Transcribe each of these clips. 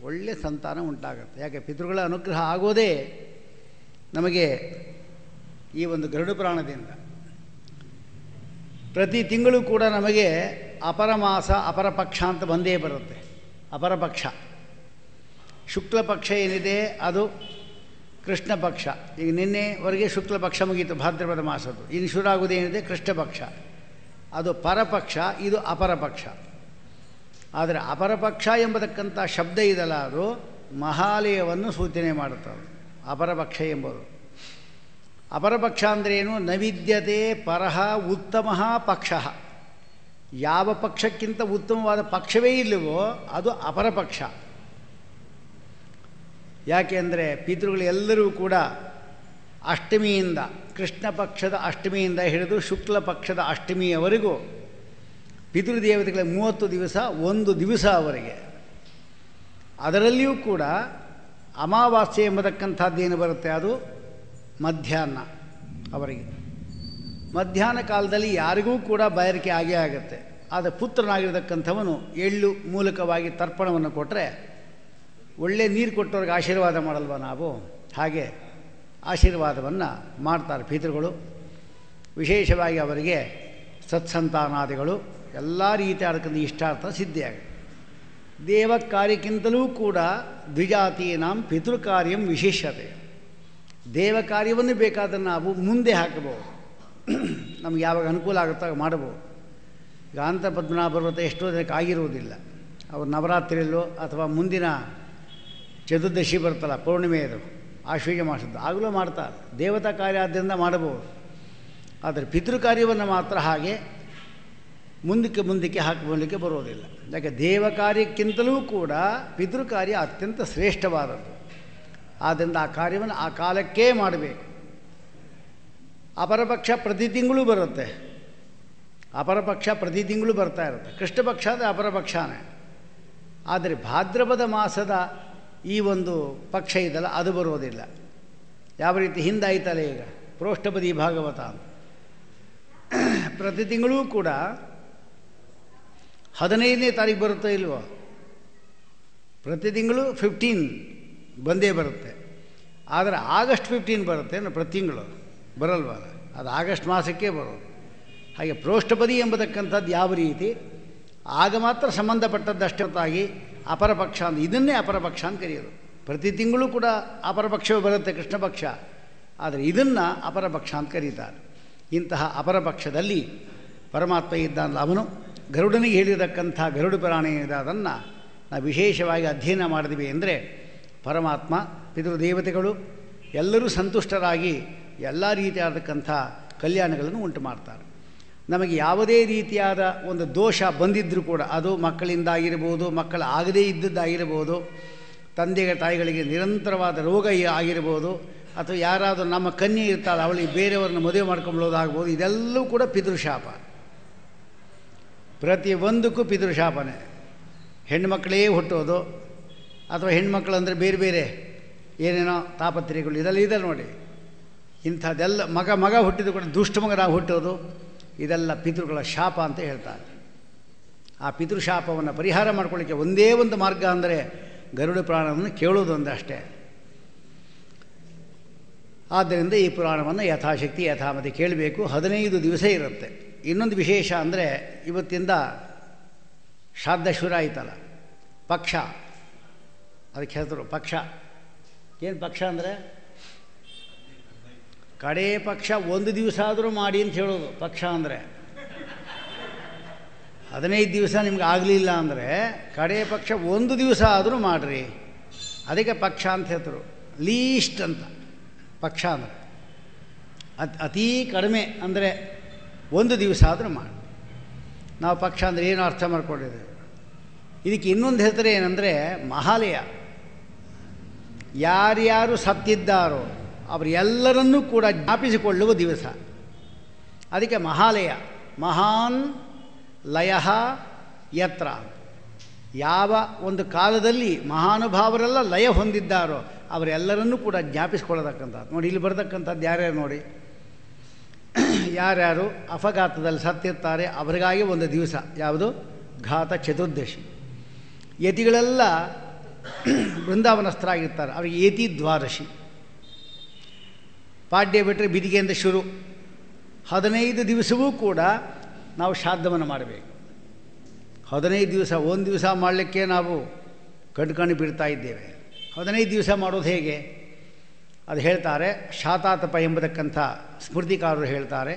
ಒಳ್ಳೆಯ ಸಂತಾನ ಉಂಟಾಗುತ್ತೆ ಯಾಕೆ ಪಿತೃಗಳ ಅನುಗ್ರಹ ಆಗೋದೇ ನಮಗೆ ಈ ಒಂದು ಗರುಡು ಪುರಾಣದಿಂದ ಪ್ರತಿ ತಿಂಗಳು ಕೂಡ ನಮಗೆ ಅಪರ ಮಾಸ ಅಪರ ಪಕ್ಷ ಅಂತ ಬಂದೇ ಬರುತ್ತೆ ಅಪರ ಪಕ್ಷ ಶುಕ್ಲ ಪಕ್ಷ ಏನಿದೆ ಅದು ಕೃಷ್ಣ ಪಕ್ಷ ಈಗ ನಿನ್ನೆವರೆಗೆ ಶುಕ್ಲ ಪಕ್ಷ ಮುಗೀತು ಭಾದ್ರಪದ ಮಾಸದ್ದು ಇನ್ನು ಶುರು ಆಗೋದೇನಿದೆ ಕೃಷ್ಣ ಪಕ್ಷ ಅದು ಪರಪಕ್ಷ ಇದು ಅಪರಪಕ್ಷ ಆದರೆ ಅಪರಪಕ್ಷ ಎಂಬತಕ್ಕಂಥ ಶಬ್ದ ಇದಲ್ಲ ಅದು ಮಹಾಲಯವನ್ನು ಸೂಚನೆ ಮಾಡುತ್ತದೆ ಅಪರಪಕ್ಷ ಎಂಬುದು ಅಪರಪಕ್ಷ ಅಂದ್ರೇನು ನವಿದ್ಯತೆ ಪರಹ ಉತ್ತಮ ಪಕ್ಷ ಯಾವ ಪಕ್ಷಕ್ಕಿಂತ ಉತ್ತಮವಾದ ಪಕ್ಷವೇ ಇಲ್ಲವೋ ಅದು ಅಪರಪಕ್ಷ ಯಾಕೆ ಅಂದರೆ ಪಿತೃಗಳು ಎಲ್ಲರೂ ಕೂಡ ಅಷ್ಟಮಿಯಿಂದ ಕೃಷ್ಣ ಪಕ್ಷದ ಅಷ್ಟಮಿಯಿಂದ ಹಿಡಿದು ಶುಕ್ಲ ಪಕ್ಷದ ಅಷ್ಟಮಿಯವರೆಗೂ ಪಿತೃದೇವತೆಗಳ ಮೂವತ್ತು ದಿವಸ ಒಂದು ದಿವಸ ಅವರಿಗೆ ಅದರಲ್ಲಿಯೂ ಕೂಡ ಅಮಾವಾಸ್ಯೆ ಎಂಬತಕ್ಕಂಥದ್ದೇನು ಬರುತ್ತೆ ಅದು ಮಧ್ಯಾಹ್ನ ಅವರಿಗೆ ಮಧ್ಯಾಹ್ನ ಕಾಲದಲ್ಲಿ ಯಾರಿಗೂ ಕೂಡ ಬಾಯಾರಿಕೆ ಆಗೇ ಆಗುತ್ತೆ ಆದರೆ ಪುತ್ರನಾಗಿರತಕ್ಕಂಥವನು ಎಳ್ಳು ಮೂಲಕವಾಗಿ ತರ್ಪಣವನ್ನು ಕೊಟ್ಟರೆ ಒಳ್ಳೆ ನೀರು ಕೊಟ್ಟವ್ರಿಗೆ ಆಶೀರ್ವಾದ ಮಾಡಲ್ವ ನಾವು ಹಾಗೆ ಆಶೀರ್ವಾದವನ್ನು ಮಾಡ್ತಾರೆ ಪಿತೃಗಳು ವಿಶೇಷವಾಗಿ ಅವರಿಗೆ ಸತ್ಸಂತಾನಾದಿಗಳು ಎಲ್ಲ ರೀತಿಯಾದಕ್ಕಂಥ ಇಷ್ಟಾರ್ಥ ಸಿದ್ಧಿಯಾಗುತ್ತೆ ದೇವ ಕಾರ್ಯಕ್ಕಿಂತಲೂ ಕೂಡ ದ್ವಿಜಾತೀನಾಂ ಪಿತೃಕಾರ್ಯಂ ವಿಶೇಷತೆ ದೇವ ಕಾರ್ಯವನ್ನು ಬೇಕಾದರೆ ನಾವು ಮುಂದೆ ಹಾಕಬಹುದು ನಮ್ಗೆ ಯಾವಾಗ ಅನುಕೂಲ ಆಗುತ್ತೋ ಆಗ ಮಾಡಬಹುದು ಈಗ ಅಂತ ಪದ್ಮನಾಭ ಪರ್ವತ ಎಷ್ಟೋ ಜನಕ್ಕೆ ಆಗಿರುವುದಿಲ್ಲ ಅವರು ನವರಾತ್ರಿಯಲ್ಲೋ ಅಥವಾ ಮುಂದಿನ ಚತುರ್ದಶಿ ಬರ್ತಲ್ಲ ಪೌರ್ಣಿಮೆಯದು ಆಶ್ವೀಜ ಮಾಸದ್ದು ಆಗಲೂ ಮಾಡ್ತಾರೆ ದೇವತಾ ಕಾರ್ಯ ಆದ್ದರಿಂದ ಮಾಡಬಹುದು ಆದರೆ ಪಿತೃ ಕಾರ್ಯವನ್ನು ಮಾತ್ರ ಹಾಗೆ ಮುಂದಕ್ಕೆ ಮುಂದಕ್ಕೆ ಹಾಕಲಿಕ್ಕೆ ಬರೋದಿಲ್ಲ ಯಾಕೆ ದೇವ ಕಾರ್ಯಕ್ಕಿಂತಲೂ ಕೂಡ ಪಿತೃ ಕಾರ್ಯ ಅತ್ಯಂತ ಶ್ರೇಷ್ಠವಾದದ್ದು ಆದ್ದರಿಂದ ಆ ಕಾರ್ಯವನ್ನು ಆ ಕಾಲಕ್ಕೇ ಮಾಡಬೇಕು ಅಪರಪಕ್ಷ ಪ್ರತಿ ತಿಂಗಳು ಬರುತ್ತೆ ಅಪರಪಕ್ಷ ಪ್ರತಿ ತಿಂಗಳು ಬರ್ತಾ ಇರುತ್ತೆ ಕೃಷ್ಣ ಪಕ್ಷ ಅಂದರೆ ಅಪರಪಕ್ಷನೇ ಆದರೆ ಭಾದ್ರಪದ ಮಾಸದ ಈ ಒಂದು ಪಕ್ಷ ಇದಲ್ಲ ಅದು ಬರೋದಿಲ್ಲ ಯಾವ ರೀತಿ ಹಿಂದಾಯ್ತಲ್ಲ ಈಗ ಪ್ರೋಷ್ಠಪದಿ ಭಾಗವತ ಅಂತ ಪ್ರತಿ ತಿಂಗಳೂ ಕೂಡ ಹದಿನೈದನೇ ತಾರೀಕು ಬರುತ್ತೋ ಇಲ್ವೋ ಪ್ರತಿ ತಿಂಗಳು ಫಿಫ್ಟೀನ್ ಬಂದೇ ಬರುತ್ತೆ ಆದರೆ ಆಗಸ್ಟ್ ಫಿಫ್ಟೀನ್ ಬರುತ್ತೆ ಅಂದ್ರೆ ಪ್ರತಿ ತಿಂಗಳು ಬರಲ್ವಲ್ಲ ಅದು ಆಗಸ್ಟ್ ಮಾಸಕ್ಕೆ ಬರೋದು ಹಾಗೆ ಪ್ರೋಷ್ಠಪದಿ ಎಂಬತಕ್ಕಂಥದ್ದು ಯಾವ ರೀತಿ ಆಗ ಮಾತ್ರ ಸಂಬಂಧಪಟ್ಟದ್ದಷ್ಟೇ ಹೊರತಾಗಿ ಅಪರಪಕ್ಷ ಅಂತ ಇದನ್ನೇ ಅಪರಪಕ್ಷ ಅಂತ ಕರೆಯೋದು ಪ್ರತಿ ತಿಂಗಳು ಕೂಡ ಅಪರಪಕ್ಷವೇ ಬರುತ್ತೆ ಕೃಷ್ಣ ಪಕ್ಷ ಆದರೆ ಇದನ್ನು ಅಪರಪಕ್ಷ ಅಂತ ಕರೀತಾರೆ ಇಂತಹ ಅಪರಪಕ್ಷದಲ್ಲಿ ಪರಮಾತ್ಮ ಇದ್ದಾನಲ್ಲ ಅವನು ಗರುಡನಿಗೆ ಹೇಳಿರತಕ್ಕಂಥ ಗರುಡ ಪುರಾಣ ಏನಿದೆ ಅದನ್ನು ನಾವು ವಿಶೇಷವಾಗಿ ಅಧ್ಯಯನ ಮಾಡಿದ್ವಿ ಅಂದರೆ ಪರಮಾತ್ಮ ಪಿತೃದೇವತೆಗಳು ಎಲ್ಲರೂ ಸಂತುಷ್ಟರಾಗಿ ಎಲ್ಲ ರೀತಿಯಾದಕ್ಕಂಥ ಕಲ್ಯಾಣಗಳನ್ನು ಉಂಟು ಮಾಡ್ತಾರೆ ನಮಗೆ ಯಾವುದೇ ರೀತಿಯಾದ ಒಂದು ದೋಷ ಬಂದಿದ್ದರೂ ಕೂಡ ಅದು ಮಕ್ಕಳಿಂದ ಆಗಿರ್ಬೋದು ಮಕ್ಕಳ ಆಗದೇ ಇದ್ದದ್ದಾಗಿರ್ಬೋದು ತಂದೆಗೆ ತಾಯಿಗಳಿಗೆ ನಿರಂತರವಾದ ರೋಗ ಆಗಿರ್ಬೋದು ಅಥವಾ ಯಾರಾದರೂ ನಮ್ಮ ಕನ್ಯೆ ಇರ್ತಾಳೆ ಅವಳಿಗೆ ಬೇರೆಯವ್ರನ್ನ ಮದುವೆ ಮಾಡ್ಕೊಂಬಿಡೋದಾಗ್ಬೋದು ಇದೆಲ್ಲವೂ ಕೂಡ ಪಿತೃಶಾಪ ಪ್ರತಿಯೊಂದಕ್ಕೂ ಪಿತೃಶಾಪನೇ ಹೆಣ್ಣುಮಕ್ಕಳೇ ಹುಟ್ಟೋದು ಅಥವಾ ಹೆಣ್ಮಕ್ಳು ಅಂದರೆ ಬೇರೆ ಬೇರೆ ಏನೇನೋ ತಾಪತ್ರೆಗಳು ಇದೆಲ್ಲ ಇದೆ ನೋಡಿ ಇಂಥದ್ದೆಲ್ಲ ಮಗ ಮಗ ಹುಟ್ಟಿದ ಕೂಡ ದುಷ್ಟ ಮಗನಾಗಿ ಹುಟ್ಟೋದು ಇದೆಲ್ಲ ಪಿತೃಗಳ ಶಾಪ ಅಂತ ಹೇಳ್ತಾರೆ ಆ ಪಿತೃಶಾಪವನ್ನು ಪರಿಹಾರ ಮಾಡ್ಕೊಳ್ಳಿಕ್ಕೆ ಒಂದೇ ಒಂದು ಮಾರ್ಗ ಅಂದರೆ ಗರುಡ ಪುರಾಣವನ್ನು ಕೇಳೋದು ಒಂದು ಅಷ್ಟೇ ಆದ್ದರಿಂದ ಈ ಪುರಾಣವನ್ನು ಯಥಾಶಕ್ತಿ ಯಥಾಮತಿ ಕೇಳಬೇಕು ಹದಿನೈದು ದಿವಸ ಇರುತ್ತೆ ಇನ್ನೊಂದು ವಿಶೇಷ ಅಂದರೆ ಇವತ್ತಿಂದ ಶ್ರಾದ್ದ ಶುರು ಆಯ್ತಲ್ಲ ಪಕ್ಷ ಅದಕ್ಕೆ ಹೆಸರು ಪಕ್ಷ ಏನು ಪಕ್ಷ ಅಂದರೆ ಕಡೇ ಪಕ್ಷ ಒಂದು ದಿವಸ ಆದರೂ ಮಾಡಿ ಅಂತ ಹೇಳೋದು ಪಕ್ಷ ಅಂದರೆ ಹದಿನೈದು ದಿವಸ ನಿಮ್ಗೆ ಆಗಲಿಲ್ಲ ಅಂದರೆ ಕಡೇ ಪಕ್ಷ ಒಂದು ದಿವಸ ಆದರೂ ಮಾಡಿರಿ ಅದಕ್ಕೆ ಪಕ್ಷ ಅಂತ ಹೇಳ್ತರು ಲೀಸ್ಟ್ ಅಂತ ಪಕ್ಷ ಅಂದರೆ ಅತ್ ಅತೀ ಕಡಿಮೆ ಅಂದರೆ ಒಂದು ದಿವಸ ಆದರೂ ಮಾಡಿ ನಾವು ಪಕ್ಷ ಅಂದರೆ ಏನು ಅರ್ಥ ಮಾಡ್ಕೊಂಡಿದ್ದೇವೆ ಇದಕ್ಕೆ ಇನ್ನೊಂದು ಹೆಸರು ಏನಂದರೆ ಮಹಾಲಯ ಯಾರ್ಯಾರು ಸತ್ತಿದ್ದಾರೋ ಅವರೆಲ್ಲರನ್ನೂ ಕೂಡ ಜ್ಞಾಪಿಸಿಕೊಳ್ಳುವ ದಿವಸ ಅದಕ್ಕೆ ಮಹಾಲಯ ಮಹಾನ್ ಲಯ ಯತ್ರ ಯಾವ ಒಂದು ಕಾಲದಲ್ಲಿ ಮಹಾನುಭಾವರೆಲ್ಲ ಲಯ ಹೊಂದಿದ್ದಾರೋ ಅವರೆಲ್ಲರನ್ನೂ ಕೂಡ ಜ್ಞಾಪಿಸ್ಕೊಳ್ಳತಕ್ಕಂಥದ್ದು ನೋಡಿ ಇಲ್ಲಿ ಬರತಕ್ಕಂಥದ್ದು ಯಾರ್ಯಾರು ನೋಡಿ ಯಾರ್ಯಾರು ಅಪಘಾತದಲ್ಲಿ ಸತ್ತಿರ್ತಾರೆ ಅವರಿಗಾಗಿ ಒಂದು ದಿವಸ ಯಾವುದು ಘಾತ ಚತುರ್ದಶಿ ಯತಿಗಳೆಲ್ಲ ಬೃಂದಾವನಸ್ಥರಾಗಿರ್ತಾರೆ ಅವರಿಗೆ ಏತಿ ದ್ವಾದಶಿ ಪಾಡ್ಯ ಬಿಟ್ಟರೆ ಬಿದಿಗೆಯಿಂದ ಶುರು ಹದಿನೈದು ದಿವಸವೂ ಕೂಡ ನಾವು ಶ್ರಾದ್ದವನ್ನು ಮಾಡಬೇಕು ಹದಿನೈದು ದಿವಸ ಒಂದು ದಿವಸ ಮಾಡಲಿಕ್ಕೆ ನಾವು ಕಣ್ಕಣಿ ಬಿಡ್ತಾ ಇದ್ದೇವೆ ಹದಿನೈದು ದಿವಸ ಮಾಡೋದು ಹೇಗೆ ಅದು ಹೇಳ್ತಾರೆ ಶಾತಾತಪ ಎಂಬತಕ್ಕಂಥ ಸ್ಮೃತಿಕಾರರು ಹೇಳ್ತಾರೆ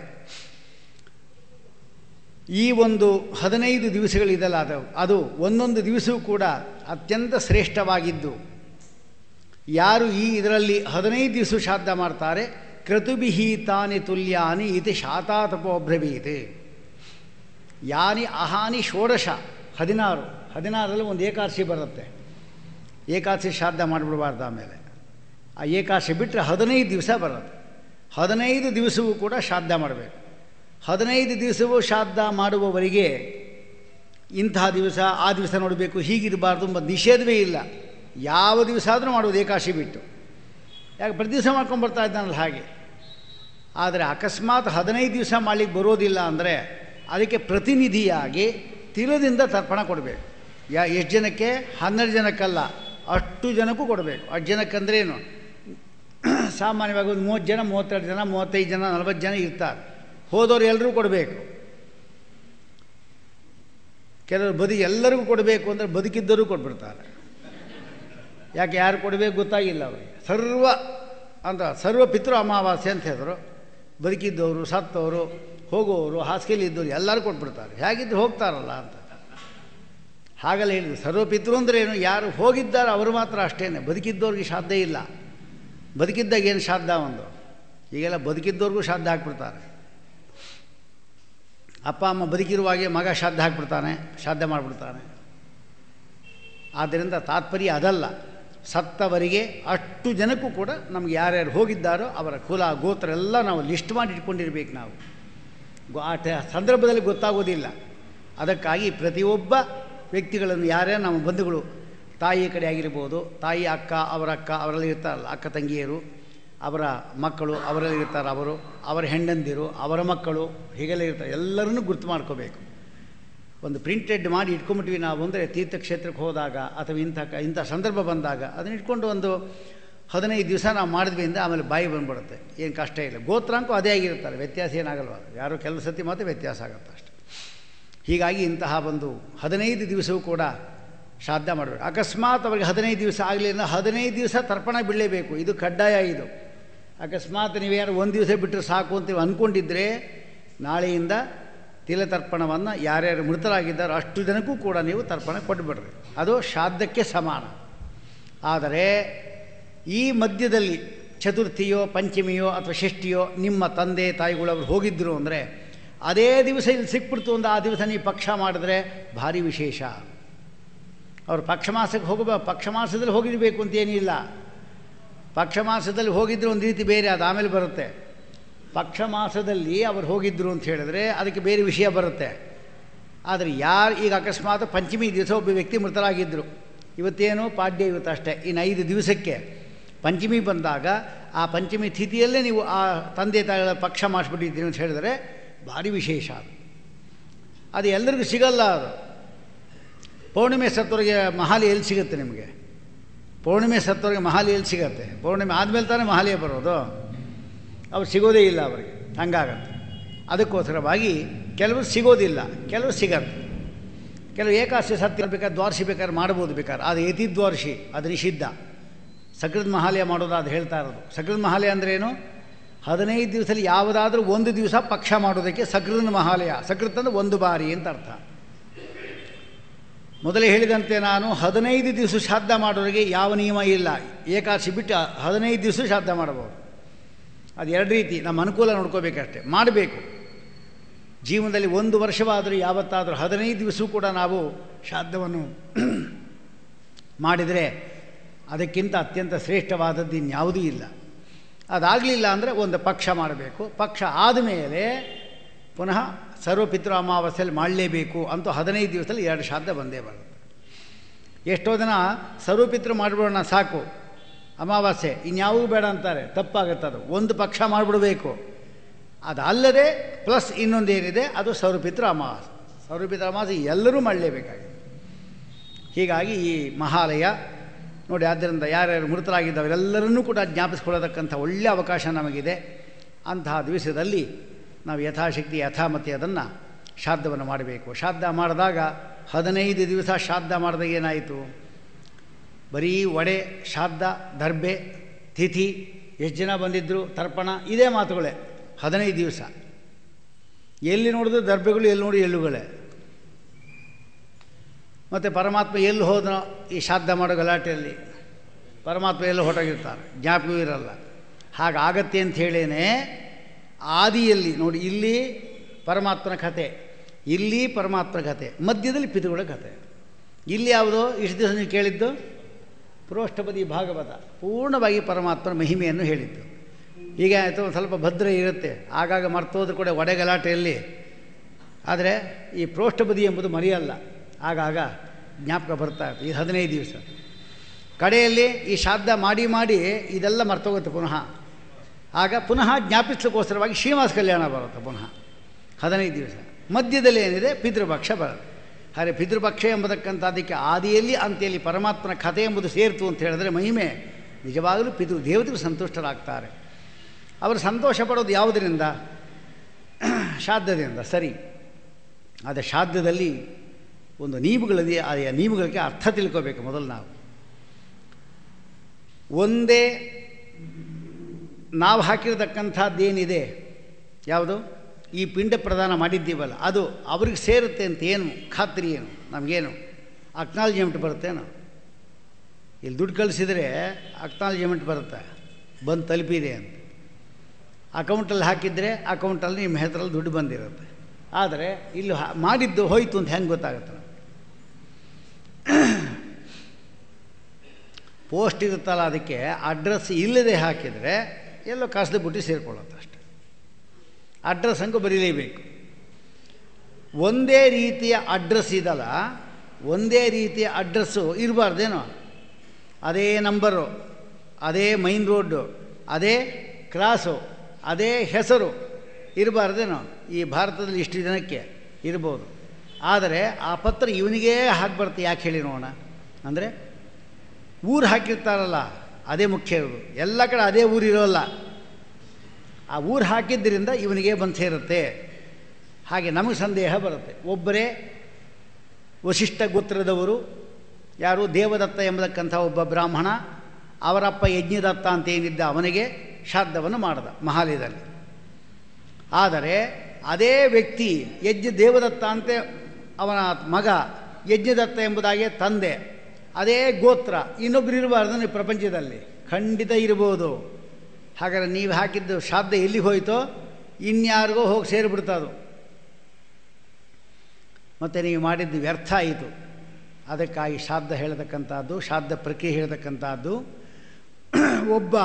ಈ ಒಂದು ಹದಿನೈದು ದಿವಸಗಳಿದೆಲ್ಲ ಅದು ಅದು ಒಂದೊಂದು ದಿವಸವೂ ಕೂಡ ಅತ್ಯಂತ ಶ್ರೇಷ್ಠವಾಗಿದ್ದು ಯಾರು ಈ ಇದರಲ್ಲಿ ಹದಿನೈದು ದಿವಸ ಶ್ರಾದ್ದ ಮಾಡ್ತಾರೆ ಕ್ರತುಬಿಹಿ ತಾನಿ ತುಲ್ಯಾನಿ ಇತಿ ಶಾತಾತಪೋಬ್ರವೀತೆ ಯಾನಿ ಅಹಾನಿ ಷೋಡಶ ಹದಿನಾರು ಹದಿನಾರರಲ್ಲಿ ಒಂದು ಏಕಾದಶಿ ಬರುತ್ತೆ ಏಕಾದಶಿ ಶ್ರಾದ್ದ ಮಾಡಿಬಿಡಬಾರ್ದು ಆಮೇಲೆ ಆ ಏಕಾದಶಿ ಬಿಟ್ಟರೆ ಹದಿನೈದು ದಿವಸ ಬರುತ್ತೆ ಹದಿನೈದು ದಿವಸವೂ ಕೂಡ ಶ್ರಾದ್ದ ಮಾಡಬೇಕು ಹದಿನೈದು ದಿವಸವೂ ಶ್ರಾದ್ದ ಮಾಡುವವರಿಗೆ ಇಂತಹ ದಿವಸ ಆ ದಿವಸ ನೋಡಬೇಕು ಹೀಗಿರಬಾರ್ದು ಎಂಬ ನಿಷೇಧವೇ ಇಲ್ಲ ಯಾವ ದಿವಸ ಆದರೂ ಮಾಡುವುದು ಏಕಾಶಿ ಬಿಟ್ಟು ಯಾಕೆ ಪ್ರತಿ ದಿವಸ ಮಾಡ್ಕೊಂಡು ಬರ್ತಾ ಇದ್ದಾನಲ್ಲ ಹಾಗೆ ಆದರೆ ಅಕಸ್ಮಾತ್ ಹದಿನೈದು ದಿವಸ ಮಾಡಲಿಕ್ಕೆ ಬರೋದಿಲ್ಲ ಅಂದರೆ ಅದಕ್ಕೆ ಪ್ರತಿನಿಧಿಯಾಗಿ ತಿಲದಿಂದ ತರ್ಪಣ ಕೊಡಬೇಕು ಯಾ ಎಷ್ಟು ಜನಕ್ಕೆ ಹನ್ನೆರಡು ಜನಕ್ಕಲ್ಲ ಅಷ್ಟು ಜನಕ್ಕೂ ಕೊಡಬೇಕು ಅಷ್ಟು ಜನಕ್ಕಂದ್ರೇನು ಸಾಮಾನ್ಯವಾಗಿ ಒಂದು ಮೂವತ್ತು ಜನ ಮೂವತ್ತೆರಡು ಜನ ಮೂವತ್ತೈದು ಜನ ನಲವತ್ತು ಜನ ಇರ್ತಾರೆ ಹೋದವರು ಎಲ್ಲರೂ ಕೊಡಬೇಕು ಕೆಲವರು ಬದುಕಿ ಎಲ್ಲರಿಗೂ ಕೊಡಬೇಕು ಅಂದರೆ ಬದುಕಿದ್ದರೂ ಕೊಟ್ಬಿಡ್ತಾರೆ ಯಾಕೆ ಯಾರು ಕೊಡಬೇಕು ಗೊತ್ತಾಗಿಲ್ಲ ಅವರಿಗೆ ಸರ್ವ ಅಂತ ಸರ್ವ ಪಿತೃ ಅಮಾವಾಸ್ಯೆ ಅಂತ ಹೇಳಿದ್ರು ಬದುಕಿದ್ದವರು ಸತ್ತವರು ಹೋಗುವವರು ಹಾಸಿಗೆಲಿದ್ದವರು ಎಲ್ಲರೂ ಕೊಟ್ಬಿಡ್ತಾರೆ ಹೇಗಿದ್ದು ಹೋಗ್ತಾರಲ್ಲ ಅಂತ ಹಾಗಲ್ಲ ಹೇಳಿದ್ರು ಸರ್ವ ಪಿತೃ ಅಂದ್ರೆ ಏನು ಯಾರು ಹೋಗಿದ್ದಾರೆ ಅವರು ಮಾತ್ರ ಅಷ್ಟೇ ಬದುಕಿದ್ದವ್ರಿಗೆ ಶ್ರಾದ್ದ ಇಲ್ಲ ಬದುಕಿದ್ದಾಗ ಏನು ಶ್ರಾದ್ದ ಒಂದು ಈಗೆಲ್ಲ ಬದುಕಿದ್ದವ್ರಿಗೂ ಶ್ರಾದ್ದ ಹಾಕ್ಬಿಡ್ತಾರೆ ಅಪ್ಪ ಅಮ್ಮ ಬದುಕಿರುವಾಗೆ ಮಗ ಶ್ರಾದ್ದ ಹಾಕ್ಬಿಡ್ತಾನೆ ಶ್ರಾದ್ದ ಮಾಡಿಬಿಡ್ತಾನೆ ಆದ್ದರಿಂದ ತಾತ್ಪರ್ಯ ಅದಲ್ಲ ಸತ್ತವರಿಗೆ ಅಷ್ಟು ಜನಕ್ಕೂ ಕೂಡ ನಮ್ಗೆ ಯಾರ್ಯಾರು ಹೋಗಿದ್ದಾರೋ ಅವರ ಕುಲ ಗೋತ್ರ ಎಲ್ಲ ನಾವು ಲಿಸ್ಟ್ ಮಾಡಿ ಇಟ್ಕೊಂಡಿರ್ಬೇಕು ನಾವು ಗೊ- ಆ ಟ- ಸಂದರ್ಭದಲ್ಲಿ ಗೊತ್ತಾಗೋದಿಲ್ಲ ಅದಕ್ಕಾಗಿ ಪ್ರತಿಯೊಬ್ಬ ವ್ಯಕ್ತಿಗಳನ್ನು ಯಾರ್ಯಾರು ನಮ್ಮ ಬಂಧುಗಳು ತಾಯಿ ಕಡೆ ಆಗಿರ್ಬೋದು ತಾಯಿ ಅಕ್ಕ ಅವರ ಅಕ್ಕ ಅವರೆಲ್ಲ ಇರ್ತಾರಲ್ಲ ಅಕ್ಕ ತಂಗಿಯರು ಅವರ ಮಕ್ಕಳು ಅವರೆಲ್ಲ ಇರ್ತಾರೆ ಅವರು ಅವರ ಹೆಂಡಂದಿರು ಅವರ ಮಕ್ಕಳು ಹೀಗೆಲ್ಲ ಇರ್ತಾರೆ ಎಲ್ಲರನ್ನೂ ಗುರ್ತು ಮಾಡ್ಕೋಬೇಕು ಒಂದು ಪ್ರಿಂಟೆಡ್ ಮಾಡಿ ಇಟ್ಕೊಂಬಿಟ್ವಿ ನಾವು ಅಂದರೆ ತೀರ್ಥಕ್ಷೇತ್ರಕ್ಕೆ ಹೋದಾಗ ಅಥವಾ ಇಂಥ ಕ- ಇಂಥ ಸಂದರ್ಭ ಬಂದಾಗ ಅದನ್ನ ಇಟ್ಕೊಂಡು ಒಂದು ಹದಿನೈದು ದಿವಸ ನಾವು ಮಾಡಿದ್ವಿ ಅಂದರೆ ಆಮೇಲೆ ಬಾಯಿ ಬಂದ್ಬಿಡುತ್ತೆ ಏನು ಕಷ್ಟ ಇಲ್ಲ ಗೋತ್ರಾಂಕು ಅದೇ ಆಗಿರ್ತಾರೆ ವ್ಯತ್ಯಾಸ ಏನಾಗಲ್ವ ಯಾರೋ ಕೆಲವು ಸತಿ ಮಾತ್ರ ವ್ಯತ್ಯಾಸ ಆಗುತ್ತೆ ಅಷ್ಟೆ ಹೀಗಾಗಿ ಇಂತಹ ಒಂದು ಹದಿನೈದು ದಿವಸವೂ ಕೂಡ ಶ್ರಾದ್ದ ಮಾಡಬೇಕು ಅಕಸ್ಮಾತ್ ಅವರಿಗೆ ಹದಿನೈದು ದಿವಸ ಆಗಲಿಲ್ಲ ಹದಿನೈದು ದಿವಸ ತರ್ಪಣ ಬೀಳಲೇಬೇಕು ಇದು ಕಡ್ಡಾಯ ಇದು ಅಕಸ್ಮಾತ್ ನೀವೇನು ಒಂದು ದಿವಸ ಬಿಟ್ಟರೆ ಸಾಕು ಅಂತ ಅಂದ್ಕೊಂಡಿದ್ರೆ ನಾಳೆಯಿಂದ ತಿಲತರ್ಪಣವನ್ನು ಯಾರ್ಯಾರು ಮೃತರಾಗಿದ್ದಾರೋ ಅಷ್ಟು ಜನಕ್ಕೂ ಕೂಡ ನೀವು ತರ್ಪಣ ಕೊಟ್ಟುಬಿಡ್ರಿ ಅದು ಶ್ರಾದ್ದಕ್ಕೆ ಸಮಾನ ಆದರೆ ಈ ಮಧ್ಯದಲ್ಲಿ ಚತುರ್ಥಿಯೋ ಪಂಚಮಿಯೋ ಅಥವಾ ಷಷ್ಠಿಯೋ ನಿಮ್ಮ ತಂದೆ ತಾಯಿಗಳು ಅವರು ಹೋಗಿದ್ದರು ಅಂದರೆ ಅದೇ ದಿವಸ ಇಲ್ಲಿ ಸಿಕ್ಬಿಡ್ತು ಒಂದು ಆ ದಿವಸ ನೀವು ಪಕ್ಷ ಮಾಡಿದ್ರೆ ಭಾರಿ ವಿಶೇಷ ಅವರು ಪಕ್ಷಮಾಸಕ್ಕೆ ಹೋಗಬ ಪಕ್ಷಮಾಸದಲ್ಲಿ ಹೋಗಿರಬೇಕು ಅಂತೇನಿಲ್ಲ ಪಕ್ಷಮಾಸದಲ್ಲಿ ಹೋಗಿದ್ರು ಒಂದು ರೀತಿ ಬೇರೆ ಅದು ಆಮೇಲೆ ಬರುತ್ತೆ ಪಕ್ಷಮಾಸದಲ್ಲಿ ಅವರು ಹೋಗಿದ್ದರು ಅಂತ ಹೇಳಿದ್ರೆ ಅದಕ್ಕೆ ಬೇರೆ ವಿಷಯ ಬರುತ್ತೆ ಆದರೆ ಯಾರು ಈಗ ಅಕಸ್ಮಾತ್ ಪಂಚಮಿ ದಿವಸ ಒಬ್ಬ ವ್ಯಕ್ತಿ ಮೃತರಾಗಿದ್ದರು ಇವತ್ತೇನು ಪಾಡ್ಯ ಇವತ್ತು ಅಷ್ಟೇ ಇನ್ನು ಐದು ದಿವಸಕ್ಕೆ ಪಂಚಮಿ ಬಂದಾಗ ಆ ಪಂಚಮಿ ತಿಥಿಯಲ್ಲೇ ನೀವು ಆ ತಂದೆ ತಾಯಿಗಳ ಪಕ್ಷ ಮಾಡಿಸ್ಬಿಟ್ಟಿದ್ದೀರಿ ಅಂತ ಹೇಳಿದರೆ ಭಾರಿ ವಿಶೇಷ ಅದು ಅದು ಎಲ್ಲರಿಗೂ ಸಿಗಲ್ಲ ಅದು ಪೌರ್ಣಿಮೆ ಸತ್ತವರಿಗೆ ಮಹಾಲಿ ಎಲ್ಲಿ ಸಿಗುತ್ತೆ ನಿಮಗೆ ಪೌರ್ಣಿಮೆ ಸತ್ತವರಿಗೆ ಮಹಾಲಿ ಎಲ್ಲಿ ಸಿಗತ್ತೆ ಪೌರ್ಣಿಮೆ ಆದಮೇಲೆ ತಾನೇ ಮಹಾಲಿಯೇ ಬರೋದು ಅವ್ರು ಸಿಗೋದೇ ಇಲ್ಲ ಅವರಿಗೆ ಹಂಗಾಗತ್ತೆ ಅದಕ್ಕೋಸ್ಕರವಾಗಿ ಕೆಲವರು ಸಿಗೋದಿಲ್ಲ ಕೆಲವರು ಸಿಗತ್ತೆ ಕೆಲವು ಏಕಾದಶಿ ಸತ್ಯ ಬೇಕಾದ್ರೆ ದ್ವಾರ್ಷಿ ಬೇಕಾದ್ರೆ ಮಾಡ್ಬೋದು ಬೇಕಾದ್ರೆ ಅದು ಯತಿ ದ್ವಾರ್ಷಿ ಅದು ನಿಷಿದ್ಧ ಸಕೃತ್ ಮಹಾಲಯ ಮಾಡೋದು ಅದು ಹೇಳ್ತಾ ಇರೋದು ಸಕೃತ್ ಮಹಾಲಯ ಅಂದ್ರೇನು ಹದಿನೈದು ದಿವಸದಲ್ಲಿ ಯಾವುದಾದ್ರೂ ಒಂದು ದಿವಸ ಪಕ್ಷ ಮಾಡೋದಕ್ಕೆ ಸಕೃತ್ ಮಹಾಲಯ ಸಕೃತ್ ಅಂದರೆ ಒಂದು ಬಾರಿ ಅಂತ ಅರ್ಥ ಮೊದಲೇ ಹೇಳಿದಂತೆ ನಾನು ಹದಿನೈದು ದಿವಸ ಶ್ರಾದ್ದ ಮಾಡೋರಿಗೆ ಯಾವ ನಿಯಮ ಇಲ್ಲ ಏಕಾದಶಿ ಬಿಟ್ಟು ಹದಿನೈದು ದಿವಸ ಶ್ರಾದ್ದ ಮಾಡಬಹುದು ಅದು ಎರಡು ರೀತಿ ನಮ್ಮ ಅನುಕೂಲ ನೋಡ್ಕೋಬೇಕಷ್ಟೆ ಮಾಡಬೇಕು ಜೀವನದಲ್ಲಿ ಒಂದು ವರ್ಷವಾದರೂ ಯಾವತ್ತಾದರೂ ಹದಿನೈದು ದಿವಸ ಕೂಡ ನಾವು ಶ್ರಾದ್ದವನ್ನು ಮಾಡಿದರೆ ಅದಕ್ಕಿಂತ ಅತ್ಯಂತ ಶ್ರೇಷ್ಠವಾದದ್ದು ಇನ್ಯಾವುದೂ ಇಲ್ಲ ಅದಾಗಲಿಲ್ಲ ಅಂದರೆ ಒಂದು ಪಕ್ಷ ಮಾಡಬೇಕು ಪಕ್ಷ ಆದಮೇಲೆ ಪುನಃ ಸರ್ವಪಿತೃ ಅಮಾವಾಸ್ಯೆಯಲ್ಲಿ ಮಾಡಲೇಬೇಕು ಅಂತೂ ಹದಿನೈದು ದಿವಸದಲ್ಲಿ ಎರಡು ಶ್ರಾದ್ದ ಬಂದೇ ಬರುತ್ತೆ ಎಷ್ಟೋ ಜನ ಸರ್ವಪಿತೃ ಮಾಡಿಬಿಡೋಣ ಸಾಕು ಅಮಾವಾಸ್ಯೆ ಇನ್ಯಾವುದೂ ಬೇಡ ಅಂತಾರೆ ತಪ್ಪಾಗುತ್ತೆ ಅದು ಒಂದು ಪಕ್ಷ ಮಾಡಿಬಿಡಬೇಕು ಅದಲ್ಲದೆ ಪ್ಲಸ್ ಇನ್ನೊಂದೇನಿದೆ ಅದು ಸರ್ವಪಿತೃ ಅಮಾವಾಸ್ಯೆ ಸರ್ವಪಿತೃ ಅಮಾವಾಸ್ಯೆ ಎಲ್ಲರೂ ಮಾಡಲೇಬೇಕಾಗಿದೆ ಹೀಗಾಗಿ ಈ ಮಹಾಲಯ ನೋಡಿ ಆದ್ದರಿಂದ ಯಾರ್ಯಾರು ಮೃತರಾಗಿದ್ದವರೆಲ್ಲರನ್ನೂ ಕೂಡ ಜ್ಞಾಪಿಸ್ಕೊಳ್ಳತಕ್ಕಂಥ ಒಳ್ಳೆಯ ಅವಕಾಶ ನಮಗಿದೆ ಅಂತಹ ದಿವಸದಲ್ಲಿ ನಾವು ಯಥಾಶಕ್ತಿ ಯಥಾಮತಿ ಅದನ್ನು ಶ್ರಾದ್ದವನ್ನು ಮಾಡಬೇಕು ಶ್ರಾದ್ದ ಮಾಡಿದಾಗ ಹದಿನೈದು ದಿವಸ ಶ್ರಾದ್ದ ಮಾಡಿದಾಗ ಏನಾಯಿತು ಬರೀ ಒಡೆ ಶ್ರಾದ್ದ ದರ್ಬೆ ತಿಥಿ ಎಷ್ಟು ಜನ ಬಂದಿದ್ದರು ತರ್ಪಣ ಇದೇ ಮಾತುಗಳೇ ಹದಿನೈದು ದಿವಸ ಎಲ್ಲಿ ನೋಡಿದ್ರು ದರ್ಬೆಗಳು ಎಲ್ಲಿ ನೋಡಿ ಎಳ್ಳುಗಳೇ ಮತ್ತು ಪರಮಾತ್ಮ ಎಲ್ಲಿ ಹೋದನೋ ಈ ಶ್ರಾದ್ದ ಮಾಡೋ ಗಲಾಟೆಯಲ್ಲಿ ಪರಮಾತ್ಮ ಎಲ್ಲಿ ಹೊರಟೋಗಿರ್ತಾರೆ ಜ್ಞಾಪಕವೂ ಇರಲ್ಲ ಹಾಗಾಗತ್ತೆ ಅಂತ ಹೇಳೇನೆ ಆದಿಯಲ್ಲಿ ನೋಡಿ ಇಲ್ಲಿ ಪರಮಾತ್ಮನ ಕಥೆ ಇಲ್ಲಿ ಪರಮಾತ್ಮನ ಕಥೆ ಮಧ್ಯದಲ್ಲಿ ಪಿತೃಗಳ ಕಥೆ ಇಲ್ಲಿ ಯಾವುದೋ ಇಷ್ಟು ದಿವಸ ನೀವು ಕೇಳಿದ್ದು ಪ್ರೋಷ್ಠಪದಿ ಭಾಗವತ ಪೂರ್ಣವಾಗಿ ಪರಮಾತ್ಮನ ಮಹಿಮೆಯನ್ನು ಹೇಳಿದ್ದು ಈಗ ಆಯಿತು ಒಂದು ಸ್ವಲ್ಪ ಭದ್ರ ಇರುತ್ತೆ ಆಗಾಗ ಮರ್ತೋದ್ರು ಕೂಡ ಒಡೆ ಗಲಾಟೆಯಲ್ಲಿ ಆದರೆ ಈ ಪ್ರೋಷ್ಠಪದಿ ಎಂಬುದು ಮರೆಯಲ್ಲ ಆಗಾಗ ಜ್ಞಾಪಕ ಬರ್ತಾ ಇರ್ತದೆ ಈ ಹದಿನೈದು ದಿವಸ ಕಡೆಯಲ್ಲಿ ಈ ಶ್ರಾದ್ದ ಮಾಡಿ ಮಾಡಿ ಇದೆಲ್ಲ ಮರ್ತೋಗುತ್ತೆ ಪುನಃ ಆಗ ಪುನಃ ಜ್ಞಾಪಿಸ್ಲಿಕ್ಕೋಸ್ಕರವಾಗಿ ಶ್ರೀನಿವಾಸ ಕಲ್ಯಾಣ ಬರುತ್ತೆ ಪುನಃ ಹದಿನೈದು ದಿವಸ ಮಧ್ಯದಲ್ಲಿ ಏನಿದೆ ಪಿತೃಪಕ್ಷ ಬರುತ್ತೆ ಹಾಗೆ ಪಿತೃಪಕ್ಷ ಎಂಬತಕ್ಕಂಥದ್ದಕ್ಕೆ ಆದಿಯಲ್ಲಿ ಅಂತ್ಯಲ್ಲಿ ಪರಮಾತ್ಮನ ಕಥೆ ಎಂಬುದು ಸೇರಿತು ಅಂತ ಹೇಳಿದ್ರೆ ಮಹಿಮೆ ನಿಜವಾಗಲೂ ಪಿತೃ ದೇವತೆಗಳು ಸಂತುಷ್ಟರಾಗ್ತಾರೆ ಅವರು ಸಂತೋಷ ಪಡೋದು ಯಾವುದರಿಂದ ಶ್ರಾದ್ದದಿಂದ ಸರಿ ಆದರೆ ಶ್ರಾದ್ದದಲ್ಲಿ ಒಂದು ನೀವುಗಳಿದೆ ಆ ನೀವುಗಳಿಗೆ ಅರ್ಥ ತಿಳ್ಕೋಬೇಕು ಮೊದಲು ನಾವು ಒಂದೇ ನಾವು ಹಾಕಿರತಕ್ಕಂಥದ್ದೇನಿದೆ ಯಾವುದು ಈ ಪಿಂಡ ಪ್ರದಾನ ಮಾಡಿದ್ದೀವಲ್ಲ ಅದು ಅವ್ರಿಗೆ ಸೇರುತ್ತೆ ಅಂತ ಏನು ಖಾತ್ರಿ ಏನು ನಮಗೇನು ಅಕ್ನಾಲಜಿಮೆಂಟ್ ಬರುತ್ತೇನೋ ಇಲ್ಲಿ ದುಡ್ಡು ಕಳಿಸಿದರೆ ಅಕ್ನಾಲಜಿಮೆಂಟ್ ಬರುತ್ತೆ ಬಂದು ತಲುಪಿದೆ ಅಂತ ಅಕೌಂಟಲ್ಲಿ ಹಾಕಿದರೆ ಅಕೌಂಟಲ್ಲಿ ನಿಮ್ಮ ಹೆಸರಲ್ಲಿ ದುಡ್ಡು ಬಂದಿರುತ್ತೆ ಆದರೆ ಇಲ್ಲಿ ಮಾಡಿದ್ದು ಹೋಯ್ತು ಅಂತ ಹೆಂಗೆ ಗೊತ್ತಾಗುತ್ತೆ ಪೋಸ್ಟ್ ಇರುತ್ತಲ್ಲ ಅದಕ್ಕೆ ಅಡ್ರೆಸ್ ಇಲ್ಲದೆ ಹಾಕಿದರೆ ಎಲ್ಲೋ ಕಸದ ಬುಟ್ಟಿ ಸೇರಿಕೊಳ್ಳುತ್ತೆ ಅಷ್ಟೆ ಅಡ್ರೆಸ್ ಹಂಗೂ ಬರೀಲೇಬೇಕು ಒಂದೇ ರೀತಿಯ ಅಡ್ರೆಸ್ ಇದಲ್ಲ ಒಂದೇ ರೀತಿಯ ಅಡ್ರೆಸ್ಸು ಇರಬಾರ್ದೇನೋ ಅದೇ ನಂಬರು ಅದೇ ಮೈನ್ ರೋಡ್ಡು ಅದೇ ಕ್ರಾಸು ಅದೇ ಹೆಸರು ಇರಬಾರ್ದೇನೋ ಈ ಭಾರತದಲ್ಲಿ ಇಷ್ಟು ಜನಕ್ಕೆ ಇರ್ಬೋದು ಆದರೆ ಆ ಪತ್ರ ಇವನಿಗೇ ಹಾಕ್ಬಾರ್ದು ಯಾಕೆ ಹೇಳಿ ನೋಡೋಣ ಅಂದರೆ ಊರು ಹಾಕಿರ್ತಾರಲ್ಲ ಅದೇ ಮುಖ್ಯ ಇರೋದು ಎಲ್ಲ ಕಡೆ ಅದೇ ಊರು ಇರೋಲ್ಲ ಆ ಊರು ಹಾಕಿದ್ದರಿಂದ ಇವನಿಗೆ ಬಂದು ಸೇರುತ್ತೆ ಹಾಗೆ ನಮಗೆ ಸಂದೇಹ ಬರುತ್ತೆ ಒಬ್ಬರೇ ವಶಿಷ್ಠ ಗೋತ್ರದವರು ಯಾರು ದೇವದತ್ತ ಎಂಬತಕ್ಕಂಥ ಒಬ್ಬ ಬ್ರಾಹ್ಮಣ ಅವರಪ್ಪ ಯಜ್ಞದತ್ತ ಅಂತ ಏನಿದ್ದ ಅವನಿಗೆ ಶ್ರಾದ್ದವನ್ನು ಮಾಡಿದ ಮಹಾಲಯದಲ್ಲಿ ಆದರೆ ಅದೇ ವ್ಯಕ್ತಿ ಯಜ್ಞ ದೇವದತ್ತ ಅಂತೆ ಅವನ ಮಗ ಯಜ್ಞದತ್ತ ಎಂಬುದಾಗಿ ತಂದೆ ಅದೇ ಗೋತ್ರ ಇನ್ನೊಬ್ಬರು ಇರಬಾರ್ದು ಈ ಪ್ರಪಂಚದಲ್ಲಿ ಖಂಡಿತ ಇರ್ಬೋದು ಹಾಗಾದ್ರೆ ನೀವು ಹಾಕಿದ್ದು ಶ್ರಾದ್ದ ಎಲ್ಲಿಗೆ ಹೋಯ್ತೋ ಇನ್ಯಾರಿಗೋ ಹೋಗಿ ಸೇರಿಬಿಡ್ತದು ಮತ್ತು ನೀವು ಮಾಡಿದ್ದು ವ್ಯರ್ಥ ಆಯಿತು ಅದಕ್ಕಾಗಿ ಶ್ರಾದ್ದ ಹೇಳತಕ್ಕಂಥದ್ದು ಶ್ರಾದ್ದ ಪ್ರಕ್ರಿಯೆ ಹೇಳ್ತಕ್ಕಂಥದ್ದು ಒಬ್ಬ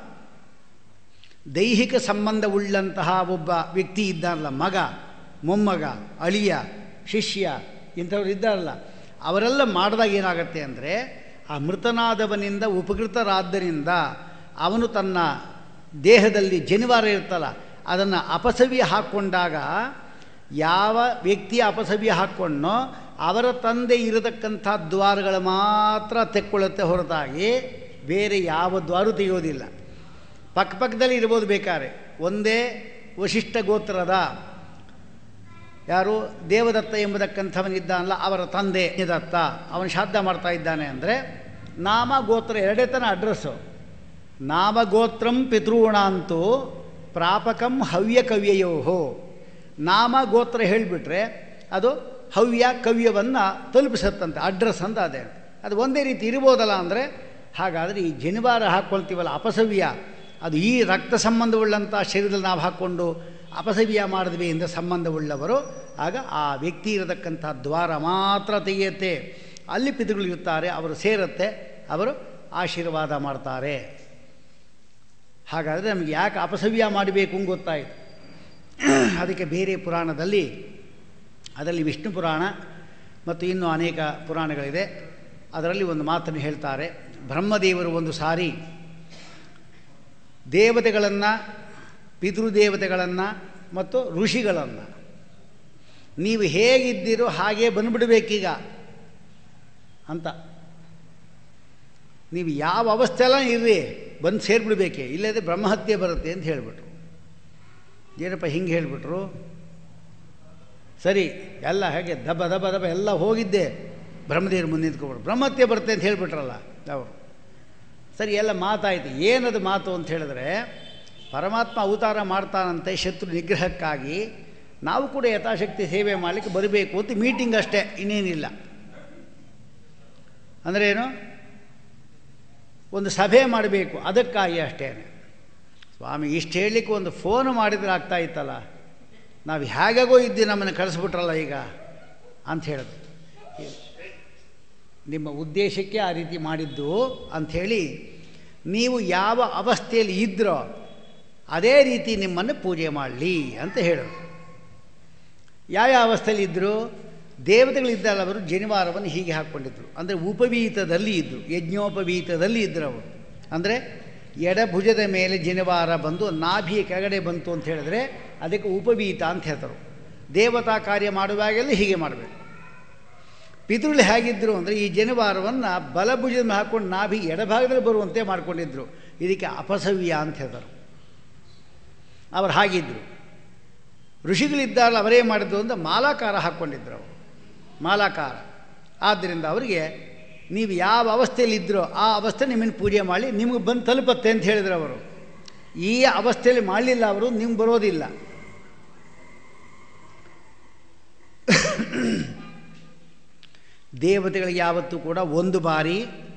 ದೈಹಿಕ ಸಂಬಂಧವುಳ್ಳಂತಹ ಒಬ್ಬ ವ್ಯಕ್ತಿ ಇದ್ದಾರಲ್ಲ ಮಗ ಮೊಮ್ಮಗ ಅಳಿಯ ಶಿಷ್ಯ ಇಂಥವ್ರು ಇದ್ದಾರಲ್ಲ ಅವರೆಲ್ಲ ಮಾಡಿದಾಗ ಏನಾಗುತ್ತೆ ಅಂದರೆ ಆ ಮೃತನಾದವನಿಂದ ಉಪಕೃತರಾದ್ದರಿಂದ ಅವನು ತನ್ನ ದೇಹದಲ್ಲಿ ಜನಿವಾರ ಇರ್ತಲ್ಲ ಅದನ್ನು ಅಪಸವ್ಯ ಹಾಕ್ಕೊಂಡಾಗ ಯಾವ ವ್ಯಕ್ತಿಯ ಅಪಸವ್ಯ ಹಾಕ್ಕೊಂಡೋ ಅವರ ತಂದೆ ಇರತಕ್ಕಂಥ ದ್ವಾರಗಳು ಮಾತ್ರ ತೆಕ್ಕೊಳ್ಳುತ್ತೆ ಹೊರತಾಗಿ ಬೇರೆ ಯಾವ ದ್ವಾರು ತೆಗೆಯೋದಿಲ್ಲ ಪಕ್ಕಪಕ್ಕದಲ್ಲಿ ಇರ್ಬೋದು ಬೇಕಾದ್ರೆ ಒಂದೇ ವಶಿಷ್ಠ ಗೋತ್ರದ ಯಾರು ದೇವದತ್ತ ಎಂಬುದಕ್ಕಂಥವನಿದ್ದಾನಲ್ಲ ಅವರ ತಂದೆ ದತ್ತ ಅವನು ಶ್ರಾದ್ದ ಮಾಡ್ತಾ ಇದ್ದಾನೆ ಅಂದರೆ ನಾಮ ಗೋತ್ರ ಎರಡೇ ತನ ಅಡ್ರೆಸ್ಸು ನಾಮಗೋತ್ರಂ ಪಿತೃಣಾಂತೂ ಪ್ರಾಪಕಂ ಹವ್ಯ ಕವ್ಯಯೋ ನಾಮ ಗೋತ್ರ ಹೇಳಿಬಿಟ್ರೆ ಅದು ಹವ್ಯ ಕವ್ಯವನ್ನು ತಲುಪಿಸುತ್ತಂತೆ ಅಡ್ರೆಸ್ ಅಂತ ಅದೇ ಅದು ಒಂದೇ ರೀತಿ ಇರ್ಬೋದಲ್ಲ ಅಂದರೆ ಹಾಗಾದರೆ ಈ ಜನಿವಾರ ಹಾಕ್ಕೊಳ್ತೀವಲ್ಲ ಅಪಸವ್ಯ ಅದು ಈ ರಕ್ತ ಸಂಬಂಧವುಳ್ಳಂಥ ಶರೀರದಲ್ಲಿ ನಾವು ಹಾಕ್ಕೊಂಡು ಅಪಸವ್ಯ ಮಾಡಿದ್ವಿ ಎಂದ ಸಂಬಂಧವುಳ್ಳವರು ಆಗ ಆ ವ್ಯಕ್ತಿ ಇರತಕ್ಕಂಥ ದ್ವಾರ ಮಾತ್ರ ತೆಗೆಯುತ್ತೆ ಅಲ್ಲಿ ಪಿತೃಗಳು ಇರ್ತಾರೆ ಅವರು ಸೇರುತ್ತೆ ಅವರು ಆಶೀರ್ವಾದ ಮಾಡ್ತಾರೆ ಹಾಗಾದರೆ ನಮಗೆ ಯಾಕೆ ಅಪಸವ್ಯ ಮಾಡಬೇಕು ಅಂತ ಗೊತ್ತಾಯಿತು ಅದಕ್ಕೆ ಬೇರೆ ಪುರಾಣದಲ್ಲಿ ಅದರಲ್ಲಿ ವಿಷ್ಣು ಪುರಾಣ ಮತ್ತು ಇನ್ನೂ ಅನೇಕ ಪುರಾಣಗಳಿದೆ ಅದರಲ್ಲಿ ಒಂದು ಮಾತನ್ನು ಹೇಳ್ತಾರೆ ಬ್ರಹ್ಮದೇವರು ಒಂದು ಸಾರಿ ದೇವತೆಗಳನ್ನು ಪಿತೃದೇವತೆಗಳನ್ನು ಮತ್ತು ಋಷಿಗಳನ್ನು ನೀವು ಹೇಗಿದ್ದೀರೋ ಹಾಗೇ ಬಂದುಬಿಡಬೇಕೀಗ ಅಂತ ನೀವು ಯಾವ ಅವಸ್ಥೆಲ್ಲ ಇರ್ರಿ ಬಂದು ಸೇರಿಬಿಡ್ಬೇಕೆ ಇಲ್ಲದೆ ಬ್ರಹ್ಮಹತ್ಯೆ ಬರುತ್ತೆ ಅಂತ ಹೇಳಿಬಿಟ್ರು ಏನಪ್ಪ ಹಿಂಗೆ ಹೇಳಿಬಿಟ್ರು ಸರಿ ಎಲ್ಲ ಹಾಗೆ ದಬ ದಬ ದಬ ಎಲ್ಲ ಹೋಗಿದ್ದೆ ಬ್ರಹ್ಮದೇವ್ರ ಮುಂದೆ ನಿಂತ್ಕೊಬಿಟ್ರು ಬ್ರಹ್ಮಹತ್ಯೆ ಬರುತ್ತೆ ಅಂತ ಹೇಳಿಬಿಟ್ರಲ್ಲ ಅವರು ಸರಿ ಎಲ್ಲ ಮಾತಾಯಿತು ಏನದು ಮಾತು ಅಂತ ಹೇಳಿದ್ರೆ ಪರಮಾತ್ಮ ಅವತಾರ ಮಾಡ್ತಾನಂತೆ ಶತ್ರು ನಿಗ್ರಹಕ್ಕಾಗಿ ನಾವು ಕೂಡ ಯಥಾಶಕ್ತಿ ಸೇವೆ ಮಾಡಲಿಕ್ಕೆ ಬರಬೇಕು ಅಂತ ಮೀಟಿಂಗ್ ಅಷ್ಟೇ ಇನ್ನೇನಿಲ್ಲ ಅಂದರೆ ಏನು ಒಂದು ಸಭೆ ಮಾಡಬೇಕು ಅದಕ್ಕಾಗಿ ಅಷ್ಟೇ ಸ್ವಾಮಿ ಇಷ್ಟು ಹೇಳಲಿಕ್ಕೆ ಒಂದು ಫೋನ್ ಮಾಡಿದ್ರೆ ಆಗ್ತಾ ಇತ್ತಲ್ಲ ನಾವು ಹೇಗಾಗೋ ಇದ್ದು ನಮ್ಮನ್ನು ಕಳಿಸ್ಬಿಟ್ರಲ್ಲ ಈಗ ಅಂತ ಹೇಳಿದ್ರು ನಿಮ್ಮ ಉದ್ದೇಶಕ್ಕೆ ಆ ರೀತಿ ಮಾಡಿದ್ದು ಅಂಥೇಳಿ ನೀವು ಯಾವ ಅವಸ್ಥೆಯಲ್ಲಿ ಇದ್ದರೋ ಅದೇ ರೀತಿ ನಿಮ್ಮನ್ನು ಪೂಜೆ ಮಾಡಲಿ ಅಂತ ಹೇಳೋದು ಯಾವ ಯಾವ ಅವಸ್ಥೆಯಲ್ಲಿ ಇದ್ದರು ದೇವತೆಗಳಿದ್ದಲ್ಲ ಅವರು ಜನಿವಾರವನ್ನು ಹೀಗೆ ಹಾಕ್ಕೊಂಡಿದ್ರು ಅಂದರೆ ಉಪವೀತದಲ್ಲಿ ಇದ್ದರು ಯಜ್ಞೋಪವೀತದಲ್ಲಿ ಇದ್ದರು ಅವರು ಅಂದರೆ ಎಡಭುಜದ ಮೇಲೆ ಜನಿವಾರ ಬಂದು ನಾಭಿಯ ಕೆಳಗಡೆ ಬಂತು ಅಂತ ಹೇಳಿದ್ರೆ ಅದಕ್ಕೆ ಉಪವೀತ ಅಂತ ಹೇಳ್ತಾರೆ ದೇವತಾ ಕಾರ್ಯ ಮಾಡುವಾಗೆಲ್ಲ ಹೀಗೆ ಮಾಡಬೇಕು ಪಿತೃಗಳು ಹೇಗಿದ್ದರು ಅಂದರೆ ಈ ಜನಿವಾರವನ್ನು ಬಲಭುಜದ ಮೇಲೆ ಹಾಕ್ಕೊಂಡು ನಾಭಿ ಎಡಭಾಗದಲ್ಲಿ ಬರುವಂತೆ ಮಾಡ್ಕೊಂಡಿದ್ರು ಇದಕ್ಕೆ ಅಪಸವ್ಯ ಅಂತ ಹೇಳ್ತಾರೆ ಅವರು ಹಾಗಿದ್ದರು ಋಷಿಗಳಿದ್ದಾರಲ್ಲ ಅವರೇ ಮಾಡಿದ್ದು ಅಂತ ಮಾಲಾಕಾರ ಹಾಕ್ಕೊಂಡಿದ್ರು ಅವರು ಮಾಲಾಕಾರ ಆದ್ದರಿಂದ ಅವರಿಗೆ ನೀವು ಯಾವ ಅವಸ್ಥೆಯಲ್ಲಿ ಇದ್ದರೋ ಆ ಅವಸ್ಥೆ ನಿಮ್ಮನ್ನು ಪೂಜೆ ಮಾಡಿ ನಿಮಗೆ ಬಂದು ತಲುಪತ್ತೆ ಅಂತ ಹೇಳಿದ್ರು ಅವರು ಈ ಅವಸ್ಥೆಯಲ್ಲಿ ಮಾಡಲಿಲ್ಲ ಅವರು ನಿಮ್ಗೆ ಬರೋದಿಲ್ಲ ದೇವತೆಗಳಿಗೆ ಯಾವತ್ತೂ ಕೂಡ ಒಂದು ಬಾರಿ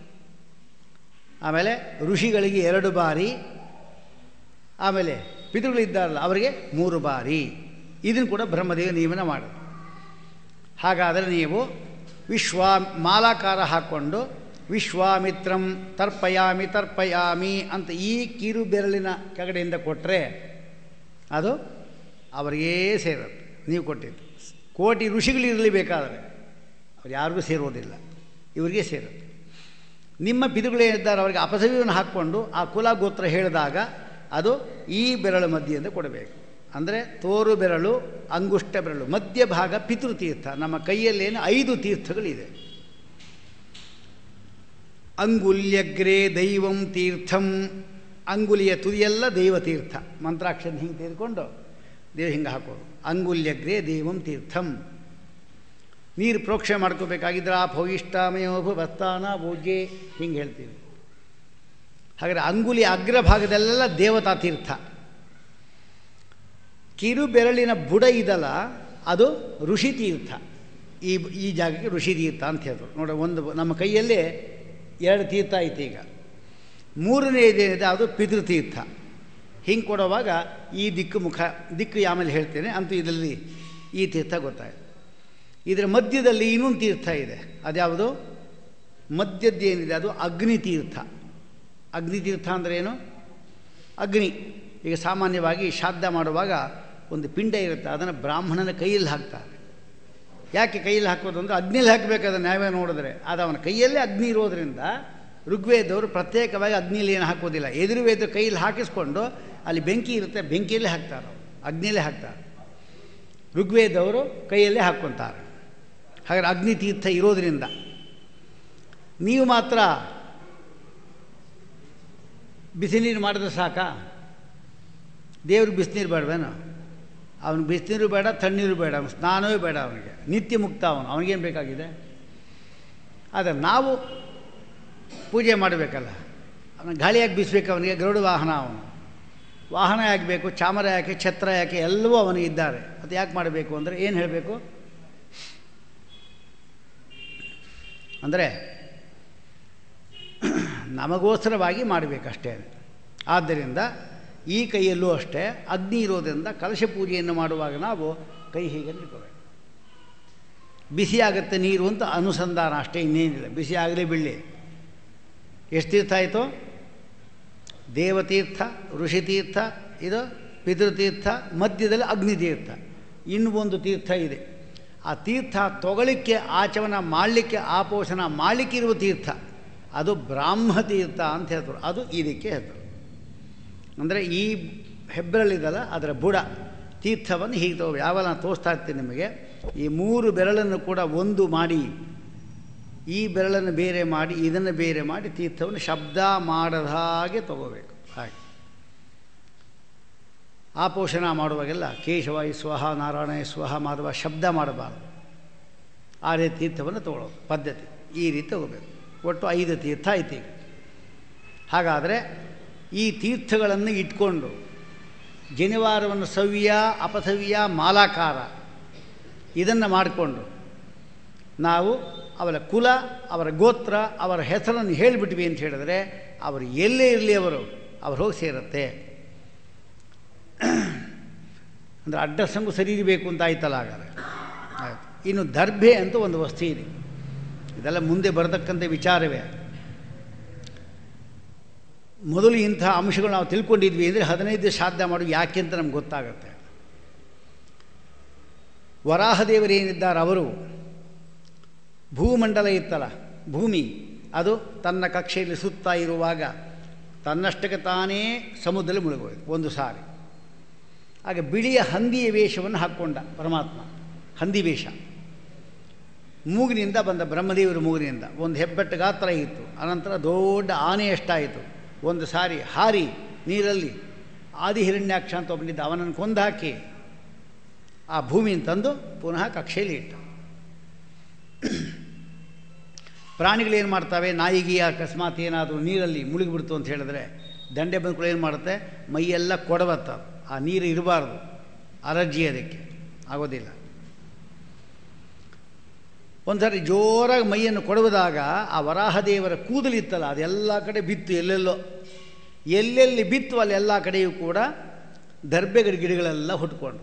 ಆಮೇಲೆ ಋಷಿಗಳಿಗೆ ಎರಡು ಬಾರಿ ಆಮೇಲೆ ಪಿತೃಗಳಿದ್ದಾರಲ್ಲ ಅವರಿಗೆ ಮೂರು ಬಾರಿ ಇದನ್ನು ಕೂಡ ಬ್ರಹ್ಮದೇವ ನಿಯಮನ ಮಾಡೋದು ಹಾಗಾದರೆ ನೀವು ವಿಶ್ವಾ ಮಾಲಾಕಾರ ಹಾಕ್ಕೊಂಡು ವಿಶ್ವಾಮಿತ್ರಂ ತರ್ಪಯಾಮಿ ತರ್ಪಯಾಮಿ ಅಂತ ಈ ಕಿರು ಬೆರಳಿನ ಕೆಳಗಡೆಯಿಂದ ಕೊಟ್ಟರೆ ಅದು ಅವರಿಗೇ ಸೇರುತ್ತೆ ನೀವು ಕೊಟ್ಟಿದ್ದು ಕೋಟಿ ಋಷಿಗಳಿರಲಿ ಬೇಕಾದರೆ ಅವ್ರು ಯಾರಿಗೂ ಸೇರೋದಿಲ್ಲ ಇವರಿಗೆ ಸೇರುತ್ತೆ ನಿಮ್ಮ ಪಿತೃಗಳೇನಿದ್ದಾರೆ ಅವರಿಗೆ ಅಪಸವ್ಯವನ್ನು ಹಾಕ್ಕೊಂಡು ಆ ಕುಲ ಗೋತ್ರ ಹೇಳಿದಾಗ ಅದು ಈ ಬೆರಳು ಮಧ್ಯೆಯಿಂದ ಕೊಡಬೇಕು ಅಂದರೆ ತೋರು ಬೆರಳು ಅಂಗುಷ್ಟ ಬೆರಳು ಮಧ್ಯಭಾಗ ಪಿತೃತೀರ್ಥ ನಮ್ಮ ಕೈಯಲ್ಲೇನು ಐದು ತೀರ್ಥಗಳಿದೆ ಅಂಗುಲ್ಯಗ್ರೇ ದೈವಂ ತೀರ್ಥಂ ಅಂಗುಲಿಯ ತುದಿಯೆಲ್ಲ ದೈವತೀರ್ಥ ಮಂತ್ರಾಕ್ಷರ ಹಿಂಗೆ ತೆಗೆದುಕೊಂಡು ದೇವ್ ಹಿಂಗೆ ಹಾಕೋದು ಅಂಗುಲ್ಯಗ್ರೇ ದೈವಂ ತೀರ್ಥಂ ನೀರು ಪ್ರೋಕ್ಷಣೆ ಮಾಡ್ಕೋಬೇಕಾಗಿದ್ರೆ ಆ ಭವಿಷ್ಠಾಮಯೋಭ ಭಸ್ತಾನ ಭೋಜ್ಯೆ ಹಿಂಗೆ ಹೇಳ್ತೀವಿ ಹಾಗಾದರೆ ಅಂಗುಲಿ ಅಗ್ರಭಾಗದಲ್ಲೆಲ್ಲ ದೇವತಾ ತೀರ್ಥ ಕಿರು ಬೆರಳಿನ ಬುಡ ಇದಲ್ಲ ಅದು ಋಷಿ ತೀರ್ಥ ಈ ಈ ಜಾಗಕ್ಕೆ ಋಷಿ ತೀರ್ಥ ಅಂತ ಹೇಳಿದ್ರು ನೋಡಿ ಒಂದು ನಮ್ಮ ಕೈಯಲ್ಲೇ ಎರಡು ತೀರ್ಥ ಐತೆ ಈಗ ಮೂರನೇ ಇದೇನಿದೆ ಅದು ಪಿತೃತೀರ್ಥ ಹಿಂಗೆ ಕೊಡುವಾಗ ಈ ದಿಕ್ಕು ಮುಖ ದಿಕ್ಕು ಆಮೇಲೆ ಹೇಳ್ತೇನೆ ಅಂತೂ ಇದರಲ್ಲಿ ಈ ತೀರ್ಥ ಗೊತ್ತಾಯಿತು ಇದರ ಮಧ್ಯದಲ್ಲಿ ಇನ್ನೊಂದು ತೀರ್ಥ ಇದೆ ಅದ್ಯಾವುದು ಮಧ್ಯದ್ದೇನಿದೆ ಅದು ಅಗ್ನಿತೀರ್ಥ ಅಗ್ನಿತೀರ್ಥ ಅಂದರೆ ಏನು ಅಗ್ನಿ ಈಗ ಸಾಮಾನ್ಯವಾಗಿ ಶ್ರಾದ್ದ ಮಾಡುವಾಗ ಒಂದು ಪಿಂಡ ಇರುತ್ತೆ ಅದನ್ನು ಬ್ರಾಹ್ಮಣನ ಕೈಯಲ್ಲಿ ಹಾಕ್ತಾರೆ ಯಾಕೆ ಕೈಯಲ್ಲಿ ಹಾಕೋದು ಅಂದರೆ ಅಗ್ನಿಯಲ್ಲಿ ಹಾಕಬೇಕಾದ ನ್ಯಾಯ ನೋಡಿದ್ರೆ ಅದು ಅವನ ಕೈಯಲ್ಲೇ ಅಗ್ನಿ ಇರೋದರಿಂದ ಋಗ್ವೇದವರು ಪ್ರತ್ಯೇಕವಾಗಿ ಅಗ್ನಿಯಲ್ಲಿ ಏನು ಹಾಕೋದಿಲ್ಲ ಎದುರುವೇದ ಕೈಯಲ್ಲಿ ಹಾಕಿಸ್ಕೊಂಡು ಅಲ್ಲಿ ಬೆಂಕಿ ಇರುತ್ತೆ ಬೆಂಕಿಯಲ್ಲೇ ಹಾಕ್ತಾರೆ ಅಗ್ನಿಯಲ್ಲೇ ಹಾಕ್ತಾರೆ ಋಗ್ವೇದವರು ಕೈಯಲ್ಲೇ ಹಾಕ್ಕೊತಾರೆ ಹಾಗಾದ್ರೆ ಅಗ್ನಿ ತೀರ್ಥ ಇರೋದರಿಂದ ನೀವು ಮಾತ್ರ ಬಿಸಿ ನೀರು ಮಾಡಿದ್ರೆ ಸಾಕಾ ದೇವ್ರಿಗೆ ಬಿಸಿನೀರು ಬೇಡವೇನು ಅವನಿಗೆ ಬಿಸಿನೀರು ಬೇಡ ತಣ್ಣೀರು ಬೇಡ ಅವ್ನು ಸ್ನಾನವೇ ಬೇಡ ಅವನಿಗೆ ನಿತ್ಯ ಮುಕ್ತ ಅವನು ಅವನಿಗೇನು ಬೇಕಾಗಿದೆ ಆದರೆ ನಾವು ಪೂಜೆ ಮಾಡಬೇಕಲ್ಲ ಅವನು ಗಾಳಿಯಾಗಿ ಬೀಸಬೇಕು ಅವನಿಗೆ ಗರುಡ ವಾಹನ ಅವನು ವಾಹನ ಯಾಕೆ ಚಾಮರ ಯಾಕೆ ಛತ್ರ ಯಾಕೆ ಎಲ್ಲವೂ ಅವನಿಗೆ ಇದ್ದಾರೆ ಅದು ಯಾಕೆ ಮಾಡಬೇಕು ಅಂದರೆ ಏನು ಹೇಳಬೇಕು ಅಂದರೆ ನಮಗೋಸ್ಕರವಾಗಿ ಮಾಡಬೇಕಷ್ಟೇ ಆದ್ದರಿಂದ ಈ ಕೈಯಲ್ಲೂ ಅಷ್ಟೇ ಅಗ್ನಿ ಇರೋದರಿಂದ ಕಲಶ ಪೂಜೆಯನ್ನು ಮಾಡುವಾಗ ನಾವು ಕೈ ಹೀಗೆ ಇಟ್ಕೋಬೇಕು ಬಿಸಿ ಆಗುತ್ತೆ ನೀರು ಅಂತ ಅನುಸಂಧಾನ ಅಷ್ಟೇ ಇನ್ನೇನಿಲ್ಲ ಬಿಸಿ ಆಗಲಿ ಬಿಡಲಿ ಎಷ್ಟು ತೀರ್ಥ ಆಯಿತು ದೇವತೀರ್ಥ ಋಷಿತೀರ್ಥ ಇದು ಪಿತೃತೀರ್ಥ ಮಧ್ಯದಲ್ಲಿ ಅಗ್ನಿತೀರ್ಥ ಇನ್ನೂ ಒಂದು ತೀರ್ಥ ಇದೆ ಆ ತೀರ್ಥ ತೊಗೊಳಿಕ್ಕೆ ಆಚಮನ ಮಾಡಲಿಕ್ಕೆ ಆಪೋಷಣ ಮಾಡಲಿಕ್ಕೆ ಇರುವ ತೀರ್ಥ ಅದು ಬ್ರಾಹ್ಮ ತೀರ್ಥ ಅಂತ ಹೇಳ್ತಾರೆ ಅದು ಇದಕ್ಕೆ ಹೇಳ್ತಾರೆ ಅಂದರೆ ಈ ಹೆಬ್ಬೆರಳಿದಲ್ಲ ಅದರ ಬುಡ ತೀರ್ಥವನ್ನು ಹೀಗೆ ತಗೋ ಯಾವಾಗ ನಾನು ತೋರಿಸ್ತಾ ಇರ್ತೀನಿ ನಿಮಗೆ ಈ ಮೂರು ಬೆರಳನ್ನು ಕೂಡ ಒಂದು ಮಾಡಿ ಈ ಬೆರಳನ್ನು ಬೇರೆ ಮಾಡಿ ಇದನ್ನು ಬೇರೆ ಮಾಡಿ ತೀರ್ಥವನ್ನು ಶಬ್ದ ಮಾಡದ ಹಾಗೆ ತಗೋಬೇಕು ಹಾಗೆ ಆಪೋಷಣ ಮಾಡುವಾಗೆಲ್ಲ ಕೇಶವಾಯ ಸ್ವಹ ನಾರಾಯಣ ಸ್ವಹ ಮಾಧವ ಶಬ್ದ ಮಾಡಬಾರ್ದು ಆ ರೀತಿ ತೀರ್ಥವನ್ನು ತಗೊಳ್ಳೋದು ಪದ್ಧತಿ ಈ ರೀತಿ ತಗೋಬೇಕು ಒಟ್ಟು ಐದು ತೀರ್ಥ ಐತಿ ಈಗ ಹಾಗಾದರೆ ಈ ತೀರ್ಥಗಳನ್ನು ಇಟ್ಕೊಂಡು ಜನಿವಾರವನ್ನು ಸವ್ಯ ಅಪಸವ್ಯ ಮಾಲಾಕಾರ ಇದನ್ನು ಮಾಡಿಕೊಂಡು ನಾವು ಅವರ ಕುಲ ಅವರ ಗೋತ್ರ ಅವರ ಹೆಸರನ್ನು ಹೇಳಿಬಿಟ್ವಿ ಅಂತ ಹೇಳಿದ್ರೆ ಅವರು ಎಲ್ಲೇ ಇರಲಿ ಅವರು ಅವ್ರು ಹೋಗಿ ಸೇರುತ್ತೆ ಅಂದರೆ ಅಡ್ರೆಸ್ಸಂಗೂ ಸರಿ ಇರಬೇಕು ಅಂತ ಆಯ್ತಲ್ಲ ಹಾಗಾದ್ರೆ ಆಯ್ತು ಇನ್ನು ದರ್ಭೆ ಅಂತ ಒಂದು ವಸ್ತು ಇದೆ ಇದೆಲ್ಲ ಮುಂದೆ ಬರತಕ್ಕಂಥ ವಿಚಾರವೇ ಮೊದಲು ಇಂಥ ಅಂಶಗಳು ನಾವು ತಿಳ್ಕೊಂಡಿದ್ವಿ ಅಂದರೆ ಹದಿನೈದು ಶ್ರಾದ್ದ ಮಾಡು ಯಾಕೆ ಅಂತ ನಮ್ಗೆ ಗೊತ್ತಾಗುತ್ತೆ ವರಾಹದೇವರೇನಿದ್ದಾರೆ ಅವರು ಭೂಮಂಡಲ ಇತ್ತಲ್ಲ ಭೂಮಿ ಅದು ತನ್ನ ಕಕ್ಷೆಯಲ್ಲಿ ಸುತ್ತಾ ಇರುವಾಗ ತನ್ನಷ್ಟಕ್ಕೆ ತಾನೇ ಸಮುದ್ರದಲ್ಲಿ ಮುಳುಗೋಯ್ತು ಒಂದು ಸಾರಿ ಆಗ ಬಿಳಿಯ ಹಂದಿಯ ವೇಷವನ್ನು ಹಾಕ್ಕೊಂಡ ಪರಮಾತ್ಮ ಹಂದಿ ವೇಷ ಮೂಗಿನಿಂದ ಬಂದ ಬ್ರಹ್ಮದೇವರ ಮೂಗಿನಿಂದ ಒಂದು ಹೆಬ್ಬೆಟ್ಟು ಗಾತ್ರ ಇತ್ತು ಅನಂತರ ದೊಡ್ಡ ಆನೆ ಎಷ್ಟಾಯಿತು ಒಂದು ಸಾರಿ ಹಾರಿ ನೀರಲ್ಲಿ ಆದಿಹಿರಣ್ಯಾಕ್ಷ ಅಂತ ಒಬ್ಬನಿದ್ದ ಅವನನ್ನು ಕೊಂದು ಹಾಕಿ ಆ ಭೂಮಿನ ತಂದು ಪುನಃ ಕಕ್ಷೆಯಲ್ಲಿ ಇಟ್ಟ ಪ್ರಾಣಿಗಳೇನು ಮಾಡ್ತವೆ ನಾಯಿಗೆ ಅಕಸ್ಮಾತ್ ಏನಾದರೂ ನೀರಲ್ಲಿ ಮುಳುಗಿಬಿಡ್ತು ಅಂತ ಹೇಳಿದ್ರೆ ದಂಡೆ ಬಂದ್ಗಳು ಏನು ಮಾಡುತ್ತೆ ಮೈಯೆಲ್ಲ ಕೊಡವತ್ತ ಆ ನೀರು ಇರಬಾರ್ದು ಅಲರ್ಜಿ ಅದಕ್ಕೆ ಆಗೋದಿಲ್ಲ ಒಂದು ಸಾರಿ ಜೋರಾಗಿ ಮೈಯನ್ನು ಕೊಡುವುದಾಗ ಆ ವರಾಹದೇವರ ಕೂದಲಿತ್ತಲ್ಲ ಅದೆಲ್ಲ ಕಡೆ ಬಿತ್ತು ಎಲ್ಲೆಲ್ಲೋ ಎಲ್ಲೆಲ್ಲಿ ಬಿತ್ತು ಅಲ್ಲೆಲ್ಲ ಕಡೆಯೂ ಕೂಡ ದರ್ಬೆಗಡಿ ಗಿಡಗಳೆಲ್ಲ ಹುಟ್ಕೊಂಡು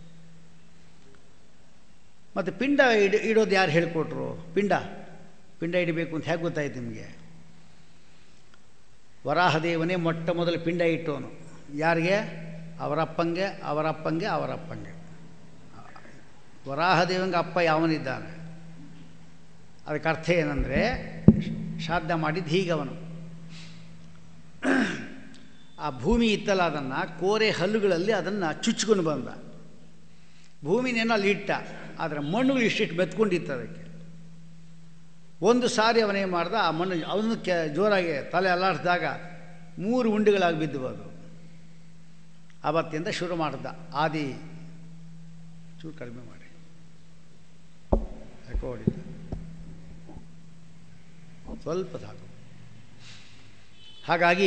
ಮತ್ತು ಪಿಂಡ ಇಡ ಇಡೋದು ಯಾರು ಹೇಳಿಕೊಟ್ರು ಪಿಂಡ ಪಿಂಡ ಇಡಬೇಕು ಅಂತ ಹೇಗೆ ಗೊತ್ತಾಯ್ತು ನಿಮಗೆ ವರಾಹದೇವನೇ ಮೊಟ್ಟ ಮೊದಲು ಪಿಂಡ ಇಟ್ಟವನು ಯಾರಿಗೆ ಅವರಪ್ಪಂಗೆ ಅವರಪ್ಪಂಗೆ ಅವರಪ್ಪಂಗೆ ವರಾಹದೇವಂಗೆ ಅಪ್ಪ ಯಾವನಿದ್ದಾನೆ ಅದಕ್ಕೆ ಅರ್ಥ ಏನಂದರೆ ಶ್ರಾದ್ದ ಮಾಡಿದ್ದು ಹೀಗವನು ಆ ಭೂಮಿ ಇತ್ತಲ್ಲ ಅದನ್ನು ಕೋರೆ ಹಲ್ಲುಗಳಲ್ಲಿ ಅದನ್ನು ಚುಚ್ಕೊಂಡು ಬಂದ ಭೂಮಿನೇನೋ ಅಲ್ಲಿ ಇಟ್ಟ ಆದರೆ ಮಣ್ಣುಗಳು ಇಷ್ಟಿಷ್ಟು ಬೆತ್ಕೊಂಡಿತ್ತು ಅದಕ್ಕೆ ಒಂದು ಸಾರಿ ಅವನೇನು ಮಾಡ್ದ ಆ ಮಣ್ಣು ಅವನು ಕೆ ಜೋರಾಗಿ ತಲೆ ಅಲ್ಲಾಡಿಸಿದಾಗ ಮೂರು ಉಂಡೆಗಳಾಗಿ ಬಿದ್ದು ಅದು ಆವತ್ತಿಂದ ಶುರು ಮಾಡ್ದ ಆದಿ ಚೂರು ಕಡಿಮೆ ಮಾಡಿ ಯಾಕೋ ಹೊಡಿತ ಸ್ವಲ್ಪ ಸಾಕು ಹಾಗಾಗಿ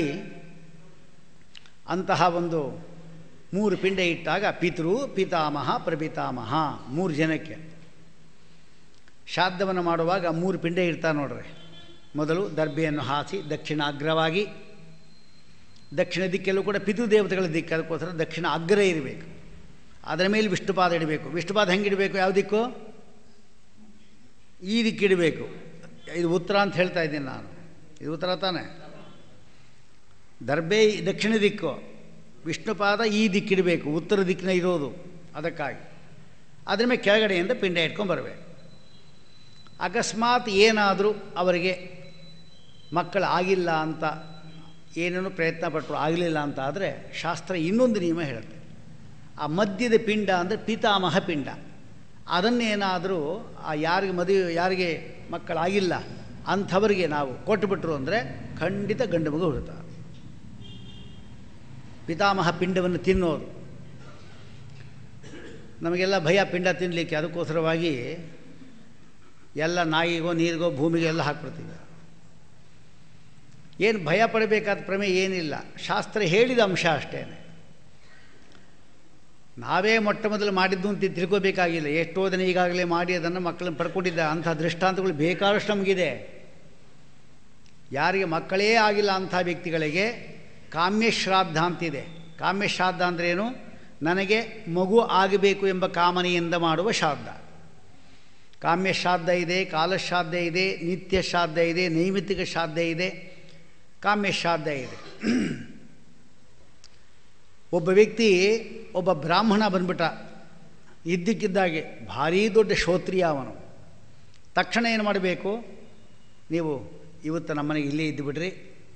ಅಂತಹ ಒಂದು ಮೂರು ಪಿಂಡ ಇಟ್ಟಾಗ ಪಿತೃ ಪಿತಾಮಹ ಪ್ರಪಿತಾಮಹ ಮೂರು ಜನಕ್ಕೆ ಶ್ರಾದ್ದವನ್ನು ಮಾಡುವಾಗ ಮೂರು ಪಿಂಡ ಇರ್ತಾ ನೋಡ್ರಿ ಮೊದಲು ದರ್ಬೆಯನ್ನು ಹಾಸಿ ದಕ್ಷಿಣ ಅಗ್ರವಾಗಿ ದಕ್ಷಿಣ ದಿಕ್ಕಲ್ಲೂ ಕೂಡ ಪಿತೃದೇವತೆಗಳ ದಿಕ್ಕು ಅದಕ್ಕೋಸ್ಕರ ದಕ್ಷಿಣ ಅಗ್ರ ಇರಬೇಕು ಅದರ ಮೇಲೆ ವಿಷ್ಣುಪಾದ ಇಡಬೇಕು ವಿಷ್ಣುಪಾದ ಹೆಂಗಿಡಬೇಕು ಯಾವ ದಿಕ್ಕು ಈ ದಿಕ್ಕಿಡಬೇಕು ಇದು ಉತ್ತರ ಅಂತ ಹೇಳ್ತಾ ಇದ್ದೀನಿ ನಾನು ಇದು ಉತ್ತರ ತಾನೆ ದರ್ಬೆ ದಕ್ಷಿಣ ದಿಕ್ಕು ವಿಷ್ಣುಪಾದ ಈ ದಿಕ್ಕಿಡಬೇಕು ಉತ್ತರ ದಿಕ್ಕಿನ ಇರೋದು ಅದಕ್ಕಾಗಿ ಅದ್ರ ಮೇಲೆ ಕೆಳಗಡೆಯಿಂದ ಪಿಂಡ ಇಟ್ಕೊಂಡು ಬರಬೇಕು ಅಕಸ್ಮಾತ್ ಏನಾದರೂ ಅವರಿಗೆ ಮಕ್ಕಳು ಆಗಿಲ್ಲ ಅಂತ ಏನೇನು ಪ್ರಯತ್ನ ಪಟ್ಟರು ಆಗಲಿಲ್ಲ ಅಂತ ಆದರೆ ಶಾಸ್ತ್ರ ಇನ್ನೊಂದು ನಿಯಮ ಹೇಳುತ್ತೆ ಆ ಮಧ್ಯದ ಪಿಂಡ ಅಂದರೆ ಪಿತಾಮಹ ಪಿಂಡ ಅದನ್ನೇನಾದರೂ ಆ ಯಾರಿಗೆ ಮದುವೆ ಯಾರಿಗೆ ಮಕ್ಕಳಾಗಿಲ್ಲ ಅಂಥವರಿಗೆ ನಾವು ಕೊಟ್ಟುಬಿಟ್ರು ಅಂದರೆ ಖಂಡಿತ ಗಂಡು ಮಗು ಹುಡುತ್ತಾರೆ ಪಿತಾಮಹ ಪಿಂಡವನ್ನು ತಿನ್ನೋದು ನಮಗೆಲ್ಲ ಭಯ ಪಿಂಡ ತಿನ್ನಲಿಕ್ಕೆ ಅದಕ್ಕೋಸ್ಕರವಾಗಿ ಎಲ್ಲ ನಾಯಿಗೋ ನೀರಿಗೋ ಭೂಮಿಗೆ ಎಲ್ಲ ಹಾಕ್ಬಿಡ್ತೀವಿ ಏನು ಭಯ ಪಡಬೇಕಾದ ಪ್ರಮೇಯ ಏನಿಲ್ಲ ಶಾಸ್ತ್ರ ಹೇಳಿದ ಅಂಶ ಅಷ್ಟೇ ನಾವೇ ಮೊಟ್ಟ ಮೊದಲು ಮಾಡಿದ್ದು ಅಂತ ತಿಳ್ಕೋಬೇಕಾಗಿಲ್ಲ ಎಷ್ಟೋ ದಿನ ಈಗಾಗಲೇ ಮಾಡಿ ಅದನ್ನು ಮಕ್ಕಳನ್ನು ಪಡ್ಕೊಂಡಿದ್ದ ಅಂಥ ದೃಷ್ಟಾಂತಗಳು ಬೇಕಾದಷ್ಟು ನಮಗಿದೆ ಯಾರಿಗೆ ಮಕ್ಕಳೇ ಆಗಿಲ್ಲ ಅಂಥ ವ್ಯಕ್ತಿಗಳಿಗೆ ಕಾಮ್ಯಶ್ರಾದ್ದ ಅಂತಿದೆ ಕಾಮ್ಯಶ್ರಾದ್ದ ಅಂದ್ರೇನು ನನಗೆ ಮಗು ಆಗಬೇಕು ಎಂಬ ಕಾಮನೆಯಿಂದ ಮಾಡುವ ಶ್ರಾದ್ದ ಕಾಮ್ಯಶ್ರಾದ್ದ ಇದೆ ಕಾಲಶ್ರಾದ್ದ ಇದೆ ನಿತ್ಯ ಶ್ರಾದ್ದ ಇದೆ ನೈಮಿತ್ತಿಕ ಶ್ರಾದ್ದ ಇದೆ ಕಾಮ್ಯಶ್ರಾದ್ದ ಇದೆ ಒಬ್ಬ ವ್ಯಕ್ತಿ ಒಬ್ಬ ಬ್ರಾಹ್ಮಣ ಬಂದ್ಬಿಟ್ಟ ಇದ್ದಕ್ಕಿದ್ದಾಗೆ ಭಾರೀ ದೊಡ್ಡ ಶ್ರೋತ್ರಿಯ ಅವನು ತಕ್ಷಣ ಏನು ಮಾಡಬೇಕು ನೀವು ಇವತ್ತು ನಮ್ಮನೆಗೆ ಇಲ್ಲೇ ಇದ್ದು ಬಿಡ್ರಿ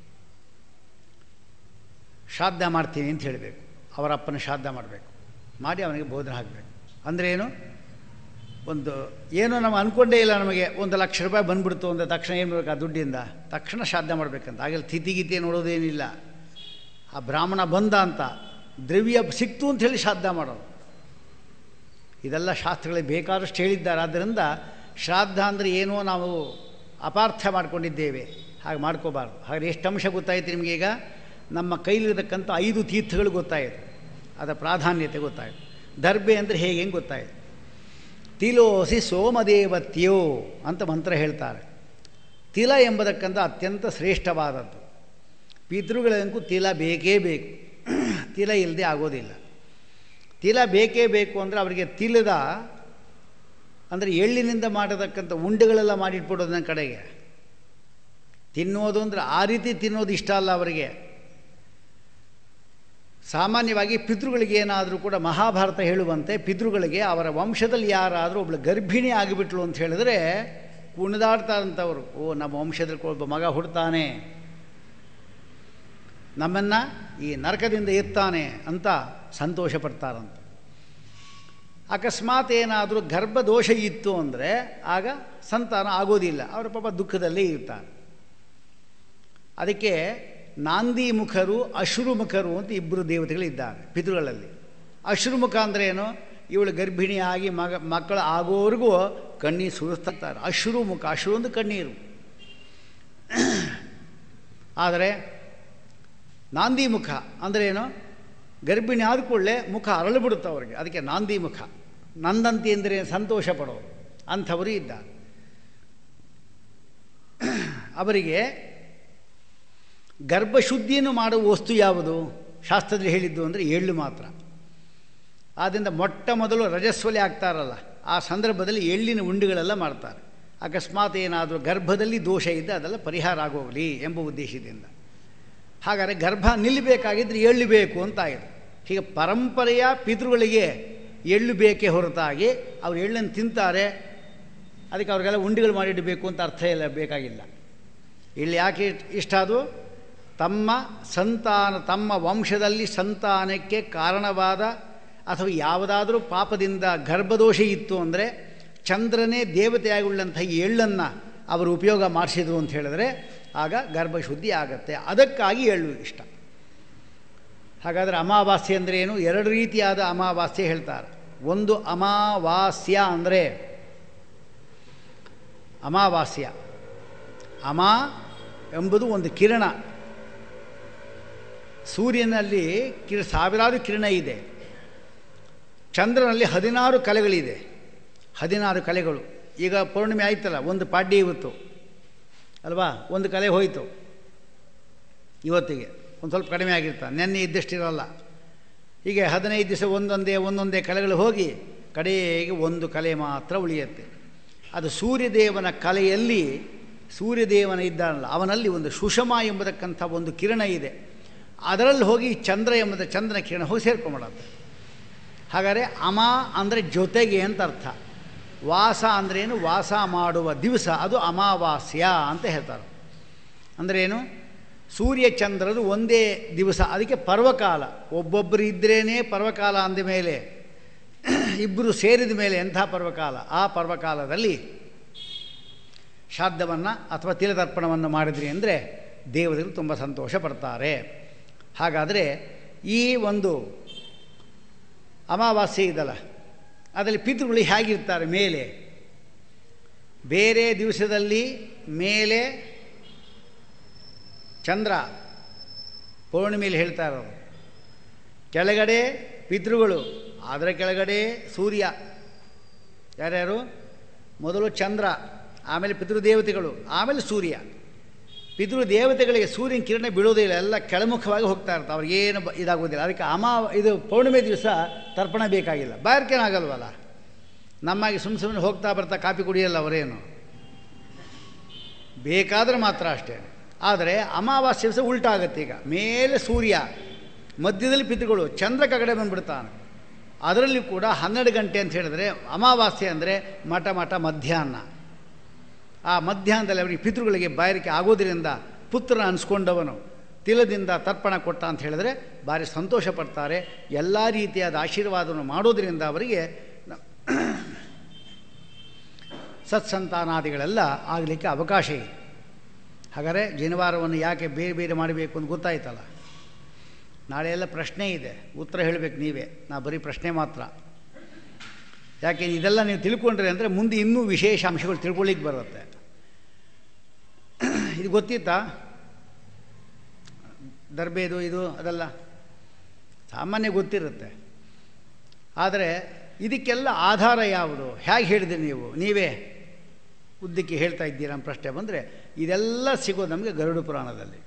ಶ್ರಾದ್ದ ಮಾಡ್ತೀನಿ ಅಂತ ಹೇಳಬೇಕು ಅವರ ಅಪ್ಪನ ಶ್ರಾದ್ದ ಮಾಡಬೇಕು ಮಾಡಿ ಅವನಿಗೆ ಬೋಧನೆ ಹಾಕಬೇಕು ಅಂದರೆ ಏನು ಒಂದು ಏನೋ ನಾವು ಅಂದ್ಕೊಂಡೇ ಇಲ್ಲ ನಮಗೆ ಒಂದು ಲಕ್ಷ ರೂಪಾಯಿ ಬಂದ್ಬಿಡ್ತು ಅಂದರೆ ತಕ್ಷಣ ಏನು ಮಾಡಬೇಕು ಆ ದುಡ್ಡಿಂದ ತಕ್ಷಣ ಶ್ರಾದ್ದ ಮಾಡಬೇಕಂತ ಹಾಗೆಲ್ಲ ತಿಥಿಗಿತಿ ನೋಡೋದೇನಿಲ್ಲ ಆ ಬ್ರಾಹ್ಮಣ ಬಂದ ಅಂತ ದ್ರವ್ಯ ಸಿಕ್ತು ಅಂತ ಹೇಳಿ ಶ್ರಾದ್ದ ಮಾಡೋದು ಇದೆಲ್ಲ ಶಾಸ್ತ್ರಗಳಿಗೆ ಬೇಕಾದಷ್ಟು ಹೇಳಿದ್ದಾರೆ ಆದ್ದರಿಂದ ಶ್ರಾದ್ದ ಅಂದರೆ ಏನೋ ನಾವು ಅಪಾರ್ಥ ಮಾಡ್ಕೊಂಡಿದ್ದೇವೆ ಹಾಗೆ ಮಾಡ್ಕೋಬಾರ್ದು ಹಾಗೆ ಎಷ್ಟು ಅಂಶ ಗೊತ್ತಾಯಿತು ನಿಮಗೀಗ ನಮ್ಮ ಕೈಲಿರತಕ್ಕಂಥ ಐದು ತೀರ್ಥಗಳು ಗೊತ್ತಾಯಿತು ಅದರ ಪ್ರಾಧಾನ್ಯತೆ ಗೊತ್ತಾಯಿತು ದರ್ಬೆ ಅಂದರೆ ಹೇಗೆ ಹೆಂಗೆ ಗೊತ್ತಾಯಿತು ತಿಲೋಸಿ ಸೋಮದೇವತ್ಯೋ ಅಂತ ಮಂತ್ರ ಹೇಳ್ತಾರೆ ತಿಲ ಎಂಬುದಕ್ಕಂತ ಅತ್ಯಂತ ಶ್ರೇಷ್ಠವಾದದ್ದು ಪಿತೃಗಳಿಗೂ ತಿಲ ಬೇಕೇ ಬೇಕು ತಿಲ ಇಲ್ಲದೆ ಆಗೋದಿಲ್ಲ ತಿಲ ಬೇಕೇ ಬೇಕು ಅಂದರೆ ಅವರಿಗೆ ತಿಲದ ಅಂದರೆ ಎಳ್ಳಿನಿಂದ ಮಾಡತಕ್ಕಂಥ ಉಂಡೆಗಳೆಲ್ಲ ಮಾಡಿಟ್ಬಿಡೋದು ನನ್ನ ಕಡೆಗೆ ತಿನ್ನೋದು ಅಂದರೆ ಆ ರೀತಿ ತಿನ್ನೋದು ಇಷ್ಟ ಅಲ್ಲ ಅವರಿಗೆ ಸಾಮಾನ್ಯವಾಗಿ ಪಿತೃಗಳಿಗೆ ಏನಾದರೂ ಕೂಡ ಮಹಾಭಾರತ ಹೇಳುವಂತೆ ಪಿತೃಗಳಿಗೆ ಅವರ ವಂಶದಲ್ಲಿ ಯಾರಾದರೂ ಒಬ್ಬಳು ಗರ್ಭಿಣಿ ಆಗಿಬಿಟ್ಲು ಅಂತ ಹೇಳಿದ್ರೆ ಕುಣಿದಾಡ್ತಾರಂಥವ್ರು ಓ ನಮ್ಮ ವಂಶದಲ್ಲಿ ಒಬ್ಬ ಮಗ ಹುಡ್ತಾನೆ ನಮ್ಮನ್ನು ಈ ನರಕದಿಂದ ಎತ್ತಾನೆ ಅಂತ ಸಂತೋಷ ಪಡ್ತಾರಂತ ಅಕಸ್ಮಾತ್ ಏನಾದರೂ ಗರ್ಭದೋಷ ಇತ್ತು ಅಂದರೆ ಆಗ ಸಂತಾನ ಆಗೋದಿಲ್ಲ ಅವರ ಪಾಪ ದುಃಖದಲ್ಲೇ ಇರ್ತಾನೆ ಅದಕ್ಕೆ ನಾಂದಿ ಮುಖರು ಅಶ್ರುಮುಖರು ಅಂತ ಇಬ್ಬರು ದೇವತೆಗಳಿದ್ದಾರೆ ಪಿತೃಗಳಲ್ಲಿ ಅಶ್ರುಮುಖ ಅಂದರೆ ಏನು ಇವಳು ಗರ್ಭಿಣಿಯಾಗಿ ಮಗ ಮಕ್ಕಳು ಆಗೋವರೆಗೂ ಕಣ್ಣೀರು ಸುರಿಸ್ತಾರೆ ಅಶ್ರುಮುಖ ಅಶ್ರು ಒಂದು ಕಣ್ಣೀರು ಆದರೆ ನಾಂದಿ ಮುಖ ಅಂದರೆ ಏನು ಗರ್ಭಿಣಿ ಆದ ಕೂಡಲೇ ಮುಖ ಅರಳಿಬಿಡುತ್ತೆ ಅವರಿಗೆ ಅದಕ್ಕೆ ನಾಂದಿ ಮುಖ ನಂದಂತಿ ಅಂದರೆ ಸಂತೋಷ ಪಡೋರು ಅಂಥವರು ಇದ್ದಾರೆ ಅವರಿಗೆ ಗರ್ಭಶುದ್ಧಿಯನ್ನು ಮಾಡುವ ವಸ್ತು ಯಾವುದು ಶಾಸ್ತ್ರದಲ್ಲಿ ಹೇಳಿದ್ದು ಅಂದರೆ ಎಳ್ಳು ಮಾತ್ರ ಆದ್ದರಿಂದ ಮೊಟ್ಟ ಮೊದಲು ರಜಸ್ವಲಿ ಆಗ್ತಾರಲ್ಲ ಆ ಸಂದರ್ಭದಲ್ಲಿ ಎಳ್ಳಿನ ಉಂಡುಗಳೆಲ್ಲ ಮಾಡ್ತಾರೆ ಅಕಸ್ಮಾತ್ ಏನಾದರೂ ಗರ್ಭದಲ್ಲಿ ದೋಷ ಇದ್ದ ಅದೆಲ್ಲ ಪರಿಹಾರ ಆಗೋಗಲಿ ಎಂಬ ಉದ್ದೇಶದಿಂದ ಹಾಗಾದರೆ ಗರ್ಭ ನಿಲ್ಲಬೇಕಾಗಿದ್ದರೆ ಎಳ್ಳು ಬೇಕು ಅಂತ ಆಯಿತು ಹೀಗೆ ಪರಂಪರೆಯ ಪಿತೃಗಳಿಗೆ ಎಳ್ಳು ಬೇಕೇ ಹೊರತಾಗಿ ಅವ್ರು ಎಳ್ಳನ್ನು ತಿಂತಾರೆ ಅದಕ್ಕೆ ಅವ್ರಿಗೆಲ್ಲ ಉಂಡಿಗಳು ಮಾಡಿಡಬೇಕು ಅಂತ ಅರ್ಥ ಇಲ್ಲ ಬೇಕಾಗಿಲ್ಲ ಇಲ್ಲಿ ಯಾಕೆ ಇಷ್ಟ ಅದು ತಮ್ಮ ಸಂತಾನ ತಮ್ಮ ವಂಶದಲ್ಲಿ ಸಂತಾನಕ್ಕೆ ಕಾರಣವಾದ ಅಥವಾ ಯಾವುದಾದ್ರೂ ಪಾಪದಿಂದ ಗರ್ಭದೋಷ ಇತ್ತು ಅಂದರೆ ಚಂದ್ರನೇ ದೇವತೆಯಾಗುಳ್ಳಂಥ ಎಳ್ಳನ್ನು ಅವರು ಉಪಯೋಗ ಮಾಡಿಸಿದ್ರು ಅಂತ ಹೇಳಿದ್ರೆ ಆಗ ಗರ್ಭಶುದ್ಧಿ ಆಗತ್ತೆ ಅದಕ್ಕಾಗಿ ಎಳ್ಳು ಇಷ್ಟ ಹಾಗಾದರೆ ಅಮಾವಾಸ್ಯೆ ಅಂದರೆ ಏನು ಎರಡು ರೀತಿಯಾದ ಅಮಾವಾಸ್ಯೆ ಹೇಳ್ತಾರೆ ಒಂದು ಅಮಾವಾಸ್ಯ ಅಂದರೆ ಅಮಾವಾಸ್ಯ ಅಮಾ ಎಂಬುದು ಒಂದು ಕಿರಣ ಸೂರ್ಯನಲ್ಲಿ ಕಿರ ಸಾವಿರಾರು ಕಿರಣ ಇದೆ ಚಂದ್ರನಲ್ಲಿ ಹದಿನಾರು ಕಲೆಗಳಿದೆ ಹದಿನಾರು ಕಲೆಗಳು ಈಗ ಪೌರ್ಣಿಮೆ ಆಯ್ತಲ್ಲ ಒಂದು ಪಾಡ್ಯ ಇವತ್ತು ಅಲ್ವಾ ಒಂದು ಕಲೆ ಹೋಯಿತು ಇವತ್ತಿಗೆ ಒಂದು ಸ್ವಲ್ಪ ಕಡಿಮೆ ಆಗಿರ್ತಾರೆ ನೆನ್ನೆ ಇದ್ದಷ್ಟಿರಲ್ಲ ಹೀಗೆ ಹದಿನೈದು ದಿವಸ ಒಂದೊಂದೇ ಒಂದೊಂದೇ ಕಲೆಗಳು ಹೋಗಿ ಕಡೆಗೆ ಒಂದು ಕಲೆ ಮಾತ್ರ ಉಳಿಯುತ್ತೆ ಅದು ಸೂರ್ಯದೇವನ ಕಲೆಯಲ್ಲಿ ಸೂರ್ಯದೇವನ ಇದ್ದಾನಲ್ಲ ಅವನಲ್ಲಿ ಒಂದು ಸುಷಮ ಎಂಬತಕ್ಕಂಥ ಒಂದು ಕಿರಣ ಇದೆ ಅದರಲ್ಲಿ ಹೋಗಿ ಚಂದ್ರ ಎಂಬುದ ಚಂದ್ರನ ಕಿರಣ ಹೋಗಿ ಸೇರ್ಕೊಂಬಿಡತ್ತೆ ಹಾಗಾದರೆ ಅಮ ಅಂದರೆ ಜೊತೆಗೆ ಅಂತ ಅರ್ಥ ವಾಸ ಅಂದ್ರೇನು ವಾಸ ಮಾಡುವ ದಿವಸ ಅದು ಅಮಾವಾಸ್ಯ ಅಂತ ಹೇಳ್ತಾರೆ ಅಂದ್ರೇನು ಸೂರ್ಯ ಚಂದ್ರರು ಒಂದೇ ದಿವಸ ಅದಕ್ಕೆ ಪರ್ವಕಾಲ ಒಬ್ಬೊಬ್ಬರು ಇದ್ರೇ ಪರ್ವಕಾಲ ಅಂದ ಮೇಲೆ ಇಬ್ಬರು ಸೇರಿದ ಮೇಲೆ ಎಂಥ ಪರ್ವಕಾಲ ಆ ಪರ್ವಕಾಲದಲ್ಲಿ ಶ್ರಾದ್ದವನ್ನು ಅಥವಾ ತಿಲತರ್ಪಣವನ್ನು ಮಾಡಿದ್ರಿ ಅಂದರೆ ದೇವತೆಗಳು ತುಂಬ ಸಂತೋಷ ಪಡ್ತಾರೆ ಹಾಗಾದರೆ ಈ ಒಂದು ಅಮಾವಾಸ್ಯೆ ಇದಲ್ಲ ಅದರಲ್ಲಿ ಪಿತೃಗಳು ಹೇಗಿರ್ತಾರೆ ಮೇಲೆ ಬೇರೆ ದಿವಸದಲ್ಲಿ ಮೇಲೆ ಚಂದ್ರ ಪೌರ್ಣಿಮೆಯಲ್ಲಿ ಹೇಳ್ತಾ ಇರೋರು ಕೆಳಗಡೆ ಪಿತೃಗಳು ಅದರ ಕೆಳಗಡೆ ಸೂರ್ಯ ಯಾರ್ಯಾರು ಮೊದಲು ಚಂದ್ರ ಆಮೇಲೆ ಪಿತೃದೇವತೆಗಳು ಆಮೇಲೆ ಸೂರ್ಯ ಪಿತೃದೇವತೆಗಳಿಗೆ ಸೂರ್ಯನ ಕಿರಣ ಬೀಳೋದೇ ಇಲ್ಲ ಎಲ್ಲ ಕೆಳಮುಖವಾಗಿ ಹೋಗ್ತಾ ಇರ್ತಾರೆ ಅವ್ರಿಗೇನು ಬ ಇದಾಗೋದಿಲ್ಲ ಅದಕ್ಕೆ ಅಮಾ ಇದು ಪೌರ್ಣಿಮೆ ದಿವಸ ತರ್ಪಣ ಬೇಕಾಗಿಲ್ಲ ಬಾರ್ಕೇನಾಗಲ್ವಲ್ಲ ನಮ್ಮಾಗಿ ಸುಮ್ಮ ಸುಮ್ಮನೆ ಹೋಗ್ತಾ ಬರ್ತಾ ಕಾಪಿ ಕುಡಿಯಲ್ಲ ಅವರೇನು ಬೇಕಾದರೆ ಮಾತ್ರ ಅಷ್ಟೇ ಆದರೆ ಅಮಾವಾಸ್ಯೆ ದಿವಸ ಉಲ್ಟಾ ಆಗುತ್ತೆ ಈಗ ಮೇಲೆ ಸೂರ್ಯ ಮಧ್ಯದಲ್ಲಿ ಪಿತೃಗಳು ಚಂದ್ರ ಕಗಡೆ ಬಂದುಬಿಡ್ತಾನೆ ಅದರಲ್ಲಿ ಕೂಡ ಹನ್ನೆರಡು ಗಂಟೆ ಅಂತ ಹೇಳಿದ್ರೆ ಅಮಾವಾಸ್ಯೆ ಅಂದರೆ ಮಠ ಮಠ ಮಧ್ಯಾಹ್ನ ಆ ಮಧ್ಯಾಹ್ನದಲ್ಲಿ ಅವರಿಗೆ ಪಿತೃಗಳಿಗೆ ಬಾಯಾರಿಕೆ ಆಗೋದರಿಂದ ಪುತ್ರ ಅನಿಸ್ಕೊಂಡವನು ತಿಲದಿಂದ ತರ್ಪಣ ಕೊಟ್ಟ ಅಂತ ಹೇಳಿದ್ರೆ ಭಾರಿ ಸಂತೋಷ ಪಡ್ತಾರೆ ಎಲ್ಲ ರೀತಿಯಾದ ಆಶೀರ್ವಾದವನ್ನು ಮಾಡೋದರಿಂದ ಅವರಿಗೆ ಸತ್ಸಂತಾನಾದಿಗಳೆಲ್ಲ ಆಗಲಿಕ್ಕೆ ಅವಕಾಶ ಇದೆ ಹಾಗಾದರೆ ಜನಿವಾರವನ್ನು ಯಾಕೆ ಬೇರೆ ಬೇರೆ ಮಾಡಬೇಕು ಅಂತ ಗೊತ್ತಾಯ್ತಲ್ಲ ನಾಳೆ ಎಲ್ಲ ಪ್ರಶ್ನೆ ಇದೆ ಉತ್ತರ ಹೇಳಬೇಕು ನೀವೇ ನಾ ಬರೀ ಪ್ರಶ್ನೆ ಮಾತ್ರ ಯಾಕೆ ಇದೆಲ್ಲ ನೀವು ತಿಳ್ಕೊಂಡ್ರೆ ಅಂದರೆ ಮುಂದೆ ಇನ್ನೂ ವಿಶೇಷ ಅಂಶಗಳು ತಿಳ್ಕೊಳ್ಳಿಕ್ಕೆ ಬರುತ್ತೆ ಇದು ಗೊತ್ತಿತ್ತಾ ದರ್ಬೇದು ಇದು ಅದೆಲ್ಲ ಸಾಮಾನ್ಯ ಗೊತ್ತಿರುತ್ತೆ ಆದರೆ ಇದಕ್ಕೆಲ್ಲ ಆಧಾರ ಯಾವುದು ಹೇಗೆ ಹೇಳಿದ್ರಿ ನೀವು ನೀವೇ ಉದ್ದಕ್ಕೆ ಹೇಳ್ತಾ ಇದ್ದೀರಾ ಅಂತ ಪ್ರಶ್ನೆ ಬಂದರೆ ಇದೆಲ್ಲ ಸಿಗೋದು ನಮಗೆ ಗರುಡ ಪುರಾಣದಲ್ಲಿ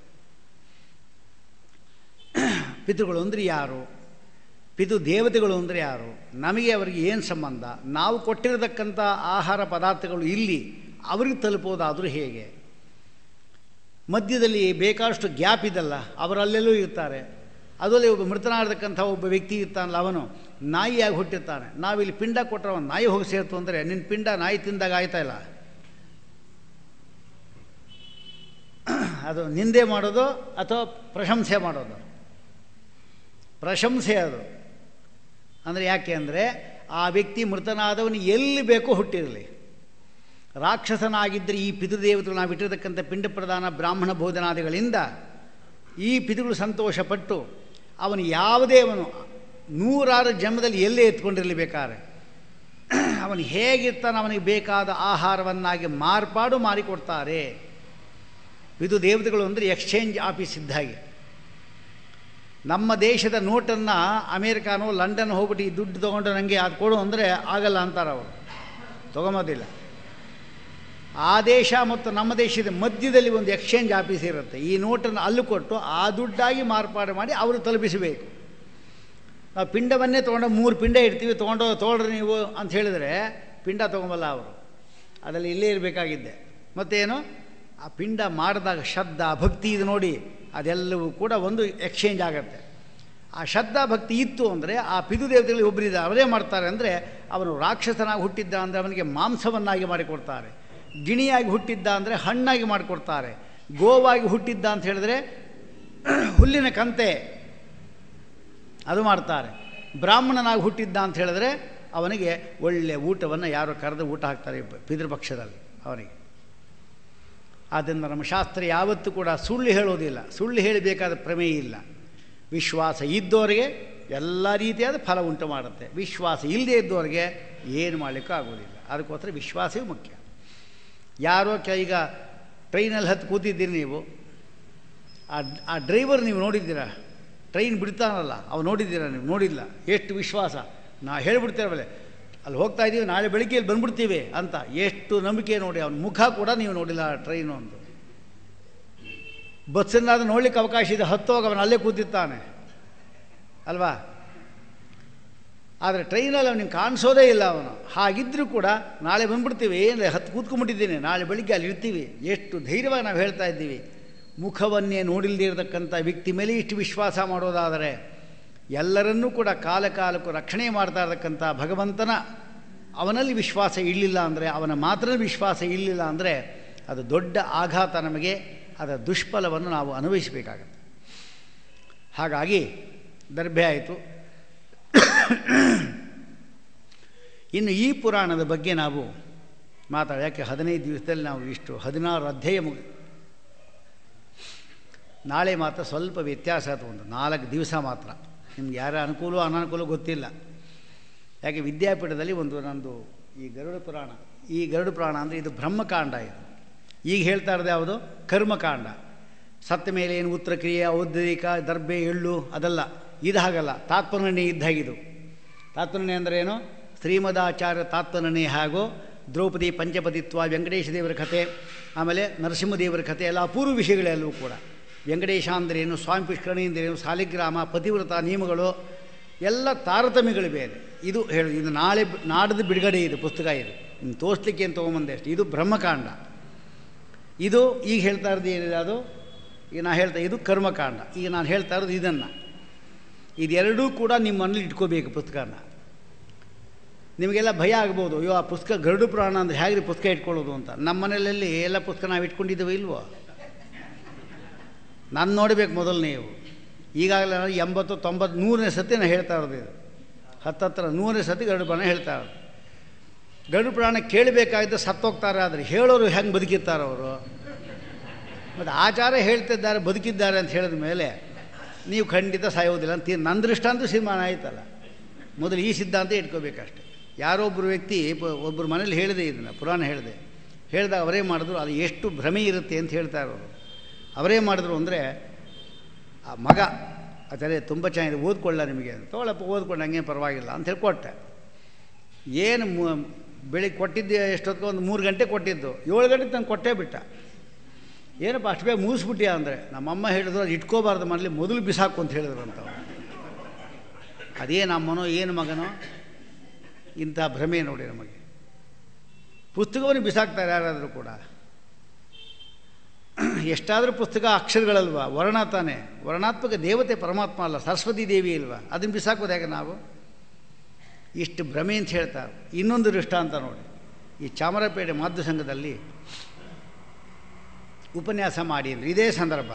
ಪಿತೃಗಳು ಅಂದರೆ ಯಾರು ಪಿತು ದೇವತೆಗಳು ಅಂದರೆ ಯಾರು ನಮಗೆ ಅವರಿಗೆ ಏನು ಸಂಬಂಧ ನಾವು ಕೊಟ್ಟಿರತಕ್ಕಂಥ ಆಹಾರ ಪದಾರ್ಥಗಳು ಇಲ್ಲಿ ಅವ್ರಿಗೆ ತಲುಪೋದಾದರೂ ಹೇಗೆ ಮಧ್ಯದಲ್ಲಿ ಬೇಕಾದಷ್ಟು ಗ್ಯಾಪ್ ಇದಲ್ಲ ಅವರಲ್ಲೆಲ್ಲೂ ಇರ್ತಾರೆ ಅದರಲ್ಲಿ ಒಬ್ಬ ಮೃತನಾಗಿರ್ತಕ್ಕಂಥ ಒಬ್ಬ ವ್ಯಕ್ತಿ ಇರ್ತಾನಲ್ಲ ಅವನು ನಾಯಿಯಾಗಿ ಹುಟ್ಟಿರ್ತಾನೆ ನಾವಿಲ್ಲಿ ಪಿಂಡ ಕೊಟ್ಟರೆ ಅವನು ನಾಯಿ ಹೋಗಿ ಸೇರ್ತು ಅಂದರೆ ನಿನ್ನ ಪಿಂಡ ನಾಯಿ ತಿಂದಾಗ ಆಯ್ತಾ ಇಲ್ಲ ಅದು ನಿಂದೆ ಮಾಡೋದು ಅಥವಾ ಪ್ರಶಂಸೆ ಮಾಡೋದು ಪ್ರಶಂಸೆ ಅದು ಅಂದರೆ ಯಾಕೆ ಅಂದರೆ ಆ ವ್ಯಕ್ತಿ ಮೃತನಾದವನು ಎಲ್ಲಿ ಬೇಕೋ ಹುಟ್ಟಿರಲಿ ರಾಕ್ಷಸನಾಗಿದ್ದರೆ ಈ ಪಿತೃದೇವತೆಗಳು ನಾವು ಇಟ್ಟಿರತಕ್ಕಂಥ ಪಿಂಡ ಪ್ರದಾನ ಬ್ರಾಹ್ಮಣ ಭೋಜನಾದಿಗಳಿಂದ ಈ ಪಿತೃಗಳು ಸಂತೋಷಪಟ್ಟು ಅವನು ಯಾವುದೇ ಅವನು ನೂರಾರು ಜನ್ಮದಲ್ಲಿ ಎಲ್ಲೇ ಎತ್ಕೊಂಡಿರಲಿ ಬೇಕಾದ್ರೆ ಅವನು ಹೇಗಿರ್ತಾನೆ ಅವನಿಗೆ ಬೇಕಾದ ಆಹಾರವನ್ನಾಗಿ ಮಾರ್ಪಾಡು ಮಾಡಿಕೊಡ್ತಾರೆ ಇದು ದೇವತೆಗಳು ಅಂದರೆ ಎಕ್ಸ್ಚೇಂಜ್ ಆಫೀಸ್ ಇದ್ದಾಗೆ ನಮ್ಮ ದೇಶದ ನೋಟನ್ನು ಅಮೇರಿಕಾನೋ ಲಂಡನ್ ಹೋಗ್ಬಿಟ್ಟು ಈ ದುಡ್ಡು ತೊಗೊಂಡು ನನಗೆ ಅದು ಕೊಡು ಅಂದರೆ ಆಗಲ್ಲ ಅಂತಾರೆ ಅವರು ತೊಗೊಂಬೋದಿಲ್ಲ ಆ ದೇಶ ಮತ್ತು ನಮ್ಮ ದೇಶದ ಮಧ್ಯದಲ್ಲಿ ಒಂದು ಎಕ್ಸ್ಚೇಂಜ್ ಆಫೀಸ್ ಇರುತ್ತೆ ಈ ನೋಟನ್ನು ಅಲ್ಲಿ ಕೊಟ್ಟು ಆ ದುಡ್ಡಾಗಿ ಮಾರ್ಪಾಡು ಮಾಡಿ ಅವರು ತಲುಪಿಸಬೇಕು ನಾವು ಪಿಂಡವನ್ನೇ ತೊಗೊಂಡು ಮೂರು ಪಿಂಡ ಇಡ್ತೀವಿ ತೊಗೊಂಡು ತೊಗೊಳ್ರಿ ನೀವು ಅಂತ ಹೇಳಿದರೆ ಪಿಂಡ ತೊಗೊಂಬಲ್ಲ ಅವರು ಅದರಲ್ಲಿ ಇಲ್ಲೇ ಇರಬೇಕಾಗಿದ್ದೆ ಮತ್ತೇನು ಆ ಪಿಂಡ ಮಾಡಿದಾಗ ಶ್ರದ್ಧಾ ಭಕ್ತಿ ಇದು ನೋಡಿ ಅದೆಲ್ಲವೂ ಕೂಡ ಒಂದು ಎಕ್ಸ್ಚೇಂಜ್ ಆಗುತ್ತೆ ಆ ಶ್ರದ್ಧಾ ಭಕ್ತಿ ಇತ್ತು ಅಂದರೆ ಆ ಪಿದು ದೇವತೆಗಳು ಒಬ್ಬರಿದ್ದಾರೆ ಅವರೇ ಮಾಡ್ತಾರೆ ಅಂದರೆ ಅವನು ರಾಕ್ಷಸನಾಗಿ ಹುಟ್ಟಿದ್ದ ಅಂದರೆ ಅವನಿಗೆ ಮಾಂಸವನ್ನಾಗಿ ಮಾಡಿಕೊಡ್ತಾರೆ ಗಿಣಿಯಾಗಿ ಹುಟ್ಟಿದ್ದ ಅಂದರೆ ಹಣ್ಣಾಗಿ ಮಾಡಿಕೊಡ್ತಾರೆ ಗೋವಾಗಿ ಹುಟ್ಟಿದ್ದ ಅಂತ ಹೇಳಿದ್ರೆ ಹುಲ್ಲಿನ ಕಂತೆ ಅದು ಮಾಡ್ತಾರೆ ಬ್ರಾಹ್ಮಣನಾಗಿ ಹುಟ್ಟಿದ್ದ ಅಂತ ಹೇಳಿದ್ರೆ ಅವನಿಗೆ ಒಳ್ಳೆಯ ಊಟವನ್ನು ಯಾರು ಕರೆದು ಊಟ ಹಾಕ್ತಾರೆ ಪಿತೃಪಕ್ಷದಲ್ಲಿ ಅವನಿಗೆ ಆದ್ದರಿಂದ ನಮ್ಮ ಶಾಸ್ತ್ರ ಯಾವತ್ತೂ ಕೂಡ ಸುಳ್ಳು ಹೇಳೋದಿಲ್ಲ ಸುಳ್ಳು ಹೇಳಬೇಕಾದ ಪ್ರಮೇಯ ಇಲ್ಲ ವಿಶ್ವಾಸ ಇದ್ದವರಿಗೆ ಎಲ್ಲ ರೀತಿಯಾದ ಫಲ ಉಂಟು ಮಾಡುತ್ತೆ ವಿಶ್ವಾಸ ಇಲ್ಲದೇ ಇದ್ದವರಿಗೆ ಏನು ಮಾಡಲಿಕ್ಕೂ ಆಗೋದಿಲ್ಲ ಅದಕ್ಕೋಸ್ಕರ ವಿಶ್ವಾಸವೇ ಮುಖ್ಯ ಯಾರೋ ಕ ಈಗ ಟ್ರೈನಲ್ಲಿ ಹತ್ತು ಕೂತಿದ್ದೀರಿ ನೀವು ಆ ಆ ಡ್ರೈವರ್ ನೀವು ನೋಡಿದ್ದೀರಾ ಟ್ರೈನ್ ಬಿಡ್ತಾನಲ್ಲ ಅವು ನೋಡಿದ್ದೀರಾ ನೀವು ನೋಡಿಲ್ಲ ಎಷ್ಟು ವಿಶ್ವಾಸ ನಾ ಹೇಳ್ಬಿಡ್ತೇವಲ್ಲ ಅಲ್ಲಿ ಹೋಗ್ತಾ ಇದ್ದೀವಿ ನಾಳೆ ಬೆಳಿಗ್ಗೆ ಇಲ್ಲಿ ಬಂದ್ಬಿಡ್ತೀವಿ ಅಂತ ಎಷ್ಟು ನಂಬಿಕೆ ನೋಡಿ ಅವನ ಮುಖ ಕೂಡ ನೀವು ನೋಡಿಲ್ಲ ಆ ಟ್ರೈನು ಒಂದು ಬಸ್ಸನ್ನಾದ್ರೂ ನೋಡ್ಲಿಕ್ಕೆ ಅವಕಾಶ ಇದೆ ಹತ್ತೋಗ ಅವನು ಅಲ್ಲೇ ಕೂತಿರ್ತಾನೆ ಅಲ್ವಾ ಆದರೆ ಟ್ರೈನಲ್ಲಿ ಅವನಿಗೆ ಕಾಣಿಸೋದೇ ಇಲ್ಲ ಅವನು ಹಾಗಿದ್ದರೂ ಕೂಡ ನಾಳೆ ಬಂದ್ಬಿಡ್ತೀವಿ ಏನು ಹತ್ತು ಕೂತ್ಕೊಂಡ್ಬಿಟ್ಟಿದ್ದೀನಿ ನಾಳೆ ಬೆಳಿಗ್ಗೆ ಅಲ್ಲಿ ಇರ್ತೀವಿ ಎಷ್ಟು ಧೈರ್ಯವಾಗಿ ನಾವು ಹೇಳ್ತಾ ಇದ್ದೀವಿ ಮುಖವನ್ನೇ ನೋಡಿಲ್ಲದೇ ಇರತಕ್ಕಂಥ ವ್ಯಕ್ತಿ ಮೇಲೆ ಇಷ್ಟು ವಿಶ್ವಾಸ ಮಾಡೋದಾದರೆ ಎಲ್ಲರನ್ನೂ ಕೂಡ ಕಾಲ ಕಾಲಕ್ಕೂ ರಕ್ಷಣೆ ಮಾಡ್ತಾ ಇರತಕ್ಕಂಥ ಭಗವಂತನ ಅವನಲ್ಲಿ ವಿಶ್ವಾಸ ಇರಲಿಲ್ಲ ಅಂದರೆ ಅವನ ಮಾತ್ರ ವಿಶ್ವಾಸ ಇರಲಿಲ್ಲ ಅಂದರೆ ಅದು ದೊಡ್ಡ ಆಘಾತ ನಮಗೆ ಅದರ ದುಷ್ಫಲವನ್ನು ನಾವು ಅನುಭವಿಸಬೇಕಾಗತ್ತೆ ಹಾಗಾಗಿ ದರ್ಭೆ ಆಯಿತು ಇನ್ನು ಈ ಪುರಾಣದ ಬಗ್ಗೆ ನಾವು ಮಾತಾಡ ಯಾಕೆ ಹದಿನೈದು ದಿವಸದಲ್ಲಿ ನಾವು ಇಷ್ಟು ಹದಿನಾರು ಅಧ್ಯಾಯ ಮುಗಿ ನಾಳೆ ಮಾತ್ರ ಸ್ವಲ್ಪ ವ್ಯತ್ಯಾಸ ಆಯ್ತು ಒಂದು ನಾಲ್ಕು ದಿವಸ ಮಾತ್ರ ನಿಮ್ಗೆ ಯಾರ ಅನುಕೂಲ ಅನಾನುಕೂಲ ಗೊತ್ತಿಲ್ಲ ಯಾಕೆ ವಿದ್ಯಾಪೀಠದಲ್ಲಿ ಒಂದು ನಂದು ಈ ಗರುಡ ಪುರಾಣ ಈ ಗರುಡ ಪುರಾಣ ಅಂದರೆ ಇದು ಬ್ರಹ್ಮಕಾಂಡ ಇದು ಈಗ ಹೇಳ್ತಾ ಇರೋದು ಯಾವುದು ಕರ್ಮಕಾಂಡ ಸತ್ತ ಮೇಲೆ ಏನು ಉತ್ತರ ಕ್ರಿಯೆ ಔದ್ರಿಕ ದರ್ಬೆ ಎಳ್ಳು ಅದಲ್ಲ ಇದು ಹಾಗಲ್ಲ ತಾತ್ಪರ್ಣನೆ ಇದ್ದಾಗಿದು ತಾತ್ಪರ್ಣನೆ ಅಂದರೆ ಏನು ಶ್ರೀಮದಾಚಾರ್ಯ ತಾತ್ಪರ್ಣನೆ ಹಾಗೂ ದ್ರೌಪದಿ ಪಂಚಪದಿತ್ವ ವೆಂಕಟೇಶ ದೇವರ ಕಥೆ ಆಮೇಲೆ ನರಸಿಂಹದೇವರ ಕಥೆ ಎಲ್ಲ ಅಪೂರ್ವ ವಿಷಯಗಳೆಲ್ಲವೂ ಕೂಡ ವೆಂಕಟೇಶ ಅಂದ್ರೇನು ಸ್ವಾಮಿ ಪುಷ್ಕರಣಿ ಅಂದ್ರೇನು ಸಾಲಿಗ್ರಾಮ ಪತಿವ್ರತ ನಿಯಮಗಳು ಎಲ್ಲ ತಾರತಮ್ಯಗಳು ಬೇರೆ ಇದು ಹೇಳಿ ಇದು ನಾಳೆ ನಾಡ್ದು ಬಿಡುಗಡೆ ಇದು ಪುಸ್ತಕ ಇದು ಇನ್ನು ತೋರಿಸ್ಲಿಕ್ಕೆ ಏನು ತೊಗೊಂಬಂದೆ ಅಷ್ಟು ಇದು ಬ್ರಹ್ಮಕಾಂಡ ಇದು ಈಗ ಹೇಳ್ತಾ ಇರೋದು ಏನಿದೆ ಅದು ಈಗ ನಾನು ಹೇಳ್ತಾ ಇದು ಕರ್ಮಕಾಂಡ ಈಗ ನಾನು ಹೇಳ್ತಾ ಇರೋದು ಇದನ್ನು ಇದೆರಡೂ ಕೂಡ ನಿಮ್ಮ ಮನೇಲಿ ಇಟ್ಕೋಬೇಕು ಪುಸ್ತಕನ ನಿಮಗೆಲ್ಲ ಭಯ ಆಗ್ಬೋದು ಅಯ್ಯೋ ಆ ಪುಸ್ತಕ ಗರುಡು ಪುರಾಣ ಅಂದರೆ ಹೇಗೆ ಪುಸ್ತಕ ಇಟ್ಕೊಳ್ಳೋದು ಅಂತ ನಮ್ಮ ಮನೆಯಲ್ಲಿ ಎಲ್ಲ ಪುಸ್ತಕ ನಾವು ಇಟ್ಕೊಂಡಿದ್ದೇವೆ ಇಲ್ವೋ ನಾನು ನೋಡಬೇಕು ಮೊದಲು ನೀವು ಈಗಾಗಲೇ ನಾನು ಎಂಬತ್ತು ತೊಂಬತ್ತು ನೂರನೇ ಸತಿ ನಾನು ಹೇಳ್ತಾ ಇರೋದು ಇದು ಹತ್ತತ್ರ ನೂರನೇ ಸತಿ ಗರುಡು ಪುರಾಣ ಹೇಳ್ತಾ ಇರೋದು ಗರುಡ ಪುರಾಣ ಕೇಳಬೇಕಾಗಿದ್ದು ಸತ್ತೋಗ್ತಾರೆ ಆದರೆ ಹೇಳೋರು ಹೆಂಗೆ ಬದುಕಿರ್ತಾರೆ ಅವರು ಮತ್ತು ಆಚಾರ ಹೇಳ್ತಿದ್ದಾರೆ ಬದುಕಿದ್ದಾರೆ ಅಂತ ಹೇಳಿದ ಮೇಲೆ ನೀವು ಖಂಡಿತ ಸಾಯೋದಿಲ್ಲ ಅಂತ ನನ್ನ ದೃಷ್ಟಾಂತ ಸಿನಿಮಾನ ಆಯ್ತಲ್ಲ ಮೊದಲು ಈ ಸಿದ್ಧಾಂತ ಇಟ್ಕೋಬೇಕಷ್ಟೆ ಯಾರೋ ಒಬ್ಬರು ವ್ಯಕ್ತಿ ಪ- ಒಬ್ಬರು ಮನೇಲಿ ಹೇಳಿದೆ ಇದನ್ನು ಪುರಾಣ ಹೇಳಿದೆ ಹೇಳಿದಾಗ ಅವರೇ ಮಾಡಿದ್ರು ಅದು ಎಷ್ಟು ಭ್ರಮೆ ಇರುತ್ತೆ ಅಂತ ಹೇಳ್ತಾರೆ ಅವರು ಅವರೇ ಮಾಡಿದ್ರು ಅಂದರೆ ಆ ಮಗ ಆದರೆ ತುಂಬ ಚೆನ್ನಾಗಿದೆ ಓದ್ಕೊಳ್ಳ ನಿಮಗೆ ತಗೊಳಪ್ಪ ಓದ್ಕೊಂಡು ಹಂಗೆ ಪರವಾಗಿಲ್ಲ ಅಂತ ಹೇಳಿ ಕೊಟ್ಟೆ ಏನು ಮು ಬೆಳಿಗ್ಗೆ ಕೊಟ್ಟಿದ್ದೆ ಎಷ್ಟೊತ್ತಿಗೆ ಒಂದು ಮೂರು ಗಂಟೆ ಕೊಟ್ಟಿದ್ದು ಏಳು ಗಂಟೆಗೆ ತಂದು ಕೊಟ್ಟೇ ಬಿಟ್ಟ ಏನಪ್ಪ ಅಷ್ಟು ಬೇಗ ಮುಗಿಸ್ಬಿಟ್ಟಿಯಾ ಅಂದರೆ ನಮ್ಮಮ್ಮ ಹೇಳಿದ್ರು ಅದು ಇಟ್ಕೋಬಾರ್ದು ಮನೇಲಿ ಮೊದಲು ಬಿಸಾಕು ಅಂತ ಹೇಳಿದ್ರು ಅಂತ ಅವ್ರು. ಅದೇನು ಅಮ್ಮನೋ ಏನು ಮಗನೋ ಇಂಥ ಭ್ರಮೆ ನೋಡಿ ನಮಗೆ ಪುಸ್ತಕವನ್ನು ಬಿಸಾಕ್ತಾರೆ ಯಾರಾದರೂ ಕೂಡ ಎಷ್ಟಾದರೂ ಪುಸ್ತಕ ಅಕ್ಷರಗಳಲ್ವ ವರ್ಣ ತಾನೇ ವರ್ಣಾತ್ಮಕ ದೇವತೆ ಪರಮಾತ್ಮ ಅಲ್ಲ ಸರಸ್ವತಿ ದೇವಿ ಇಲ್ವಾ ಅದನ್ನು ಬಿಸಾಕೋದು ಹೇಗೆ ನಾವು ಇಷ್ಟು ಭ್ರಮೆ ಅಂತ ಹೇಳ್ತಾರೆ ಇನ್ನೊಂದು ದೃಷ್ಟಾಂತ ನೋಡಿ ಈ ಚಾಮರಾಪೇಟೆ ಮಾಧ್ಯ ಸಂಘದಲ್ಲಿ ಉಪನ್ಯಾಸ ಮಾಡಿ ಅಂದ್ರೆ ಇದೇ ಸಂದರ್ಭ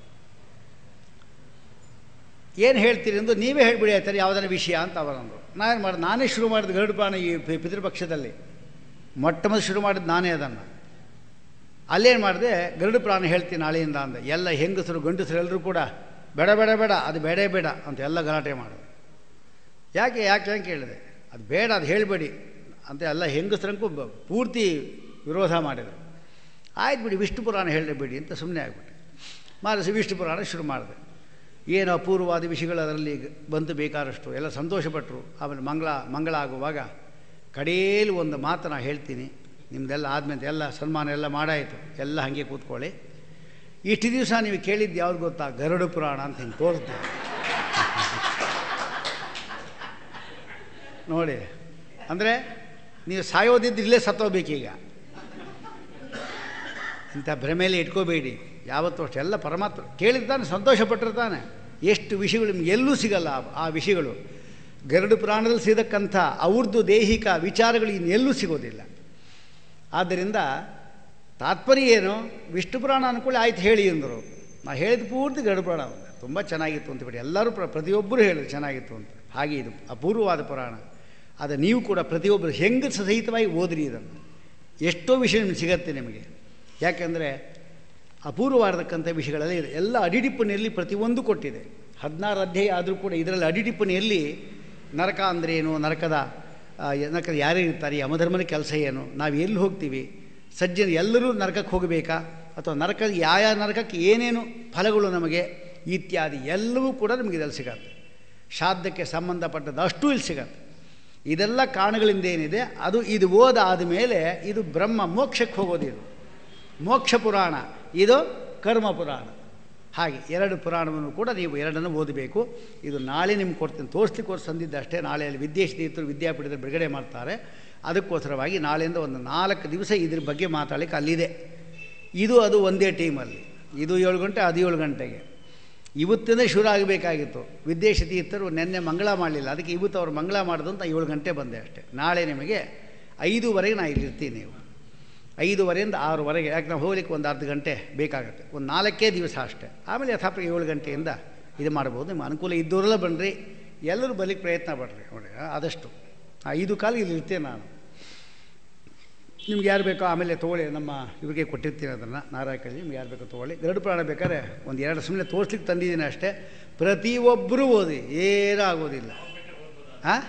ಏನು ಹೇಳ್ತೀರಿ ಎಂದು ನೀವೇ ಹೇಳಿಬಿಡಿ ಆಯ್ತಾರೆ ಯಾವುದರ ವಿಷಯ ಅಂತ ಅವರಂದರು ನಾನೇನು ಮಾಡಿದೆ ನಾನೇ ಶುರು ಮಾಡಿದ ಗರುಡ ಪುರಾಣ ಈ ಪಿ- ಪಿತೃಪಕ್ಷದಲ್ಲಿ ಮೊಟ್ಟ ಮೊದಲು ಶುರು ಮಾಡಿದ್ದು ನಾನೇ ಅದನ್ನು ಅಲ್ಲೇನು ಮಾಡಿದೆ ಗರುಡ ಪುರಾಣ ಹೇಳ್ತೀನಿ ನಾಳೆಯಿಂದ ಅಂದೆ ಎಲ್ಲ ಹೆಂಗಸರು ಗಂಡಸರು ಎಲ್ಲರೂ ಕೂಡ ಬೇಡ ಬೇಡ ಬೇಡ ಅದು ಬೇಡೇ ಬೇಡ ಅಂತ ಎಲ್ಲ ಗಲಾಟೆ ಮಾಡಿದೆ ಯಾಕೆ ಯಾಕೆ ಅಂತ ಕೇಳಿದೆ ಅದು ಬೇಡ ಅದು ಹೇಳಬೇಡಿ ಅಂತ ಎಲ್ಲ ಹೆಂಗಸರಂಗೂ ಬ- ಪೂರ್ತಿ ವಿರೋಧ ಮಾಡಿದರು ಆಯ್ತು ಬಿಡಿ ವಿಷ್ಣು ಪುರಾಣ ಹೇಳಬೇಡಿ ಅಂತ ಸುಮ್ಮನೆ ಆಗಿಬಿಟ್ಟೆ ಮಾರಸಿ ವಿಷ್ಣು ಪುರಾಣ ಶುರು ಮಾಡಿದೆ ಏನು ಅಪೂರ್ವವಾದ ವಿಷಯಗಳು ಅದರಲ್ಲಿ ಬಂತು ಬೇಕಾದಷ್ಟು ಎಲ್ಲ ಸಂತೋಷಪಟ್ಟರು ಆಮೇಲೆ ಮಂಗಳ ಮಂಗಳ ಆಗುವಾಗ ಕಡೇಲಿ ಒಂದು ಮಾತು ನಾನು ಹೇಳ್ತೀನಿ ನಿಮ್ಮದೆಲ್ಲ ಆದಮೇಲೆ ಎಲ್ಲ ಸನ್ಮಾನ ಎಲ್ಲ ಮಾಡಾಯಿತು ಎಲ್ಲ ಹಾಗೆ ಕೂತ್ಕೊಳ್ಳಿ ಇಷ್ಟು ದಿವಸ ನೀವು ಕೇಳಿದ್ದು ಯಾವ್ದು ಗೊತ್ತಾ ಗರುಡ ಪುರಾಣ ಅಂತ ಹಿಂಗೆ ತೋರಿಸ್ದೆ ನೋಡಿ ಅಂದರೆ ನೀವು ಸಾಯೋದಿದ್ದು ಇಲ್ಲೇ ಸತ್ತೋಗ್ಬೇಕೀಗ ಇಂಥ ಭ್ರಮೆಯಲ್ಲಿ ಇಟ್ಕೋಬೇಡಿ ಯಾವತ್ತೂ ಅಷ್ಟೇ ಎಲ್ಲ ಪರಮಾತ್ಮ ಕೇಳಿದ್ದಾನೆ ಸಂತೋಷಪಟ್ಟಿರ್ತಾನೆ ಎಷ್ಟು ವಿಷಯಗಳು ನಿಮ್ಗೆ ಎಲ್ಲೂ ಸಿಗಲ್ಲ ಆ- ಆ ವಿಷಯಗಳು ಗರುಡು ಪುರಾಣದಲ್ಲಿ ಸಿಗಕ್ಕಂಥ ಅವ್ರದ್ದು ದೈಹಿಕ ವಿಚಾರಗಳು ಇನ್ನೆಲ್ಲೂ ಸಿಗೋದಿಲ್ಲ ಆದ್ದರಿಂದ ತಾತ್ಪರ್ಯ ಏನು ವಿಷ್ಣು ಪುರಾಣ ಅನ್ಕೊಳ್ಳಿ ಆಯ್ತು ಹೇಳಿ ಅಂದರು ನಾ ಹೇಳಿದ ಪೂರ್ತಿ ಗರುಡ ಪುರಾಣ ಒಂದು ತುಂಬ ಚೆನ್ನಾಗಿತ್ತು ಅಂತ ಬಿಡಿ ಎಲ್ಲರೂ ಪ್ರ ಪ್ರತಿಯೊಬ್ಬರು ಹೇಳಿದ್ರು ಚೆನ್ನಾಗಿತ್ತು ಅಂತ ಹಾಗೆ ಇದು ಅಪೂರ್ವವಾದ ಪುರಾಣ ಅದು ನೀವು ಕೂಡ ಪ್ರತಿಯೊಬ್ಬರು ಹೆಂಗಸ ಸಹಿತವಾಗಿ ಓದ್ರಿ ಇದನ್ನು ಎಷ್ಟೋ ವಿಷಯ ನಿಮ್ಗೆ ಸಿಗತ್ತೆ ನಿಮಗೆ ಯಾಕೆಂದರೆ ಅಪೂರ್ವವಾಗಿರ್ತಕ್ಕಂಥ ವಿಷಯಗಳೆಲ್ಲ ಇದೆ ಎಲ್ಲ ಅಡಿಟಿಪ್ಪಣಿಯಲ್ಲಿ ಪ್ರತಿಯೊಂದು ಕೊಟ್ಟಿದೆ ಹದಿನಾರು ಅಧ್ಯಾಯ ಆದರೂ ಕೂಡ ಇದರಲ್ಲಿ ಅಡಿಟಿಪ್ಪಣಿಯಲ್ಲಿ ನರಕ ಅಂದರೆ ಏನು ನರಕದ ಆ, ನರಕದ ಯಾರೇ ಇರ್ತಾರೆ ಯಮಧರ್ಮನ ಕೆಲಸ ಏನು ನಾವು ಎಲ್ಲಿ ಹೋಗ್ತೀವಿ ಸಜ್ಜನ ಎಲ್ಲರೂ ನರಕಕ್ಕೆ ಹೋಗಬೇಕಾ ಅಥವಾ ನರಕ ಯಾವ ಯಾವ ನರಕಕ್ಕೆ ಏನೇನು ಫಲಗಳು ನಮಗೆ ಇತ್ಯಾದಿ ಎಲ್ಲವೂ ಕೂಡ ನಮಗೆ ಇದರಲ್ಲಿ ಸಿಗತ್ತೆ ಶ್ರಾದ್ದಕ್ಕೆ ಸಂಬಂಧಪಟ್ಟದ್ದು ಅಷ್ಟೂ ಇಲ್ಲಿ ಸಿಗತ್ತೆ ಇದೆಲ್ಲ ಕಾರಣಗಳಿಂದ ಏನಿದೆ ಅದು ಇದು ಓದಾದ ಮೇಲೆ ಇದು ಬ್ರಹ್ಮ ಮೋಕ್ಷಕ್ಕೆ ಹೋಗೋದು ಇದು ಮೋಕ್ಷ ಪುರಾಣ ಇದು ಕರ್ಮ ಪುರಾಣ ಹಾಗೆ ಎರಡು ಪುರಾಣವನ್ನು ಕೂಡ ನೀವು ಎರಡನ್ನು ಓದಬೇಕು ಇದು ನಾಳೆ ನಿಮ್ಗೆ ಕೊಡ್ತೀನಿ ತೋರಿಸ್ಲಿಕ್ಕೋಸ್ಕರ ಸಂದಿದ್ದ ಅಷ್ಟೇ ನಾಳೆ ಅಲ್ಲಿ ವಿದ್ಯೇಶ ತೀರ್ಥರು ವಿದ್ಯಾಪೀಠದಲ್ಲಿ ಬಿಡುಗಡೆ ಮಾಡ್ತಾರೆ ಅದಕ್ಕೋಸ್ಕರವಾಗಿ ನಾಳೆಯಿಂದ ಒಂದು ನಾಲ್ಕು ದಿವಸ ಇದ್ರ ಬಗ್ಗೆ ಮಾತಾಡಲಿಕ್ಕೆ ಅಲ್ಲಿದೆ ಇದು ಅದು ಒಂದೇ ಟೀಮಲ್ಲಿ ಇದು ಏಳು ಗಂಟೆ ಅದು ಏಳು ಗಂಟೆಗೆ ಇವತ್ತಿಂದ ಶುರು ಆಗಬೇಕಾಗಿತ್ತು ವಿದ್ಯೇಶ ತೀರ್ಥರು ನಿನ್ನೆ ಮಂಗಳ ಮಾಡಲಿಲ್ಲ ಅದಕ್ಕೆ ಇವತ್ತು ಅವ್ರು ಮಂಗಳ ಮಾಡೋದು ಅಂತ ಏಳು ಗಂಟೆ ಬಂದೆ ಅಷ್ಟೇ ನಾಳೆ ನಿಮಗೆ ಐದೂವರೆಗೆ ನಾನು ಇಲ್ಲಿರ್ತೀನಿ ನೀವು ಐದೂವರೆಯಿಂದ ಆರೂವರೆಗೆ ಯಾಕೆ ನಾವು ಹೋಗ್ಲಿಕ್ಕೆ ಒಂದು ಅರ್ಧ ಗಂಟೆ ಬೇಕಾಗುತ್ತೆ ಒಂದು ನಾಲ್ಕೇ ದಿವಸ ಅಷ್ಟೇ ಆಮೇಲೆ ಯಥಾಪ್ರ ಏಳು ಗಂಟೆಯಿಂದ ಇದು ಮಾಡ್ಬೋದು ನಿಮ್ಮ ಅನುಕೂಲ ಇದ್ದವರೆಲ್ಲ ಬನ್ನಿರಿ ಎಲ್ಲರೂ ಬರ್ಲಿಕ್ಕೆ ಪ್ರಯತ್ನ ಪಡ್ರಿ ನೋಡಿ ಆದಷ್ಟು ಐದು ಕಾಲ ಇಲ್ಲಿ ಇರ್ತೇನೆ ನಾನು ನಿಮ್ಗೆ ಯಾರು ಬೇಕೋ ಆಮೇಲೆ ತೊಗೊಳ್ಳಿ ನಮ್ಮ ಇವ್ರಿಗೆ ಕೊಟ್ಟಿರ್ತೀನಿ ಅದನ್ನು ನಾರಾಯಣ ನಿಮ್ಗೆ ಯಾರು ಬೇಕೋ ತೊಗೊಳ್ಳಿ ಗರುಡು ಪ್ರಾಣ ಬೇಕಾದ್ರೆ ಒಂದು ಎರಡು ಸುಮ್ಮನೆ ತೋರಿಸ್ಲಿಕ್ಕೆ ತಂದಿದ್ದೀನಿ ಅಷ್ಟೇ ಪ್ರತಿಯೊಬ್ಬರೂ ಓದಿ ಏನೂ ಆಗೋದಿಲ್ಲ ಹಾಂ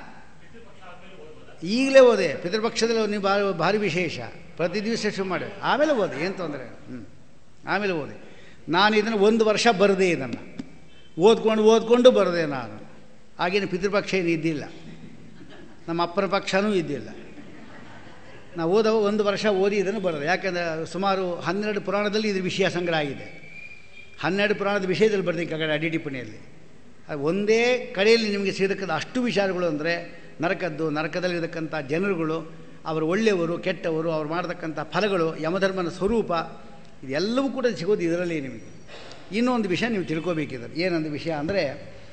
ಈಗಲೇ ಓದೆ ಪಿತೃಪಕ್ಷದಲ್ಲಿ ನೀವು ಭಾರಿ ಭಾರಿ ವಿಶೇಷ ಪ್ರತಿ ದಿವಸ ಶುರು ಮಾಡಿ ಆಮೇಲೆ ಓದಿ ಏನು ತೊಂದರೆ ಹ್ಞೂ ಆಮೇಲೆ ಓದಿ ನಾನು ಇದನ್ನು ಒಂದು ವರ್ಷ ಬರದೆ ಇದನ್ನು ಓದ್ಕೊಂಡು ಓದ್ಕೊಂಡು ಬರದೆ ನಾನು ಆಗಿನ ಪಿತೃಪಕ್ಷ ಏನು ಇದ್ದಿಲ್ಲ ನಮ್ಮ ಅಪ್ಪನ ಪಕ್ಷನೂ ಇದ್ದಿಲ್ಲ ನಾವು ಓದೋ ಒಂದು ವರ್ಷ ಓದಿ ಇದನ್ನು ಬರೋದು ಯಾಕೆಂದರೆ ಸುಮಾರು ಹನ್ನೆರಡು ಪುರಾಣದಲ್ಲಿ ಇದ್ರ ವಿಷಯ ಸಂಗ್ರಹ ಆಗಿದೆ ಹನ್ನೆರಡು ಪುರಾಣದ ವಿಷಯದಲ್ಲಿ ಬರ್ತೀನಿ ಕಗಡೆ ಅಡಿ ಟಿಪ್ಪಣಿಯಲ್ಲಿ ಅದು ಒಂದೇ ಕಡೆಯಲ್ಲಿ ನಿಮಗೆ ಸಿಗತಕ್ಕಂಥ ಅಷ್ಟು ವಿಚಾರಗಳು ಅಂದರೆ ನರಕದ್ದು ನರಕದಲ್ಲಿರತಕ್ಕಂಥ ಜನರುಗಳು ಅವರು ಒಳ್ಳೆಯವರು ಕೆಟ್ಟವರು ಅವ್ರು ಮಾಡತಕ್ಕಂಥ ಫಲಗಳು ಯಮಧರ್ಮನ ಸ್ವರೂಪ ಇದೆಲ್ಲವೂ ಕೂಡ ಸಿಗೋದು ಇದರಲ್ಲಿ ನಿಮಗೆ ಇನ್ನೊಂದು ವಿಷಯ ನೀವು ತಿಳ್ಕೋಬೇಕಿದ್ದಾರೆ ಏನೊಂದು ವಿಷಯ ಅಂದರೆ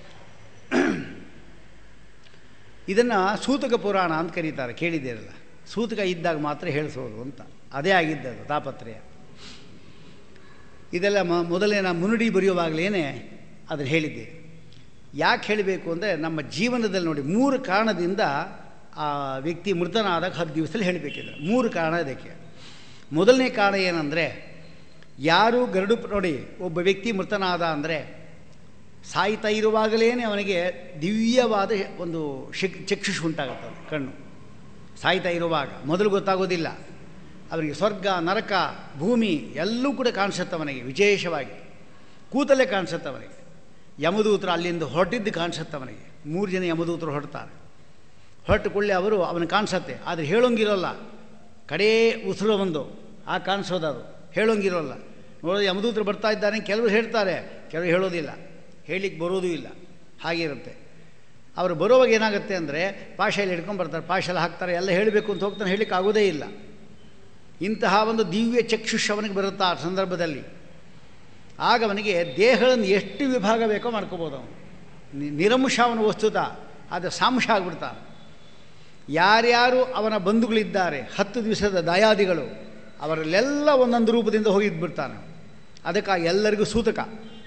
ಇದನ್ನು ಸೂತಕ ಪುರಾಣ ಅಂತ ಕರೀತಾರೆ ಕೇಳಿದ್ದೀರಲ್ಲ ಸೂತಕ ಇದ್ದಾಗ ಮಾತ್ರ ಹೇಳಿಸೋದು ಅಂತ ಅದೇ ಆಗಿದ್ದದು ತಾಪತ್ರಯ ಇದೆಲ್ಲ ಮ ಮೊದಲೇ ನಾನು ಮುನ್ನುಡಿ ಬರೆಯುವಾಗಲೇ ಅದನ್ನು ಹೇಳಿದ್ದೆ ಯಾಕೆ ಹೇಳಬೇಕು ಅಂದರೆ ನಮ್ಮ ಜೀವನದಲ್ಲಿ ನೋಡಿ ಮೂರು ಕಾರಣದಿಂದ ಆ ವ್ಯಕ್ತಿ ಮೃತನಾದಾಗ ಹತ್ತು ದಿವಸದಲ್ಲಿ ಹೇಳಬೇಕಿದ್ರೆ ಮೂರು ಕಾರಣ ಇದಕ್ಕೆ ಮೊದಲನೇ ಕಾರಣ ಏನಂದರೆ ಯಾರು ಗರುಡು ನೋಡಿ ಒಬ್ಬ ವ್ಯಕ್ತಿ ಮೃತನಾದ ಅಂದರೆ ಸಾಯ್ತಾ ಇರುವಾಗಲೇ ಅವನಿಗೆ ದಿವ್ಯವಾದ ಒಂದು ಶಿಕ್ ಚಕ್ಷುಷ್ ಉಂಟಾಗುತ್ತದೆ ಕಣ್ಣು ಸಾಯ್ತಾ ಇರುವಾಗ ಮೊದಲು ಗೊತ್ತಾಗೋದಿಲ್ಲ ಅವರಿಗೆ ಸ್ವರ್ಗ ನರಕ ಭೂಮಿ ಎಲ್ಲೂ ಕೂಡ ಕಾಣಿಸುತ್ತೆ ಅವನಿಗೆ ವಿಶೇಷವಾಗಿ ಕೂತಲ್ಲೇ ಕಾಣಿಸುತ್ತೆ ಅವನಿಗೆ ಯಮದೂತರು ಅಲ್ಲಿಂದ ಹೊರಟಿದ್ದು ಕಾಣಿಸುತ್ತೆ ಅವನಿಗೆ ಮೂರು ಜನ ಯಮದೂತರು ಹೊರಡ್ತಾರೆ ಹೊರಟು ಕೊಳ್ಳಿ ಅವರು ಅವನು ಕಾಣಿಸತ್ತೆ ಆದರೆ ಹೇಳೋಂಗಿರೋಲ್ಲ ಕಡೇ ಉಸಿರು ಒಂದು ಆ ಕಾಣಿಸೋದು ಅದು ಹೇಳೋಂಗಿರೋಲ್ಲ ನೋಡೋದು ಯಮದೂತರು ಬರ್ತಾ ಇದ್ದಾನೆ ಕೆಲವರು ಹೇಳ್ತಾರೆ ಕೆಲವರು ಹೇಳೋದಿಲ್ಲ ಹೇಳಲಿಕ್ಕೆ ಬರೋದೂ ಇಲ್ಲ ಹಾಗಿರುತ್ತೆ ಅವರು ಬರುವಾಗ ಏನಾಗುತ್ತೆ ಅಂದರೆ ಪಾಶೆಯಲ್ಲಿ ಹಿಡ್ಕೊಂಡು ಬರ್ತಾರೆ ಪಾಶೆಲ್ಲ ಹಾಕ್ತಾರೆ ಎಲ್ಲ ಹೇಳಬೇಕು ಅಂತ ಹೋಗ್ತಾನೆ ಹೇಳಲಿಕ್ಕೆ ಆಗೋದೇ ಇಲ್ಲ ಇಂತಹ ಒಂದು ದಿವ್ಯ ಚಕ್ಷುಷ್ ಅವನಿಗೆ ಬರುತ್ತೆ ಆ ಸಂದರ್ಭದಲ್ಲಿ ಆಗ ಅವನಿಗೆ ದೇಹಗಳನ್ನು ಎಷ್ಟು ವಿಭಾಗ ಬೇಕೋ ಮಾಡ್ಕೋಬೋದು ಅವನು ನಿ- ನಿರಂಶ ಅವನ ವಸ್ತುತ ಅದು ಸಾಂಶ ಆಗ್ಬಿಡ್ತಾನೆ ಯಾರ್ಯಾರು ಅವನ ಬಂಧುಗಳಿದ್ದಾರೆ ಹತ್ತು ದಿವಸದ ದಯಾದಿಗಳು ಅವರಲ್ಲೆಲ್ಲ ಒಂದೊಂದು ರೂಪದಿಂದ ಹೋಗಿದ್ಬಿಡ್ತಾನೆ ಅದಕ್ಕಾಗಿ ಎಲ್ಲರಿಗೂ ಸೂತಕ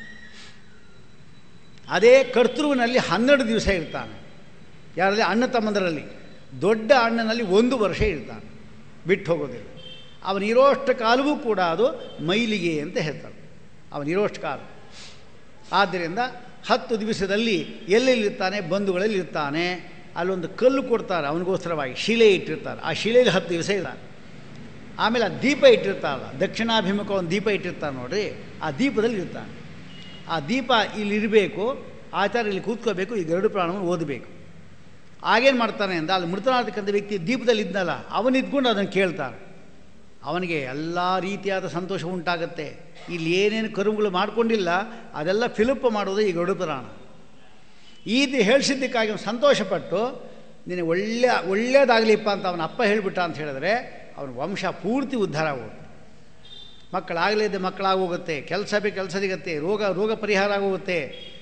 ಅದೇ ಕರ್ತೃವಿನಲ್ಲಿ ಹನ್ನೆರಡು ದಿವಸ ಇರ್ತಾನೆ ಯಾರಲ್ಲಿ ಅಣ್ಣ ತಮ್ಮಂದರಲ್ಲಿ ದೊಡ್ಡ ಅಣ್ಣನಲ್ಲಿ ಒಂದು ವರ್ಷ ಇರ್ತಾನೆ ಬಿಟ್ಟು ಹೋಗೋದಿಲ್ಲ ಅವನಿರೋಷ್ಟು ಕಾಲವೂ ಕೂಡ ಅದು ಮೈಲಿಗೆ ಅಂತ ಹೇಳ್ತಾರೆ ಅವನಿರೋಷ್ಟು ಕಾಲ ಆದ್ದರಿಂದ ಹತ್ತು ದಿವಸದಲ್ಲಿ ಎಲ್ಲೆಲ್ಲಿರ್ತಾನೆ ಬಂಧುಗಳಲ್ಲಿ ಇರ್ತಾನೆ ಅಲ್ಲೊಂದು ಕಲ್ಲು ಕೊಡ್ತಾರೆ ಅವನಿಗೋಸ್ಕರವಾಗಿ ಶಿಲೆ ಇಟ್ಟಿರ್ತಾರೆ ಆ ಶಿಲೆಯಲ್ಲಿ ಹತ್ತು ದಿವಸ ಇರ್ತಾನೆ ಆಮೇಲೆ ಆ ದೀಪ ಇಟ್ಟಿರ್ತಾರಲ್ಲ ದಕ್ಷಿಣಾಭಿಮುಖ ಒಂದು ದೀಪ ಇಟ್ಟಿರ್ತಾರೆ ನೋಡ್ರಿ ಆ ದೀಪದಲ್ಲಿ ಇರ್ತಾನೆ ಆ ದೀಪ ಇಲ್ಲಿ ಇರಬೇಕು ಆಚಾರ ಇಲ್ಲಿ ಕೂತ್ಕೋಬೇಕು ಈ ಗರುಡು ಪ್ರಾಣವನ್ನು ಓದಬೇಕು ಆಗೇನು ಮಾಡ್ತಾನೆ ಅಂತ ಅಲ್ಲಿ ಮೃತನಾಗತಕ್ಕಂಥ ವ್ಯಕ್ತಿ ದೀಪದಲ್ಲಿ ಇದ್ನಲ್ಲ ಅವನಿದ್ಕೊಂಡು ಅದನ್ನು ಕೇಳ್ತಾನೆ ಅವನಿಗೆ ಎಲ್ಲ ರೀತಿಯಾದ ಸಂತೋಷ ಉಂಟಾಗುತ್ತೆ ಇಲ್ಲಿ ಏನೇನು ಕರುಗಳು ಮಾಡ್ಕೊಂಡಿಲ್ಲ ಅದೆಲ್ಲ ಫಿಲಪ್ ಮಾಡೋದು ಈ ಗರುಡು ಪುರಾಣ ಈ ರೀತಿ ಹೇಳಿಸಿದ್ದಕ್ಕಾಗಿ ಅವನು ಸಂತೋಷಪಟ್ಟು ನಿನಗೆ ಒಳ್ಳೆಯ ಒಳ್ಳೆಯದಾಗಲಿಪ್ಪ ಅಂತ ಅವನ ಅಪ್ಪ ಹೇಳಿಬಿಟ್ಟ ಅಂತ ಹೇಳಿದ್ರೆ ಅವನ ವಂಶ ಪೂರ್ತಿ ಉದ್ಧಾರ ಆಗೋಗುತ್ತೆ ಮಕ್ಕಳಾಗಲಿದ್ದೆ ಮಕ್ಕಳಾಗೋಗುತ್ತೆ ಕೆಲಸ ಬೇಕು ಕೆಲಸ ಸಿಗುತ್ತೆ ರೋಗ ರೋಗ ಪರಿಹಾರ ಆಗೋಗುತ್ತೆ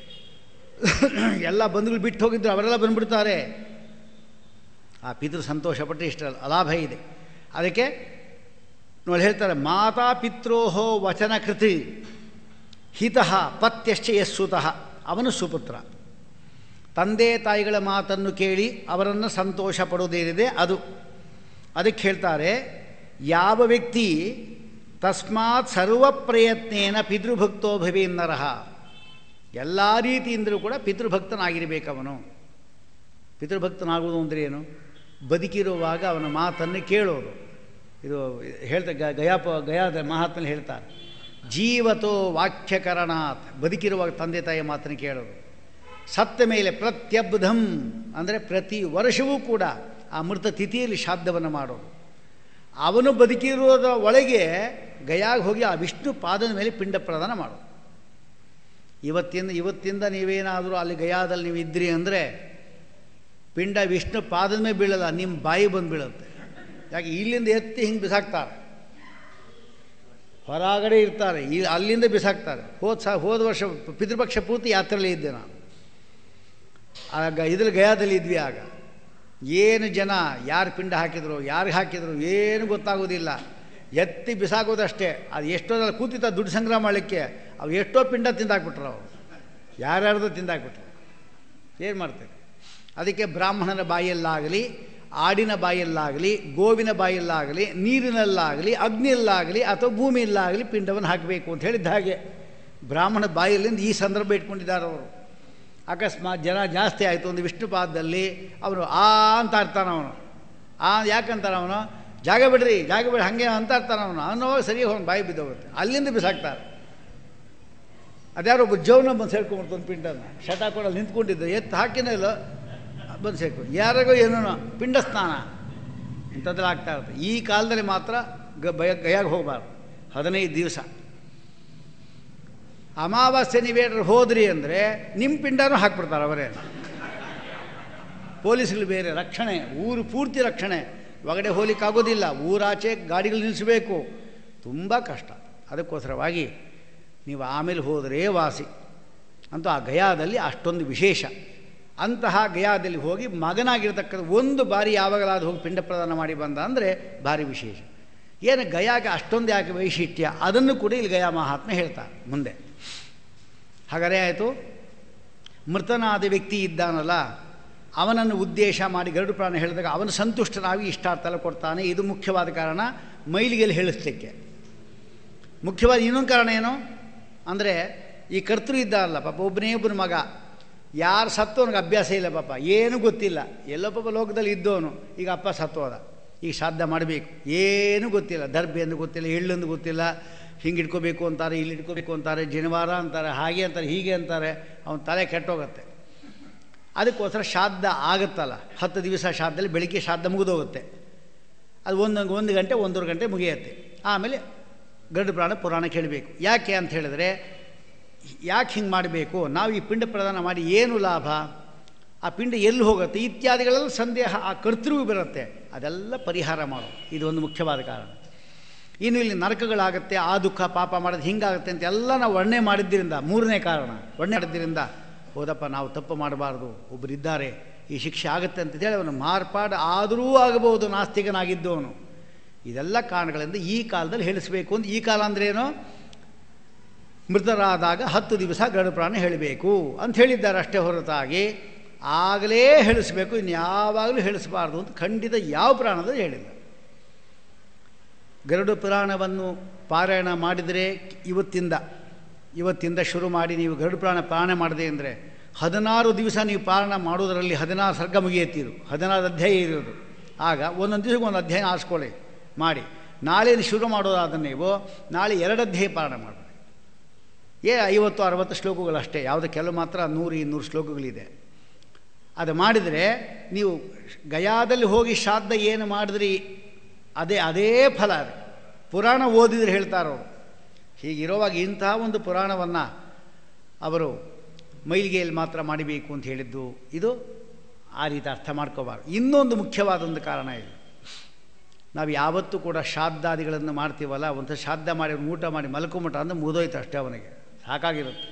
ಎಲ್ಲ ಬಂಧುಗಳು ಬಿಟ್ಟು ಹೋಗಿದ್ರು ಅವರೆಲ್ಲ ಬಂದ್ಬಿಡ್ತಾರೆ ಆ ಪಿತೃ ಸಂತೋಷಪಟ್ಟು ಇಷ್ಟ ಅಲಾಭ ಇದೆ ಅದಕ್ಕೆ ನೋಡಿ ಹೇಳ್ತಾರೆ ಮಾತಾ ಪಿತ್ರೋಹೋ ವಚನ ಕೃತಿ ಹಿತಃ ಪತ್ಯಶ್ಚ ಯಸ್ಸುತಃ ಅವನು ಸುಪುತ್ರ ತಂದೆ ತಾಯಿಗಳ ಮಾತನ್ನು ಕೇಳಿ ಅವರನ್ನು ಸಂತೋಷ ಪಡೋದೇನಿದೆ ಅದು ಅದಕ್ಕೆ ಹೇಳ್ತಾರೆ ಯಾವ ವ್ಯಕ್ತಿ ತಸ್ಮಾತ್ ಸರ್ವ ಪ್ರಯತ್ನೇನ ಪಿತೃಭಕ್ತೋ ಭವೇನ್ನರಹ ಎಲ್ಲ ರೀತಿಯಿಂದಲೂ ಕೂಡ ಪಿತೃಭಕ್ತನಾಗಿರಬೇಕವನು ಪಿತೃಭಕ್ತನಾಗುವುದು ಅಂದರೆ ಏನು ಬದುಕಿರುವಾಗ ಅವನ ಮಾತನ್ನು ಕೇಳೋದು ಇದು ಹೇಳ್ತಾ ಗ ಗಯಾಪ ಗಯಾದ ಮಹಾತ್ಮಲ್ಲಿ ಹೇಳ್ತಾರೆ ಜೀವತೋ ವಾಕ್ಯಕರಣಾತ್ ಬದುಕಿರುವಾಗ ತಂದೆ ತಾಯಿಯ ಮಾತನ್ನು ಕೇಳೋದು ಸತ್ತ ಮೇಲೆ ಪ್ರತ್ಯಬ್ಧಂ ಅಂದರೆ ಪ್ರತಿ ವರ್ಷವೂ ಕೂಡ ಆ ಮೃತ ತಿಥಿಯಲ್ಲಿ ಶ್ರಾದ್ದವನ್ನು ಮಾಡೋದು ಅವನು ಬದುಕಿರೋದ ಒಳಗೆ ಗಯಾಗ ಹೋಗಿ ಆ ವಿಷ್ಣು ಪಾದದ ಮೇಲೆ ಪಿಂಡ ಪ್ರದಾನ ಮಾಡೋದು ಇವತ್ತಿಂದ ಇವತ್ತಿಂದ ನೀವೇನಾದರೂ ಅಲ್ಲಿ ಗಯಾದಲ್ಲಿ ನೀವು ಇದ್ರಿ ಅಂದರೆ ಪಿಂಡ ವಿಷ್ಣು ಪಾದದ ಮೇಲೆ ಬೀಳಲ್ಲ ನಿಮ್ಮ ಬಾಯಿ ಬಂದು ಬೀಳುತ್ತೆ ಯಾಕೆ ಇಲ್ಲಿಂದ ಎತ್ತಿ ಹಿಂಗೆ ಬಿಸಾಕ್ತಾರೆ ಹೊರಗಡೆ ಇರ್ತಾರೆ ಈ ಅಲ್ಲಿಂದ ಬಿಸಾಕ್ತಾರೆ ಹೋದ ಸಹ ಹೋದ ವರ್ಷ ಪಿತೃಪಕ್ಷ ಪೂರ್ತಿ ಯಾತ್ರೆಯಲ್ಲಿ ಇದ್ದೆ ನಾನು ಆಗ ಇದ್ರ ಗಯಾದಲ್ಲಿ ಇದ್ವಿ ಆಗ ಏನು ಜನ ಯಾರು ಪಿಂಡ ಹಾಕಿದ್ರು ಯಾರಿಗೆ ಹಾಕಿದ್ರು ಏನು ಗೊತ್ತಾಗೋದಿಲ್ಲ ಎತ್ತಿ ಬಿಸಾಕೋದಷ್ಟೇ ಅದು ಎಷ್ಟೋದ್ರಲ್ಲಿ ಕೂತಿದ್ದ ದುಡ್ಡು ಸಂಗ್ರಹ ಮಾಡಲಿಕ್ಕೆ ಅವು ಎಷ್ಟೋ ಪಿಂಡ ತಿಂದಾಕ್ಬಿಟ್ರು ಅವರು ಯಾರ್ಯಾರ್ದು ತಿಂದಾಕ್ಬಿಟ್ರು ಏನು ಮಾಡ್ತಾರೆ ಅದಕ್ಕೆ ಬ್ರಾಹ್ಮಣನ ಬಾಯಲ್ಲಾಗಲಿ ಆಡಿನ ಬಾಯಲ್ಲಾಗಲಿ ಗೋವಿನ ಬಾಯಲ್ಲಾಗಲಿ ನೀರಿನಲ್ಲಾಗಲಿ ಅಗ್ನಿಯಲ್ಲಾಗಲಿ ಅಥವಾ ಭೂಮಿಯಲ್ಲಾಗಲಿ ಪಿಂಡವನ್ನು ಹಾಕಬೇಕು ಅಂತ ಹೇಳಿದ್ದ ಹಾಗೆ ಬ್ರಾಹ್ಮಣ ಬಾಯಲ್ಲಿಂದ ಈ ಸಂದರ್ಭ ಇಟ್ಕೊಂಡಿದ್ದಾರೆ ಅವರು ಅಕಸ್ಮಾತ್ ಜನ ಜಾಸ್ತಿ ಆಯಿತು ಒಂದು ವಿಷ್ಣು ಪಾದದಲ್ಲಿ ಅವನು ಆ ಅಂತ ಇರ್ತಾನೆ ಅವನು ಆ ಯಾಕಂತಾನೆ ಅವನು ಜಾಗ ಬಿಡ್ರಿ ಜಾಗ ಬಿಡ್ರಿ ಹಾಗೆ ಅಂತ ಇರ್ತಾನೆ ಅವನು ಅನ್ನೋವಾಗ ಸರಿ ಹೋಗಿ ಬಾಯಿ ಬಿದ್ದೋಗುತ್ತೆ ಅಲ್ಲಿಂದ ಬಿಸಾಕ್ತಾರೆ ಅದ್ಯಾರೋ ಒಬ್ಬ ಜೌನ ಬಂದು ಸೇರ್ಕೊಂಡ್ಬಿಡ್ತು ಒಂದು ಪಿಂಡನ ಶಟ ಕೊಡಲ್ಲಿ ನಿಂತ್ಕೊಂಡಿದ್ದ ಎತ್ತು ಹಾಕಿನೇ ಇಲ್ಲ ಬಂದು ಸೇರ್ಕೊ ಯಾರಿಗೋ ಏನೋ ಪಿಂಡ ಸ್ನಾನ ಇಂಥದ್ದೆಲ್ಲ ಆಗ್ತಾ ಇರುತ್ತೆ ಈ ಕಾಲದಲ್ಲಿ ಮಾತ್ರ ಗ ಬಯ ಗಯಾಗ ಹೋಗಬಾರ್ದು ಹದಿನೈದು ದಿವಸ ಅಮಾವಾಸ್ಯೆ ನೀವೇನಾದ್ರು ಹೋದ್ರಿ ಅಂದರೆ ನಿಮ್ಮ ಪಿಂಡನೂ ಹಾಕ್ಬಿಡ್ತಾರೆ ಅವರೇ ಪೊಲೀಸ್ಗಳು ಬೇರೆ ರಕ್ಷಣೆ ಊರು ಪೂರ್ತಿ ರಕ್ಷಣೆ ಒಳಗಡೆ ಹೋಗ್ಲಿಕ್ಕಾಗೋದಿಲ್ಲ ಊರಾಚೆ ಗಾಡಿಗಳು ನಿಲ್ಲಿಸಬೇಕು ತುಂಬ ಕಷ್ಟ ಅದಕ್ಕೋಸ್ಕರವಾಗಿ ನೀವು ಆಮೇಲೆ ಹೋದರೆ ವಾಸಿ ಅಂತೂ ಆ ಗಯಾದಲ್ಲಿ ಅಷ್ಟೊಂದು ವಿಶೇಷ ಅಂತಹ ಗಯಾದಲ್ಲಿ ಹೋಗಿ ಮಗನಾಗಿರ್ತಕ್ಕಂಥ ಒಂದು ಬಾರಿ ಯಾವಾಗಲಾದ ಹೋಗಿ ಪಿಂಡ ಪ್ರದಾನ ಮಾಡಿ ಬಂದ ಅಂದರೆ ಭಾರಿ ವಿಶೇಷ ಏನು ಗಯಾಗೆ ಅಷ್ಟೊಂದು ಯಾಕೆ ವೈಶಿಷ್ಟ್ಯ ಅದನ್ನು ಕೂಡ ಇಲ್ಲಿ ಗಯಾ ಮಹಾತ್ಮ ಹೇಳ್ತಾರೆ ಮುಂದೆ ಹಾಗಾದರೆ ಆಯಿತು ಮೃತನಾದ ವ್ಯಕ್ತಿ ಇದ್ದಾನಲ್ಲ ಅವನನ್ನು ಉದ್ದೇಶ ಮಾಡಿ ಗರುಡು ಪ್ರಾಣ ಹೇಳಿದಾಗ ಅವನು ಸಂತುಷ್ಟನಾಗಿ ಇಷ್ಟಾರ್ಥ ಎಲ್ಲ ಕೊಡ್ತಾನೆ ಇದು ಮುಖ್ಯವಾದ ಕಾರಣ ಮೈಲಿಗೆಯಲ್ಲಿ ಹೇಳಿಸ್ಲಿಕ್ಕೆ ಮುಖ್ಯವಾದ ಇನ್ನೊಂದು ಕಾರಣ ಏನು ಅಂದರೆ ಈ ಕರ್ತೃ ಇದ್ದಾರಲ್ಲ ಪಾಪ ಒಬ್ಬನೇ ಒಬ್ಬನ ಮಗ ಯಾರು ಸತ್ತು ಅವನಿಗೆ ಅಭ್ಯಾಸ ಇಲ್ಲ ಪಾಪ ಏನೂ ಗೊತ್ತಿಲ್ಲ ಎಲ್ಲೋ ಪಾಪ ಲೋಕದಲ್ಲಿ ಇದ್ದವನು ಈಗ ಅಪ್ಪ ಸತ್ತೋದ ಈಗ ಶ್ರಾದ್ದ ಮಾಡಬೇಕು ಏನೂ ಗೊತ್ತಿಲ್ಲ ದರ್ಬೆ ಎಂದು ಗೊತ್ತಿಲ್ಲ ಎಳ್ಳೊಂದು ಗೊತ್ತಿಲ್ಲ ಹಿಂಗೆ ಇಟ್ಕೋಬೇಕು ಅಂತಾರೆ ಇಲ್ಲಿ ಇಟ್ಕೋಬೇಕು ಅಂತಾರೆ ಜನಿವಾರ ಅಂತಾರೆ ಹಾಗೆ ಅಂತಾರೆ ಹೀಗೆ ಅಂತಾರೆ ಅವನ ತಲೆ ಕೆಟ್ಟೋಗುತ್ತೆ ಅದಕ್ಕೋಸ್ಕರ ಶ್ರಾದ್ದ ಆಗುತ್ತಲ್ಲ ಹತ್ತು ದಿವಸ ಶ್ರಾದ್ದದಲ್ಲಿ ಬೆಳಿಗ್ಗೆ ಶ್ರಾದ್ದ ಮುಗಿದೋಗುತ್ತೆ ಅದು ಒಂದು ಒಂದು ಗಂಟೆ ಒಂದೂವರೆ ಗಂಟೆ ಮುಗಿಯುತ್ತೆ ಆಮೇಲೆ ಗರುಡ ಪುರಾಣ ಪುರಾಣ ಕೇಳಬೇಕು ಯಾಕೆ ಅಂತ ಹೇಳಿದ್ರೆ ಯಾಕೆ ಹಿಂಗೆ ಮಾಡಬೇಕು ನಾವು ಈ ಪಿಂಡ ಪ್ರದಾನ ಮಾಡಿ ಏನು ಲಾಭ ಆ ಪಿಂಡ ಎಲ್ಲಿ ಹೋಗುತ್ತೆ ಇತ್ಯಾದಿಗಳೆಲ್ಲ ಸಂದೇಹ ಆ ಕರ್ತೃವು ಬರುತ್ತೆ ಅದೆಲ್ಲ ಪರಿಹಾರ ಮಾಡೋ ಇದು ಒಂದು ಮುಖ್ಯವಾದ ಕಾರಣ ಇನ್ನು ಇಲ್ಲಿ ನರಕಗಳಾಗುತ್ತೆ ಆ ದುಃಖ ಪಾಪ ಮಾಡೋದು ಹಿಂಗಾಗುತ್ತೆ ಅಂತ ಎಲ್ಲ ನಾವು ವರ್ಣನೆ ಮಾಡಿದ್ದರಿಂದ ಮೂರನೇ ಕಾರಣ ವರ್ಣನೆ ಮಾಡಿದ್ದರಿಂದ ಹೌದಪ್ಪ ನಾವು ತಪ್ಪು ಮಾಡಬಾರ್ದು ಒಬ್ಬರಿದ್ದಾರೆ ಈ ಶಿಕ್ಷೆ ಆಗುತ್ತೆ ಅಂತ ಹೇಳಿ ಅವನು ಮಾರ್ಪಾಡು ಆದರೂ ಆಗಬಹುದು ನಾಸ್ತಿಕನಾಗಿದ್ದವನು ಇದೆಲ್ಲ ಕಾರಣಗಳಿಂದ ಈ ಕಾಲದಲ್ಲಿ ಹೇಳಿಸ್ಬೇಕು ಅಂತ ಈ ಕಾಲ ಅಂದ್ರೇನು ಮೃತರಾದಾಗ ಹತ್ತು ದಿವಸ ಗರುಡ ಪ್ರಾಣ ಹೇಳಬೇಕು ಅಂತ ಹೇಳಿದ್ದಾರೆ ಅಷ್ಟೇ ಹೊರತಾಗಿ ಆಗಲೇ ಹೇಳಿಸ್ಬೇಕು ಇನ್ನು ಯಾವಾಗಲೂ ಹೇಳಿಸಬಾರ್ದು ಅಂತ ಖಂಡಿತ ಯಾವ ಪ್ರಾಣದಲ್ಲಿ ಹೇಳಿಲ್ಲ ಗರುಡ ಪುರಾಣವನ್ನು ಪಾರಾಯಣ ಮಾಡಿದರೆ ಇವತ್ತಿಂದ ಇವತ್ತಿಂದ ಶುರು ಮಾಡಿ ನೀವು ಗರುಡ ಪುರಾಣ ಪಾರಾಯಣ ಮಾಡಿದೆ ಅಂದರೆ ಹದಿನಾರು ದಿವಸ ನೀವು ಪಾರಾಯಣ ಮಾಡೋದರಲ್ಲಿ ಹದಿನಾರು ಸರ್ಗ ಮುಗಿಯತ್ತೀರು ಹದಿನಾರು ಅಧ್ಯಾಯ ಇರೋದು ಆಗ ಒಂದೊಂದು ದಿವಸಕ್ಕೆ ಒಂದು ಅಧ್ಯಾಯ ಆರಿಸ್ಕೊಳ್ಳಿ ಮಾಡಿ ನಾಳೆ ಶುರು ಮಾಡೋದಾದ್ರೆ ನೀವು ನಾಳೆ ಎರಡು ಅಧ್ಯಾಯ ಪಾರಾಯಣ ಮಾಡಿ ಏ ಐವತ್ತು ಅರವತ್ತು ಶ್ಲೋಕಗಳು ಅಷ್ಟೇ ಯಾವುದೋ ಕೆಲವು ಮಾತ್ರ ನೂರು ಇನ್ನೂರು ಶ್ಲೋಕಗಳಿದೆ ಅದು ಮಾಡಿದರೆ ನೀವು ಗಯಾದಲ್ಲಿ ಹೋಗಿ ಶ್ರಾದ್ದ ಏನು ಮಾಡಿದ್ರಿ ಅದೇ ಅದೇ ಫಲ ಅದು ಪುರಾಣ ಓದಿದ್ರೆ ಹೇಳ್ತಾರೋ ಹೀಗಿರುವಾಗ ಇಂಥ ಒಂದು ಪುರಾಣವನ್ನು ಅವರು ಮೈಲಿಗೆಯಲ್ಲಿ ಮಾತ್ರ ಮಾಡಬೇಕು ಅಂತ ಹೇಳಿದ್ದು ಇದು ಆ ರೀತಿ ಅರ್ಥ ಮಾಡ್ಕೋಬಾರ್ದು ಇನ್ನೊಂದು ಮುಖ್ಯವಾದ ಒಂದು ಕಾರಣ ಇದೆ ನಾವು ಯಾವತ್ತೂ ಕೂಡ ಶ್ರಾದ್ದಾದಿಗಳನ್ನು ಮಾಡ್ತೀವಲ್ಲ ಒಂದು ಶ್ರಾದ್ದ ಮಾಡಿ ಅವ್ನು ಊಟ ಮಾಡಿ ಮಲ್ಕೊಂಬಿಟ್ಟ ಅಂದ್ರೆ ಮುದೋಯ್ತು ಅಷ್ಟೇ ಅವನಿಗೆ ಸಾಕಾಗಿರುತ್ತೆ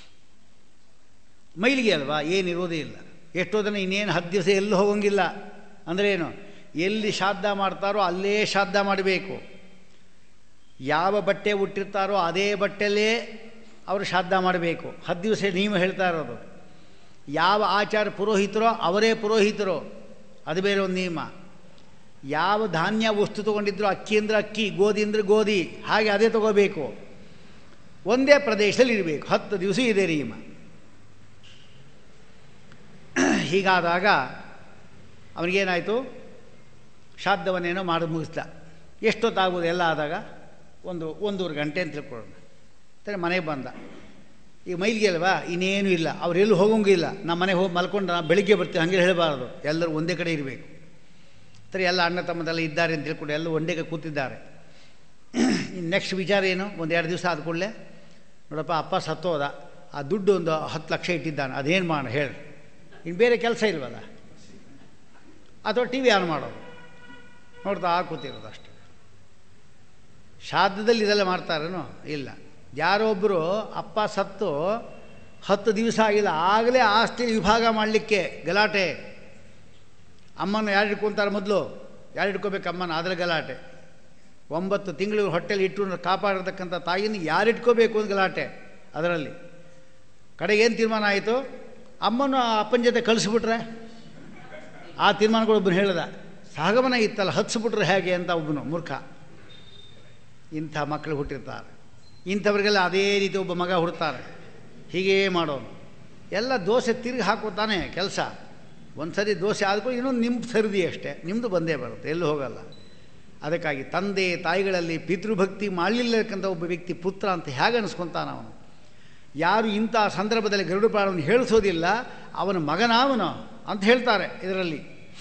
ಮೈಲಿಗೆ ಅಲ್ವಾ ಏನಿರೋದೇ ಇಲ್ಲ ಎಷ್ಟೋ ದಿನ ಇನ್ನೇನು ಹತ್ತು ದಿವಸ ಎಲ್ಲೂ ಹೋಗಂಗಿಲ್ಲ ಅಂದರೆ ಏನು ಎಲ್ಲಿ ಶ್ರಾದ್ದ ಮಾಡ್ತಾರೋ ಅಲ್ಲೇ ಶ್ರಾದ್ದ ಮಾಡಬೇಕು ಯಾವ ಬಟ್ಟೆ ಹುಟ್ಟಿರ್ತಾರೋ ಅದೇ ಬಟ್ಟೆಯಲ್ಲೇ ಅವರು ಶ್ರಾದ್ದ ಮಾಡಬೇಕು ಹತ್ತು ದಿವಸ ನೀವು ಹೇಳ್ತಾ ಇರೋದು ಯಾವ ಆಚಾರ ಪುರೋಹಿತರೋ ಅವರೇ ಪುರೋಹಿತರು ಅದು ಬೇರೆ ಒಂದು ನಿಯಮ ಯಾವ ಧಾನ್ಯ ವಸ್ತು ತೊಗೊಂಡಿದ್ರು ಅಕ್ಕಿ ಅಂದರೆ ಅಕ್ಕಿ ಗೋಧಿ ಅಂದರೆ ಗೋಧಿ ಹಾಗೆ ಅದೇ ತಗೋಬೇಕು ಒಂದೇ ಪ್ರದೇಶದಲ್ಲಿ ಇರಬೇಕು ಹತ್ತು ದಿವಸ ಇದೆ ನಿಯಮ ಹೀಗಾದಾಗ ಅವನಿಗೇನಾಯಿತು ಶ್ರಾದ್ದವನ್ನೇನೋ ಮಾಡಿ ಮುಗಿಸ್ದ ಎಷ್ಟೊತ್ತಾಗೋದು ಎಲ್ಲ ಆದಾಗ ಒಂದು ಒಂದೂವರೆ ಗಂಟೆ ಅಂತ ತಿಳ್ಕೊಳ್ಳೋಣ ಸರಿ ಮನೆಗೆ ಬಂದ ಈಗ ಮೈಲಿಗೆ ಅಲ್ವಾ ಇನ್ನೇನು ಇಲ್ಲ ಅವ್ರು ಎಲ್ಲೂ ಹೋಗೋಂಗಿಲ್ಲ ನಮ್ಮ ಮನೆಗೆ ಹೋಗಿ ಮಲ್ಕೊಂಡು ನಾನು ಬೆಳಿಗ್ಗೆ ಬರ್ತೀವಿ ಹಾಗೆ ಹೇಳಬಾರ್ದು ಎಲ್ಲರೂ ಒಂದೇ ಕಡೆ ಇರಬೇಕು ಸರಿ ಎಲ್ಲ ಅಣ್ಣ ತಮ್ಮದೆಲ್ಲ ಇದ್ದಾರೆ ಅಂತ ತಿಳ್ಕೊಂಡು ಎಲ್ಲ ಒಂದೇ ಕಡೆ ಕೂತಿದ್ದಾರೆ ಇನ್ನು ನೆಕ್ಸ್ಟ್ ವಿಚಾರ ಏನು ಒಂದು ಎರಡು ದಿವಸ ಆದ ಕೂಡಲೇ ನೋಡಪ್ಪ ಅಪ್ಪ ಸತ್ತೋದ ಆ ದುಡ್ಡು ಒಂದು ಹತ್ತು ಲಕ್ಷ ಇಟ್ಟಿದ್ದಾನೆ ಅದೇನು ಮಾಡೋಣ ಹೇಳಿ ಇನ್ನು ಬೇರೆ ಕೆಲಸ ಇಲ್ವಲ್ಲ ಅಥವಾ ಟಿ ವಿ ಆನ್ ಮಾಡೋದು ನೋಡ್ತಾ ಕೂತಿರೋದು ಅಷ್ಟೇ ಶ್ರಾದ್ದದಲ್ಲಿ ಇದೆಲ್ಲ ಮಾಡ್ತಾರೇನೋ ಇಲ್ಲ ಯಾರೋ ಒಬ್ಬರು ಅಪ್ಪ ಸತ್ತು ಹತ್ತು ದಿವಸ ಆಗಿಲ್ಲ ಆಗಲೇ ಆಸ್ತಿ ವಿಭಾಗ ಮಾಡಲಿಕ್ಕೆ ಗಲಾಟೆ ಅಮ್ಮನ ಯಾರು ಇಟ್ಕೊತಾರೆ ಮೊದಲು ಯಾರು ಇಟ್ಕೋಬೇಕು ಅಮ್ಮನ ಅದರ ಗಲಾಟೆ ಒಂಬತ್ತು ತಿಂಗಳು ಹೊಟ್ಟೆಲಿ ಇಟ್ಟು ಕಾಪಾಡಿರ್ತಕ್ಕಂಥ ತಾಯಿನ ಯಾರು ಇಟ್ಕೋಬೇಕು ಅಂತ ಗಲಾಟೆ ಅದರಲ್ಲಿ ಕಡೆಗೆ ಏನು ತೀರ್ಮಾನ ಆಯಿತು ಅಮ್ಮನ ಅಪ್ಪನ ಜೊತೆ ಕಳಿಸ್ಬಿಟ್ರೆ ಆ ತೀರ್ಮಾನಗಳು ಒಬ್ಬನು ಹೇಳ್ದ ಸಹಗಮನ ಇತ್ತಲ್ಲ ಹತ್ಸ್ಬಿಟ್ರೆ ಹೇಗೆ ಅಂತ ಒಬ್ಬನು ಮೂರ್ಖ ಇಂಥ ಮಕ್ಕಳು ಹುಟ್ಟಿರ್ತಾರೆ ಇಂಥವ್ರಿಗೆಲ್ಲ ಅದೇ ರೀತಿ ಒಬ್ಬ ಮಗ ಹುಡ್ತಾರೆ ಹೀಗೇ ಮಾಡೋನು ಎಲ್ಲ ದೋಸೆ ತಿರುಗಿ ಹಾಕೋತಾನೆ ಕೆಲಸ ಒಂದು ಸರಿ ದೋಸೆ ಆದ್ಕೊಂಡು ಇನ್ನೊಂದು ನಿಮ್ಮ ಸರಿದಿ ಅಷ್ಟೇ ನಿಮ್ಮದು ಬಂದೇ ಬರುತ್ತೆ ಎಲ್ಲೂ ಹೋಗಲ್ಲ ಅದಕ್ಕಾಗಿ ತಂದೆ ತಾಯಿಗಳಲ್ಲಿ ಪಿತೃಭಕ್ತಿ ಮಾಡಲಿಲ್ಲಕ್ಕಂಥ ಒಬ್ಬ ವ್ಯಕ್ತಿ ಪುತ್ರ ಅಂತ ಹೇಗೆ ಅನಿಸ್ಕೊತಾನ ಅವನು ಯಾರು ಇಂಥ ಸಂದರ್ಭದಲ್ಲಿ ಗರುಡು ಪ್ರಾಣವನ್ನು ಹೇಳಿಸೋದಿಲ್ಲ ಅವನ ಮಗನಾವನು ಅಂತ ಹೇಳ್ತಾರೆ ಇದರಲ್ಲಿ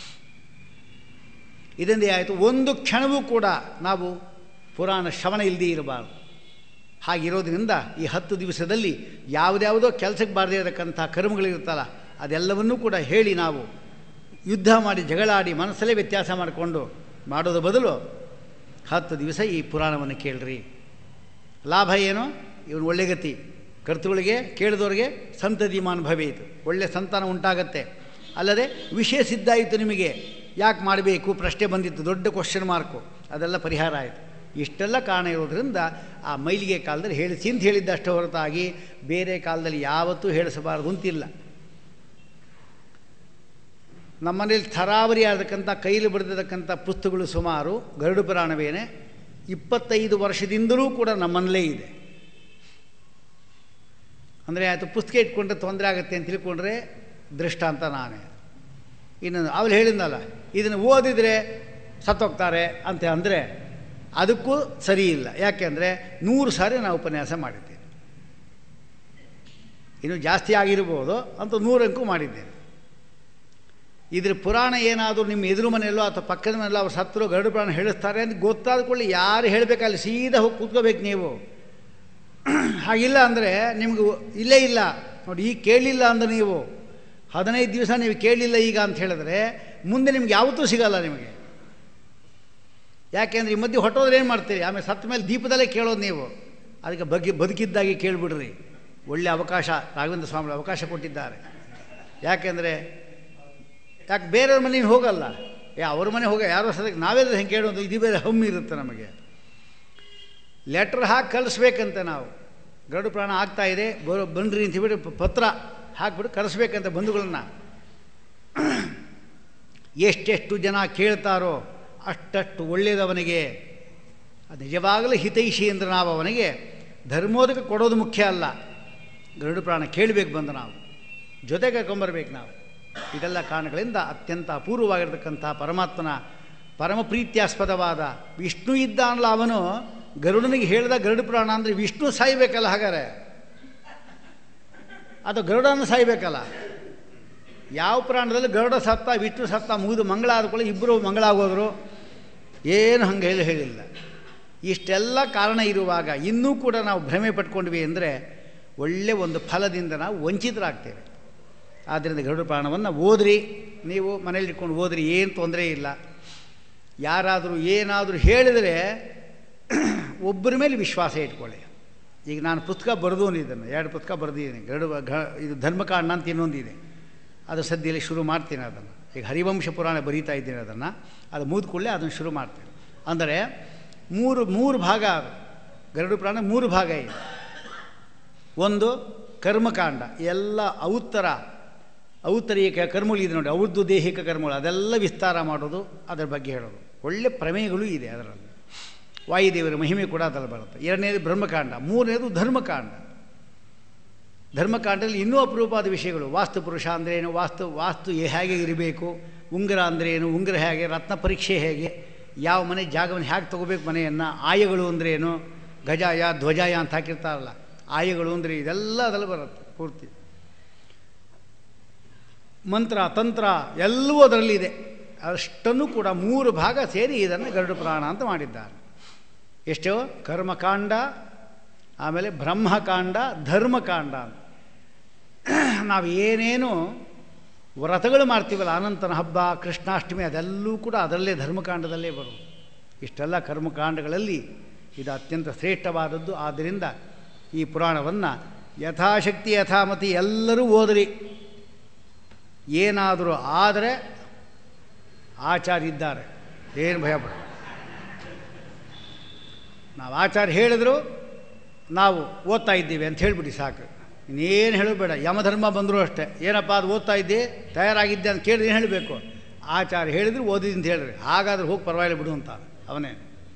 ಇದರಿಂದ ಆಯಿತು ಒಂದು ಕ್ಷಣವೂ ಕೂಡ ನಾವು ಪುರಾಣ ಶ್ರವಣ ಇಲ್ಲದೇ ಇರಬಾರ್ದು ಹಾಗಿರೋದ್ರಿಂದ ಈ ಹತ್ತು ದಿವಸದಲ್ಲಿ ಯಾವುದ್ಯಾವುದೋ ಕೆಲಸಕ್ಕೆ ಬಾರದೇ ಇರತಕ್ಕಂಥ ಕರ್ಮಗಳಿರುತ್ತಲ್ಲ ಅದೆಲ್ಲವನ್ನೂ ಕೂಡ ಹೇಳಿ ನಾವು ಯುದ್ಧ ಮಾಡಿ ಜಗಳಾಡಿ ಮನಸ್ಸಲ್ಲೇ ವ್ಯತ್ಯಾಸ ಮಾಡಿಕೊಂಡು ಮಾಡೋದು ಬದಲು ಹತ್ತು ದಿವಸ ಈ ಪುರಾಣವನ್ನು ಕೇಳ್ರಿ ಲಾಭ ಏನು ಇವನು ಒಳ್ಳೆ ಗತಿ ಕರ್ತುಗಳಿಗೆ ಕೇಳಿದವ್ರಿಗೆ ಸಂತತಿಮಾನ್ ಭವೇತು ಒಳ್ಳೆ ಸಂತಾನ ಉಂಟಾಗತ್ತೆ ಅಲ್ಲದೆ ವಿಷಯ ಸಿದ್ಧ ಆಯಿತು ನಿಮಗೆ ಯಾಕೆ ಮಾಡಬೇಕು ಪ್ರಶ್ನೆ ಬಂದಿತ್ತು ದೊಡ್ಡ ಕ್ವಶನ್ ಮಾರ್ಕು ಅದೆಲ್ಲ ಪರಿಹಾರ ಆಯಿತು ಇಷ್ಟೆಲ್ಲ ಕಾರಣ ಇರೋದ್ರಿಂದ ಆ ಮೈಲಿಗೆ ಕಾಲದಲ್ಲಿ ಹೇಳಿಸಿ ಅಂತ ಹೇಳಿದ್ದಷ್ಟು ಹೊರತಾಗಿ ಬೇರೆ ಕಾಲದಲ್ಲಿ ಯಾವತ್ತೂ ಹೇಳಿಸಬಾರದು ಅಂತಿಲ್ಲ ನಮ್ಮನೇಲಿ ಥರಾವರಿ ಆದಕ್ಕಂಥ ಕೈಲಿ ಬರೆದಿರ್ತಕ್ಕಂಥ ಪುಸ್ತಕಗಳು ಸುಮಾರು ಗರುಡು ಪುರಾಣವೇನೆ ಇಪ್ಪತ್ತೈದು ವರ್ಷದಿಂದಲೂ ಕೂಡ ನಮ್ಮನಲ್ಲೇ ಇದೆ ಅಂದರೆ ಆಯಿತು ಪುಸ್ತಕ ಇಟ್ಕೊಂಡ್ರೆ ತೊಂದರೆ ಆಗುತ್ತೆ ಅಂತ ತಿಳ್ಕೊಂಡ್ರೆ ದೃಷ್ಟಾಂತ ನಾನೇ ಇನ್ನೊಂದು ಅವಳು ಹೇಳಿದ್ನಲ್ಲ ಇದನ್ನು ಓದಿದರೆ ಸತ್ತೋಗ್ತಾರೆ ಅಂತ ಅಂದರೆ ಅದಕ್ಕೂ ಸರಿ ಇಲ್ಲ ಯಾಕೆಂದರೆ ನೂರು ಸಾರಿ ನಾವು ಉಪನ್ಯಾಸ ಮಾಡಿದ್ದೇನೆ ಇನ್ನು ಜಾಸ್ತಿ ಆಗಿರ್ಬೋದು ಅಂತ ನೂರಂಕು ಮಾಡಿದ್ದೇನೆ ಇದ್ರ ಪುರಾಣ ಏನಾದರೂ ನಿಮ್ಮ ಎದುರು ಮನೆಯಲ್ಲೋ ಅಥವಾ ಪಕ್ಕದ ಮನೆಯಲ್ಲೋ ಅವ್ರು ಸತ್ತರು ಗರುಡು ಪುರಾಣ ಹೇಳಿಸ್ತಾರೆ ಅಂತ ಗೊತ್ತಾದ ಕೂಡಲೇ ಯಾರು ಹೇಳಬೇಕಲ್ಲಿ ಸೀದಾ ಹೋಗಿ ಕೂತ್ಕೋಬೇಕು ನೀವು ಹಾಗಿಲ್ಲ ಅಂದರೆ ನಿಮ್ಗೆ ಇಲ್ಲೇ ಇಲ್ಲ ನೋಡಿ ಈಗ ಕೇಳಲಿಲ್ಲ ಅಂದ್ರೆ ನೀವು ಹದಿನೈದು ದಿವಸ ನೀವು ಕೇಳಲಿಲ್ಲ ಈಗ ಅಂತ ಹೇಳಿದ್ರೆ ಮುಂದೆ ನಿಮ್ಗೆ ಯಾವತ್ತೂ ಸಿಗಲ್ಲ ನಿಮಗೆ ಯಾಕೆಂದ್ರೆ ಈ ಮಧ್ಯೆ ಹೊಟ್ಟೋದ್ರೆ ಏನು ಮಾಡ್ತೀರಿ ಆಮೇಲೆ ಸತ್ತ ಮೇಲೆ ದೀಪದಲ್ಲೇ ಕೇಳೋದು ನೀವು ಅದಕ್ಕೆ ಬಗ್ಗೆ ಬದುಕಿದ್ದಾಗಿ ಕೇಳಿಬಿಡ್ರಿ ಒಳ್ಳೆ ಅವಕಾಶ ರಾಘವೇಂದ್ರ ಸ್ವಾಮಿ ಅವಕಾಶ ಕೊಟ್ಟಿದ್ದಾರೆ ಯಾಕೆಂದರೆ ಯಾಕೆ ಬೇರೆಯವ್ರ ಮನೆಗೆ ಹೋಗಲ್ಲ ಏ ಅವ್ರ ಮನೆ ಹೋಗ ಯಾರೋ ಸದಕ್ಕೆ ನಾವೆಲ್ಲ ಹೆಂಗೆ ಕೇಳೋದು ಇದು ಬೇರೆ ಹಮ್ಮಿ ಇರುತ್ತೆ ನಮಗೆ ಲೆಟ್ರ್ ಹಾಕಿ ಕಳಿಸ್ಬೇಕಂತೆ ನಾವು ಗರುಡು ಪ್ರಾಣ ಆಗ್ತಾ ಇದೆ ಬರೋ ಬನ್ರಿ ಅಂತ ಹೇಳ್ಬಿಟ್ಟು ಪತ್ರ ಹಾಕ್ಬಿಟ್ಟು ಕರೆಸ್ಬೇಕಂತ ಬಂಧುಗಳನ್ನ ಎಷ್ಟೆಷ್ಟು ಜನ ಕೇಳ್ತಾರೋ ಅಷ್ಟಷ್ಟು ಒಳ್ಳೆಯದವನಿಗೆ ಅದು ನಿಜವಾಗಲೂ ಹಿತೈಷಿ ಅಂದ್ರೆ ನಾವು ಅವನಿಗೆ ಧರ್ಮೋದಕ ಕೊಡೋದು ಮುಖ್ಯ ಅಲ್ಲ ಗರುಡು ಪ್ರಾಣ ಕೇಳಬೇಕು ಬಂದು ನಾವು ಜೊತೆಗೆ ಕರ್ಕೊಂಬರ್ಬೇಕು ನಾವು ಇದೆಲ್ಲ ಕಾರಣಗಳಿಂದ ಅತ್ಯಂತ ಅಪೂರ್ವವಾಗಿರ್ತಕ್ಕಂಥ ಪರಮಾತ್ಮನ ಪರಮ ಪ್ರೀತ್ಯಾಸ್ಪದವಾದ ವಿಷ್ಣು ಇದ್ದ ಅನ್ಲ ಅವನು ಗರುಡನಿಗೆ ಹೇಳಿದ ಗರುಡು ಪ್ರಾಣ ಅಂದರೆ ವಿಷ್ಣು ಸಾಯ್ಬೇಕಲ್ಲ ಹಾಗಾರೆ ಅದು ಗರುಡನ ಸಾಯ್ಬೇಕಲ್ಲ ಯಾವ ಪ್ರಾಣದಲ್ಲಿ ಗರುಡ ಸತ್ತ ವಿಷ್ಣು ಸತ್ತ ಮುಗಿದು ಮಂಗಳ ಆದ್ಕೊಳ್ಳಿ ಇಬ್ಬರು ಮಂಗಳ ಆಗೋದ್ರು ಏನು ಹಂಗೆ ಹೇಳಿ ಹೇಳಿಲ್ಲ ಇಷ್ಟೆಲ್ಲ ಕಾರಣ ಇರುವಾಗ ಇನ್ನೂ ಕೂಡ ನಾವು ಭ್ರಮೆ ಪಟ್ಕೊಂಡ್ವಿ ಅಂದರೆ ಒಳ್ಳೆ ಒಂದು ಫಲದಿಂದ ನಾವು ವಂಚಿತರಾಗ್ತೇವೆ ಆದ್ದರಿಂದ ಗರುಡ ಪ್ರಾಣವನ್ನು ಓದ್ರಿ ನೀವು ಮನೇಲಿ ಇಟ್ಕೊಂಡು ಓದ್ರಿ ಏನು ತೊಂದರೆ ಇಲ್ಲ ಯಾರಾದರೂ ಏನಾದರೂ ಹೇಳಿದರೆ ಒಬ್ಬರ ಮೇಲೆ ವಿಶ್ವಾಸ ಇಟ್ಕೊಳ್ಳಿ ಈಗ ನಾನು ಪುಸ್ತಕ ಬರೆದೋನು ಇದನ್ನು ಎರಡು ಪುಸ್ತಕ ಬರೆದಿದ್ದೀನಿ ಗರುಡು ಘ ಇದು ಧರ್ಮಕಾಂಡ ಅಂತ ಇನ್ನೊಂದಿದೆ ಅದು ಸದ್ಯದಲ್ಲಿ ಶುರು ಮಾಡ್ತೀನಿ ಅದನ್ನು ಈಗ ಹರಿವಂಶ ಪುರಾಣ ಬರೀತಾ ಇದ್ದೀನಿ ಅದನ್ನು ಅದು ಮುಗಿದ್ಕೊಳ್ಳೆ ಅದನ್ನು ಶುರು ಮಾಡ್ತೀನಿ ಅಂದರೆ ಮೂರು ಮೂರು ಭಾಗ ಅದು ಗರುಡು ಪ್ರಾಣ ಮೂರು ಭಾಗ ಇದೆ ಒಂದು ಕರ್ಮಕಾಂಡ ಎಲ್ಲ ಔತ್ತರ ಔತ್ತರೀಯ ಕರ್ಮಗಳು ಇದೆ ನೋಡಿ ಅವ್ರದ್ದು ದೈಹಿಕ ಕರ್ಮಗಳು ಅದೆಲ್ಲ ವಿಸ್ತಾರ ಮಾಡೋದು ಅದರ ಬಗ್ಗೆ ಹೇಳೋದು ಒಳ್ಳೆ ಪ್ರಮೇಯಗಳು ಇದೆ ಅದರಲ್ಲಿ ವಾಯುದೇವರ ಮಹಿಮೆ ಕೂಡ ಅದರಲ್ಲಿ ಬರುತ್ತೆ ಎರಡನೇದು ಬ್ರಹ್ಮಕಾಂಡ ಮೂರನೇದು ಧರ್ಮಕಾಂಡ ಧರ್ಮಕಾಂಡದಲ್ಲಿ ಇನ್ನೂ ಅಪರೂಪವಾದ ವಿಷಯಗಳು ವಾಸ್ತು ಪುರುಷ ಅಂದ್ರೇನು ವಾಸ್ತು ವಾಸ್ತು ಹೇಗೆ ಇರಬೇಕು ಉಂಗುರ ಅಂದ್ರೇನು ಉಂಗುರ ಹೇಗೆ ರತ್ನ ಪರೀಕ್ಷೆ ಹೇಗೆ ಯಾವ ಮನೆ ಜಾಗವನ್ನು ಹೇಗೆ ತೊಗೋಬೇಕು ಮನೆಯನ್ನು ಆಯಗಳು ಅಂದ್ರೇನು ಗಜಾಯ ಧ್ವಜಾಯ ಅಂತ ಹಾಕಿರ್ತಾರಲ್ಲ ಆಯಗಳು ಅಂದರೆ ಇದೆಲ್ಲ ಅದರಲ್ಲಿ ಬರುತ್ತೆ ಪೂರ್ತಿ ಮಂತ್ರ ತಂತ್ರ ಎಲ್ಲವೂ ಅದರಲ್ಲಿದೆ ಅಷ್ಟನ್ನು ಕೂಡ ಮೂರು ಭಾಗ ಸೇರಿ ಇದನ್ನು ಗರುಡ ಪುರಾಣ ಅಂತ ಮಾಡಿದ್ದಾರೆ ಎಷ್ಟು ಕರ್ಮಕಾಂಡ ಆಮೇಲೆ ಬ್ರಹ್ಮಕಾಂಡ ಧರ್ಮಕಾಂಡ ಅಂತ ನಾವು ಏನೇನು ವ್ರತಗಳು ಮಾಡ್ತೀವಲ್ಲ ಅನಂತನ ಹಬ್ಬ ಕೃಷ್ಣಾಷ್ಟಮಿ ಅದೆಲ್ಲೂ ಕೂಡ ಅದರಲ್ಲೇ ಧರ್ಮಕಾಂಡದಲ್ಲೇ ಬರುವುದು ಇಷ್ಟೆಲ್ಲ ಕರ್ಮಕಾಂಡಗಳಲ್ಲಿ ಇದು ಅತ್ಯಂತ ಶ್ರೇಷ್ಠವಾದದ್ದು ಆದ್ದರಿಂದ ಈ ಪುರಾಣವನ್ನು ಯಥಾಶಕ್ತಿ ಯಥಾಮತಿ ಎಲ್ಲರೂ ಓದ್ರಿ ಏನಾದರೂ ಆದರೆ ಆಚಾರ್ಯ ಇದ್ದಾರೆ ಏನು ಭಯಪಡ ನಾವು ಆಚಾರ್ಯ ಹೇಳಿದ್ರು ನಾವು ಓದ್ತಾ ಇದ್ದೀವಿ ಅಂತ ಹೇಳಿಬಿಡಿ ಸಾಕು ಇನ್ನೇನು ಹೇಳಬೇಡ ಯಮಧರ್ಮ ಬಂದರೂ ಅಷ್ಟೇ ಏನಪ್ಪ ಅದು ಓದ್ತಾ ಇದ್ದೆ ತಯಾರಾಗಿದ್ದೆ ಅಂತ ಕೇಳಿದ್ರೆ ಏನು ಹೇಳಬೇಕು ಆಚಾರ್ಯ ಹೇಳಿದ್ರು ಓದಿದ್ದು ಅಂತ ಹೇಳಿರಿ ಹಾಗಾದ್ರೆ ಹೋಗಿ ಪರವಾಗಿಲ್ಲ ಬಿಡು ಅಂತ ಅವನೇ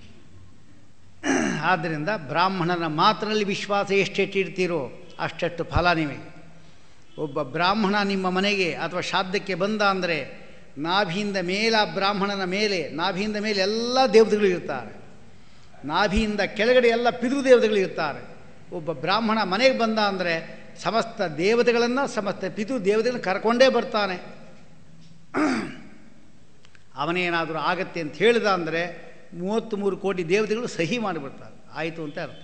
ಆದ್ದರಿಂದ ಬ್ರಾಹ್ಮಣನ ಮಾತ್ರದಲ್ಲಿ ವಿಶ್ವಾಸ ಎಷ್ಟೆಟ್ಟಿರ್ತೀರೋ ಅಷ್ಟೆಷ್ಟು ಫಲ ನಿಮಗೆ ಒಬ್ಬ ಬ್ರಾಹ್ಮಣ ನಿಮ್ಮ ಮನೆಗೆ ಅಥವಾ ಶಾಬ್ದಕ್ಕೆ ಬಂದ ಅಂದರೆ ನಾಭಿಯಿಂದ ಮೇಲ ಬ್ರಾಹ್ಮಣನ ಮೇಲೆ ನಾಭಿಯಿಂದ ಮೇಲೆ ಎಲ್ಲ ದೇವತೆಗಳು ಇರ್ತಾರೆ ನಾಭಿಯಿಂದ ಕೆಳಗಡೆ ಎಲ್ಲ ಪಿತೃದೇವತೆಗಳು ಇರ್ತಾರೆ ಒಬ್ಬ ಬ್ರಾಹ್ಮಣ ಮನೆಗೆ ಬಂದ ಅಂದರೆ ಸಮಸ್ತ ದೇವತೆಗಳನ್ನು ಸಮಸ್ತ ಪಿತೃ ದೇವತೆಗಳನ್ನು ಕರ್ಕೊಂಡೇ ಬರ್ತಾನೆ ಅವನೇನಾದರೂ ಆಗತ್ತೆ ಅಂತ ಹೇಳಿದ ಅಂದರೆ ಮೂವತ್ತ್ಮೂರು ಕೋಟಿ ದೇವತೆಗಳು ಸಹಿ ಮಾಡಿಬಿಡ್ತಾರೆ ಆಯಿತು ಅಂತ ಅರ್ಥ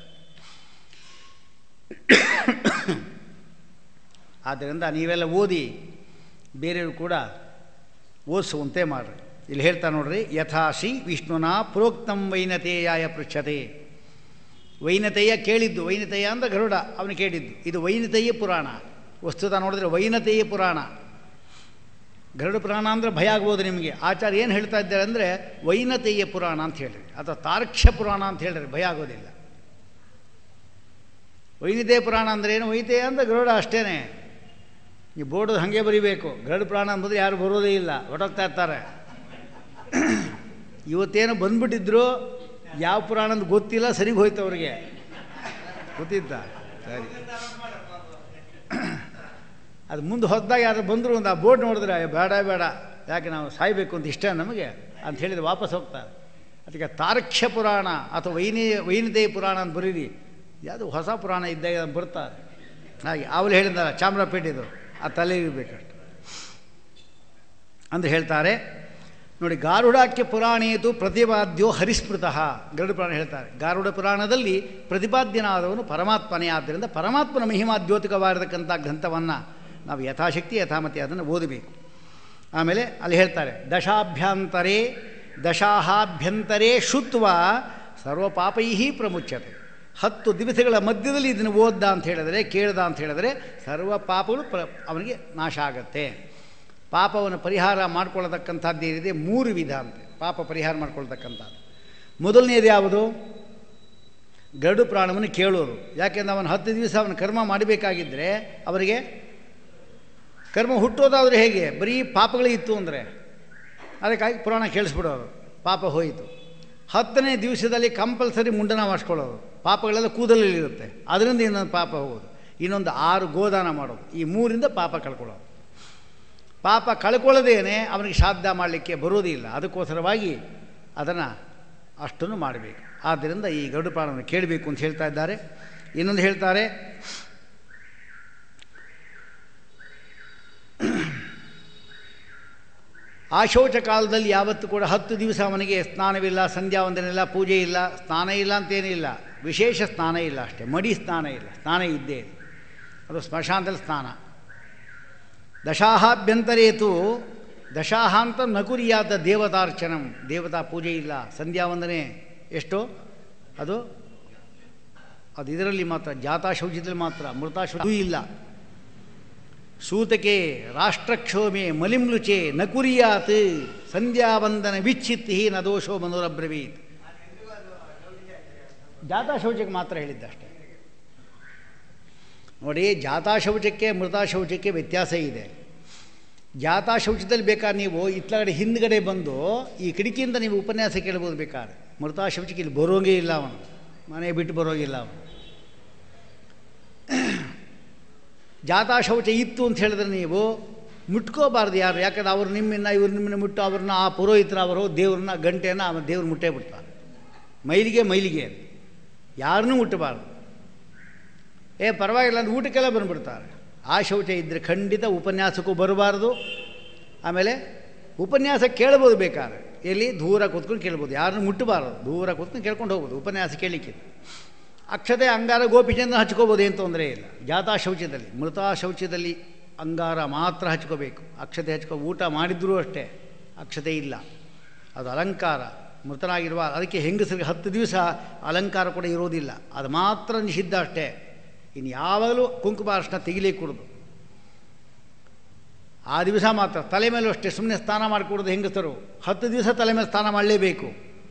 ಆದ್ದರಿಂದ ನೀವೆಲ್ಲ ಓದಿ ಬೇರೆಯವರು ಕೂಡ ಓದಿಸುವಂತೆ ಮಾಡಿರಿ ಇಲ್ಲಿ ಹೇಳ್ತಾ ನೋಡ್ರಿ ಯಥಾಶಿ ವಿಷ್ಣುನ ಪ್ರೋಕ್ತಂ ವೈನತೇಯಾಯ ಪೃಚ್ಛತೆ ವೈನತೆಯ ಕೇಳಿದ್ದು ವೈನತೆಯ ಅಂದರೆ ಗರುಡ ಅವನು ಕೇಳಿದ್ದು ಇದು ವೈನತೆಯ ಪುರಾಣ ವಸ್ತುತ ನೋಡಿದ್ರೆ ವೈನತೆಯ ಪುರಾಣ ಗರುಡ ಪುರಾಣ ಅಂದರೆ ಭಯ ಆಗ್ಬೋದು ನಿಮಗೆ ಆಚಾರ್ಯ ಏನು ಹೇಳ್ತಾ ಇದ್ದಾರೆ ಅಂದರೆ ವೈನತೆಯ ಪುರಾಣ ಅಂತ ಹೇಳಿರಿ ಅಥವಾ ತಾರ್ಕ್ಷ್ಯ ಪುರಾಣ ಅಂತ ಹೇಳಿರಿ ಭಯ ಆಗೋದಿಲ್ಲ ವೈನಿತೆಯ ಪುರಾಣ ಅಂದರೆ ಏನು ವೈತೆಯ ಅಂದರೆ ಗರುಡ ಅಷ್ಟೇ ಈ ಬೋರ್ಡ್ ಹಾಗೆ ಬರಿಬೇಕು ಗರುಡ ಪುರಾಣ ಅಂಬುದು ಯಾರು ಬರೋದೇ ಇಲ್ಲ ಹೊರಟೋಗ್ತಾ ಇರ್ತಾರೆ ಇವತ್ತೇನು ಬಂದ್ಬಿಟ್ಟಿದ್ರು ಯಾವ ಪುರಾಣ ಅಂತ ಗೊತ್ತಿಲ್ಲ ಸರಿಗೆ ಹೋಯ್ತು ಅವ್ರಿಗೆ ಗೊತ್ತಿತ್ತ ಸರಿ ಅದು ಮುಂದೆ ಹೊಸದಾಗ ಯಾರು ಬಂದರು ಒಂದು ಆ ಬೋರ್ಡ್ ನೋಡಿದ್ರೆ ಅಯ್ಯೋ ಬೇಡ ಬೇಡ ಯಾಕೆ ನಾವು ಸಾಯಬೇಕು ಅಂತ ಇಷ್ಟ ನಮಗೆ ಅಂತ ಹೇಳಿದ್ರೆ ವಾಪಸ್ ಹೋಗ್ತಾರೆ ಅದಕ್ಕೆ ತಾರಕ್ಷ್ಯ ಪುರಾಣ ಅಥವಾ ವೈನಿ ವೈನಿದೇಯ ಪುರಾಣ ಅಂತ ಬರೀರಿ ಯಾವುದು ಹೊಸ ಪುರಾಣ ಇದ್ದಾಗ ಬರ್ತಾರೆ ಹಾಗೆ ಅವಳು ಹೇಳಿದಾರ ಚಾಮರಾಪೇಟೆದು ಆ ತಲೆ ಇರಬೇಕಷ್ಟು ಅಂತ ಹೇಳ್ತಾರೆ ನೋಡಿ ಗಾರುಡಾಖ್ಯ ಪುರಾಣೇತು ಪ್ರತಿಪಾದ್ಯೋ ಹರಿಸ್ಮೃತಃ ಗರುಡ ಪುರಾಣ ಹೇಳ್ತಾರೆ ಗಾರುಡ ಪುರಾಣದಲ್ಲಿ ಪ್ರತಿಪಾದ್ಯನಾದವನು ಪರಮಾತ್ಮನೇ ಆದ್ದರಿಂದ ಪರಮಾತ್ಮನ ಮಹಿಮಾ ದ್ಯೋತಕವಾಗಿರತಕ್ಕಂಥ ಗ್ರಂಥವನ್ನು ನಾವು ಯಥಾಶಕ್ತಿ ಯಥಾಮತಿ ಅದನ್ನು ಓದಬೇಕು ಆಮೇಲೆ ಅಲ್ಲಿ ಹೇಳ್ತಾರೆ ದಶಾಭ್ಯಂತರೇ ದಶಾಹಾಭ್ಯಂತರೇ ಶುತ್ವ ಸರ್ವಪಾಪೈ ಪ್ರಮುಚ್ಯತೆ ಹತ್ತು ದಿವಸಗಳ ಮಧ್ಯದಲ್ಲಿ ಇದನ್ನು ಓದ್ದ ಅಂತ ಹೇಳಿದರೆ ಕೇಳ್ದ ಅಂತ ಹೇಳಿದರೆ ಸರ್ವ ಪಾಪಗಳು ಪ್ರ ಅವನಿಗೆ ನಾಶ ಆಗತ್ತೆ ಪಾಪವನ್ನು ಪರಿಹಾರ ಮಾಡ್ಕೊಳ್ಳತಕ್ಕಂಥದ್ದು ಏನಿದೆ ಮೂರು ವಿಧ ಅಂತೆ ಪಾಪ ಪರಿಹಾರ ಮಾಡ್ಕೊಳ್ತಕ್ಕಂಥದ್ದು ಮೊದಲನೇದು ಯಾವುದು ಗರುಡು ಪ್ರಾಣವನ್ನು ಕೇಳೋರು ಯಾಕೆಂದ್ರೆ ಅವನು ಹತ್ತು ದಿವಸ ಅವನ ಕರ್ಮ ಮಾಡಬೇಕಾಗಿದ್ದರೆ ಅವರಿಗೆ ಕರ್ಮ ಹುಟ್ಟೋದಾದರೆ ಹೇಗೆ ಬರೀ ಪಾಪಗಳೇ ಇತ್ತು ಅಂದರೆ ಅದಕ್ಕಾಗಿ ಪುರಾಣ ಕೇಳಿಸ್ಬಿಡೋರು ಪಾಪ ಹೋಯಿತು ಹತ್ತನೇ ದಿವಸದಲ್ಲಿ ಕಂಪಲ್ಸರಿ ಮುಂಡನ ಮಾಡಿಸ್ಕೊಳ್ಳೋರು ಪಾಪಗಳೆಲ್ಲ ಕೂದಲಲ್ಲಿರುತ್ತೆ ಅದರಿಂದ ಇನ್ನೊಂದು ಪಾಪ ಹೋಗೋದು ಇನ್ನೊಂದು ಆರು ಗೋದಾನ ಮಾಡೋದು ಈ ಮೂರಿಂದ ಪಾಪ ಕಳ್ಕೊಳ್ಳೋದು ಪಾಪ ಕಳ್ಕೊಳ್ಳೋದೇನೆ ಅವನಿಗೆ ಶ್ರಾದ್ದ ಮಾಡಲಿಕ್ಕೆ ಬರೋದಿಲ್ಲ ಅದಕ್ಕೋಸ್ಕರವಾಗಿ ಅದನ್ನು ಅಷ್ಟನ್ನು ಮಾಡಬೇಕು ಆದ್ದರಿಂದ ಈ ಗರುಡ ಪ್ರಾಣವನ್ನು ಕೇಳಬೇಕು ಅಂತ ಹೇಳ್ತಾ ಇದ್ದಾರೆ ಇನ್ನೊಂದು ಹೇಳ್ತಾರೆ ಆಶೌಚ ಕಾಲದಲ್ಲಿ ಯಾವತ್ತೂ ಕೂಡ ಹತ್ತು ದಿವಸ ಅವನಿಗೆ ಸ್ನಾನವಿಲ್ಲ ಸಂಧ್ಯಾ ವಂದನೆಲ್ಲ ಪೂಜೆ ಇಲ್ಲ ಸ್ನಾನ ಇಲ್ಲ ಅಂತೇನಿಲ್ಲ ವಿಶೇಷ ಸ್ನಾನ ಇಲ್ಲ ಅಷ್ಟೇ ಮಡಿ ಸ್ನಾನ ಇಲ್ಲ ಸ್ನಾನ ಇದ್ದೇ ಇದೆ ಅದು ಸ್ಮಶಾನದಲ್ಲಿ ಸ್ನಾನ ದಶಾಹಾಭ್ಯಂತರೇತು ದಶಾಹ ಅಂತ ನಕುರಿಯಾದ ದೇವತಾರ್ಚನಂ ದೇವತಾ ಪೂಜೆ ಇಲ್ಲ ಸಂಧ್ಯಾ ವಂದನೆ ಎಷ್ಟು ಅದು ಅದು ಇದರಲ್ಲಿ ಮಾತ್ರ ಜಾತಾಶೌಚದಲ್ಲಿ ಮಾತ್ರ ಮೃತಾಶೌಚ ಇಲ್ಲ ಸೂತಕೆ ರಾಷ್ಟ್ರಕ್ಷೋಮೆ ಮಲಿಮ್ಲುಚೆ ನಕುರಿಯಾತ್ ಸಂಧ್ಯಾವಂದನ ವಿಚ್ಛಿತ್ತಿ ನ ದೋಷೋ ಮನೋರಬ್ರವೀತ್ ಜಾತಾಶೌಚಕ್ಕೆ ಮಾತ್ರ ಹೇಳಿದ್ದಷ್ಟೇ ನೋಡಿ ಜಾತಾಶೌಚಕ್ಕೆ ಮೃತಾಶೌಚಕ್ಕೆ ವ್ಯತ್ಯಾಸ ಇದೆ ಜಾತಾಶೌಚದಲ್ಲಿ ಬೇಕಾದ್ರೆ ನೀವು ಇತ್ಲಗಡೆ ಹಿಂದ್ಗಡೆ ಬಂದು ಈ ಕಿಟಕಿಯಿಂದ ನೀವು ಉಪನ್ಯಾಸ ಕೇಳ್ಬೋದು ಬೇಕಾದ್ರೆ ಮೃತಾಶೌಚಕ್ಕೆ ಇಲ್ಲಿ ಬರೋಂಗೇ ಇಲ್ಲ ಅವನು ಮನೆ ಬಿಟ್ಟು ಬರೋಂಗಿಲ್ಲ ಅವನು ಜಾತಾಶೌಚ ಇತ್ತು ಅಂತ ಹೇಳಿದ್ರೆ ನೀವು ಮುಟ್ಕೋಬಾರ್ದು ಯಾರು ಯಾಕಂದ್ರೆ ಅವ್ರು ನಿಮ್ಮನ್ನ ಇವ್ರು ನಿಮ್ಮನ್ನ ಮುಟ್ಟು ಅವ್ರನ್ನ ಆ ಪುರೋಹಿತರ ಅವರು ದೇವ್ರನ್ನ ಗಂಟೆನ ಅವನ ದೇವ್ರು ಮುಟ್ಟೇ ಬಿಡ್ತಾರೆ ಮೈಲಿಗೆ ಮೈಲಿಗೆ ಯಾರನ್ನೂ ಮುಟ್ಟಬಾರ್ದು ಏ ಪರವಾಗಿಲ್ಲ ಅಂದ್ರೆ ಊಟಕ್ಕೆಲ್ಲ ಬಂದುಬಿಡ್ತಾರೆ ಆ ಶೌಚ ಇದ್ದರೆ ಖಂಡಿತ ಉಪನ್ಯಾಸಕ್ಕೂ ಬರಬಾರ್ದು ಆಮೇಲೆ ಉಪನ್ಯಾಸ ಕೇಳ್ಬೋದು ಬೇಕಾದ್ರೆ ಎಲ್ಲಿ ದೂರ ಕೂತ್ಕೊಂಡು ಕೇಳ್ಬೋದು ಯಾರನ್ನೂ ಮುಟ್ಟಬಾರ್ದು ದೂರ ಕೂತ್ಕೊಂಡು ಕೇಳ್ಕೊಂಡು ಹೋಗ್ಬೋದು ಉಪನ್ಯಾಸ ಕೇಳಲಿಕ್ಕೆ ಅಕ್ಷತೆ ಅಂಗಾರ ಗೋಪಿಚಂದ್ರ ಹಚ್ಕೋಬೋದು ಏನು ತೊಂದರೆ ಇಲ್ಲ ಜಾತಾ ಶೌಚದಲ್ಲಿ ಮೃತ ಶೌಚದಲ್ಲಿ ಅಂಗಾರ ಮಾತ್ರ ಹಚ್ಕೋಬೇಕು ಅಕ್ಷತೆ ಹಚ್ಕೋ ಊಟ ಮಾಡಿದ್ರೂ ಅಷ್ಟೇ ಅಕ್ಷತೆ ಇಲ್ಲ ಅದು ಅಲಂಕಾರ ಮೃತನಾಗಿರುವ ಅದಕ್ಕೆ ಹೆಂಗಸರಿಗೆ ಹತ್ತು ದಿವಸ ಅಲಂಕಾರ ಕೂಡ ಇರೋದಿಲ್ಲ ಅದು ಮಾತ್ರ ನಿಷಿದ್ಧ ಅಷ್ಟೇ ಇನ್ನು ಯಾವಾಗಲೂ ಕುಂಕುಮ ಅರ್ಶನ ತೆಗಿಲಿಕ್ಕೆ ಕೊಡೋದು ಆ ದಿವಸ ಮಾತ್ರ ತಲೆ ಮೇಲೂ ಅಷ್ಟೇ ಸುಮ್ಮನೆ ಸ್ನಾನ ಮಾಡಿಕೊಡೋದು ಹೆಂಗಸರು ಹತ್ತು ದಿವಸ ತಲೆ ಮೇಲೆ ಸ್ನಾನ ಮಾಡಲೇಬೇಕು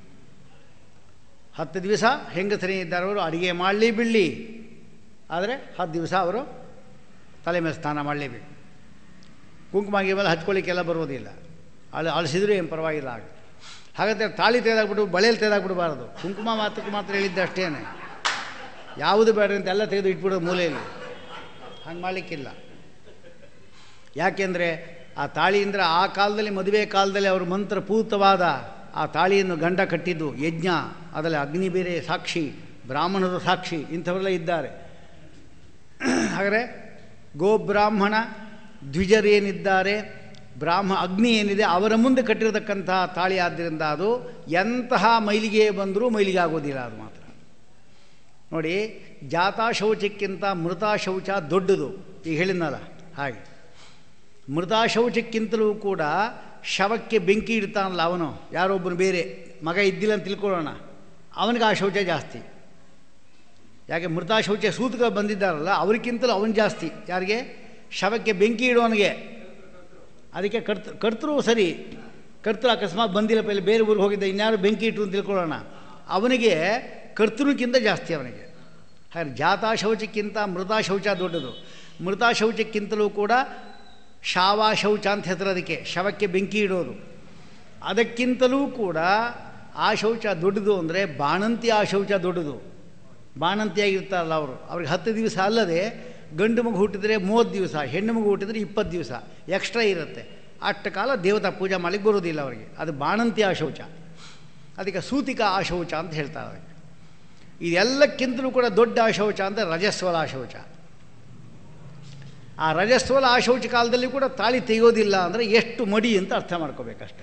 ಹತ್ತು ದಿವಸ ಹೆಂಗಸರೇ ಇದ್ದಾರೆ ಅವರು ಅಡುಗೆ ಮಾಡಲಿ ಬಿಡಲಿ ಆದರೆ ಹತ್ತು ದಿವಸ ಅವರು ತಲೆ ಮೇಲೆ ಸ್ನಾನ ಮಾಡಲೇಬೇಕು ಕುಂಕುಮ ಮೇಲೆ ಹಚ್ಕೊಳ್ಳಿಕ್ಕೆಲ್ಲ ಬರೋದಿಲ್ಲ ಅಲ್ಲಿ ಅಳಿಸಿದ್ರೂ ಏನು ಪರವಾಗಿಲ್ಲ ಆಗ ಹಾಗಾದರೆ ತಾಳಿ ತೆಗೆದಾಕ್ಬಿಟ್ಟು ಬಳೆಯಲ್ಲಿ ತೆಗೆದಾಕ್ಬಿಡಬಾರ್ದು ಕುಂಕುಮ ಮಾತ್ರಕ್ಕೆ ಮಾತ್ರ ಹೇಳಿದ್ದೆ ಅಷ್ಟೇ ಯಾವುದು ಬೇಡ ಅಂತ ಎಲ್ಲ ತೆಗೆದು ಇಟ್ಬಿಡೋದು ಮೂಲೆಯಲ್ಲಿ ಹಂಗೆ ಮಾಡಲಿಕ್ಕಿಲ್ಲ ಯಾಕೆಂದರೆ ಆ ತಾಳಿಯಿಂದ ಆ ಕಾಲದಲ್ಲಿ ಮದುವೆ ಕಾಲದಲ್ಲಿ ಅವರು ಮಂತ್ರಪೂತವಾದ ಆ ತಾಳಿಯನ್ನು ಗಂಡ ಕಟ್ಟಿದ್ದು ಯಜ್ಞ ಅದರಲ್ಲಿ ಅಗ್ನಿ ಬೇರೆ ಸಾಕ್ಷಿ ಬ್ರಾಹ್ಮಣರು ಸಾಕ್ಷಿ ಇಂಥವರೆಲ್ಲ ಇದ್ದಾರೆ ಹಾಗಾದರೆ ಗೋಬ್ರಾಹ್ಮಣ ದ್ವಿಜರೇನಿದ್ದಾರೆ ಬ್ರಾಹ್ಮ ಅಗ್ನಿ ಏನಿದೆ ಅವರ ಮುಂದೆ ಕಟ್ಟಿರತಕ್ಕಂತಹ ತಾಳಿ ಆದ್ದರಿಂದ ಅದು ಎಂತಹ ಮೈಲಿಗೆ ಬಂದರೂ ಮೈಲಿಗೆ ಆಗೋದಿಲ್ಲ ಅದು ಮಾತ್ರ ನೋಡಿ ಜಾತಾ ಶೌಚಕ್ಕಿಂತ ಮೃತ ಶೌಚ ದೊಡ್ಡದು ಈಗ ಹೇಳಿದ್ನಲ್ಲ ಹಾಗೆ ಮೃತ ಶೌಚಕ್ಕಿಂತಲೂ ಕೂಡ ಶವಕ್ಕೆ ಬೆಂಕಿ ಇಡ್ತಾನಲ್ಲ ಅವನು ಯಾರೊಬ್ಬನು ಬೇರೆ ಮಗ ಇದ್ದಿಲ್ಲ ಅಂತ ತಿಳ್ಕೊಳ್ಳೋಣ ಅವನಿಗೆ ಆ ಶೌಚ ಜಾಸ್ತಿ ಯಾಕೆ ಮೃತ ಶೌಚ ಸೂತಕ ಬಂದಿದ್ದಾರಲ್ಲ ಅವರಿಗಿಂತಲೂ ಅವನು ಜಾಸ್ತಿ ಯಾರಿಗೆ ಶವಕ್ಕೆ ಬೆಂಕಿ ಇಡೋನಿಗೆ ಅದಕ್ಕೆ ಕರ್ತ ಕರ್ತೃ ಸರಿ ಕರ್ತೃ ಅಕಸ್ಮಾತ್ ಬಂದಿಲ್ಲ ಪೈಲೆ ಬೇರೆ ಊರಿಗೆ ಹೋಗಿದ್ದ ಇನ್ಯಾರು ಬೆಂಕಿ ಇಟ್ಟು ಅಂತ ತಿಳ್ಕೊಳ್ಳೋಣ ಅವನಿಗೆ ಕರ್ತೃಕ್ಕಿಂತ ಜಾಸ್ತಿ ಅವನಿಗೆ ಹಾಗೆ ಜಾತಾ ಶೌಚಕ್ಕಿಂತ ಮೃತ ಶೌಚ ದೊಡ್ಡದು ಮೃತ ಶೌಚಕ್ಕಿಂತಲೂ ಕೂಡ ಶಾವ ಶೌಚ ಅಂತ ಹೆಸರು ಅದಕ್ಕೆ ಶವಕ್ಕೆ ಬೆಂಕಿ ಇಡೋದು ಅದಕ್ಕಿಂತಲೂ ಕೂಡ ಆ ಶೌಚ ದೊಡ್ಡದು ಅಂದರೆ ಬಾಣಂತಿ ಆ ಶೌಚ ದೊಡ್ಡದು ಬಾಣಂತಿಯಾಗಿರ್ತಾರಲ್ಲ ಅವರು ಅವ್ರಿಗೆ ಹತ್ತು ದಿವಸ ಅಲ್ಲದೆ ಗಂಡು ಮಗು ಹುಟ್ಟಿದರೆ ಮೂವತ್ತು ದಿವಸ ಹೆಣ್ಣು ಮಗು ಹುಟ್ಟಿದರೆ ಇಪ್ಪತ್ತು ದಿವಸ ಎಕ್ಸ್ಟ್ರಾ ಇರುತ್ತೆ ಅಷ್ಟು ಕಾಲ ದೇವತಾ ಪೂಜೆ ಮಾಡಲಿಕ್ಕೆ ಬರೋದಿಲ್ಲ ಅವರಿಗೆ ಅದು ಬಾಣಂತಿ ಆ ಶೌಚ ಅದಕ್ಕೆ ಸೂತಿಕ ಆ ಶೌಚ ಅಂತ ಹೇಳ್ತಾರೆ ಅದಕ್ಕೆ ಇದೆಲ್ಲಕ್ಕಿಂತಲೂ ಕೂಡ ದೊಡ್ಡ ಆ ಶೌಚ ಅಂದರೆ ರಜಸ್ವಲ ಆ ಶೌಚ ಆ ರಜಸ್ವಲ ಆ ಶೌಚ ಕಾಲದಲ್ಲಿ ಕೂಡ ತಾಳಿ ತೆಗೆಯೋದಿಲ್ಲ ಅಂದರೆ ಎಷ್ಟು ಮಡಿ ಅಂತ ಅರ್ಥ ಮಾಡ್ಕೋಬೇಕಷ್ಟೆ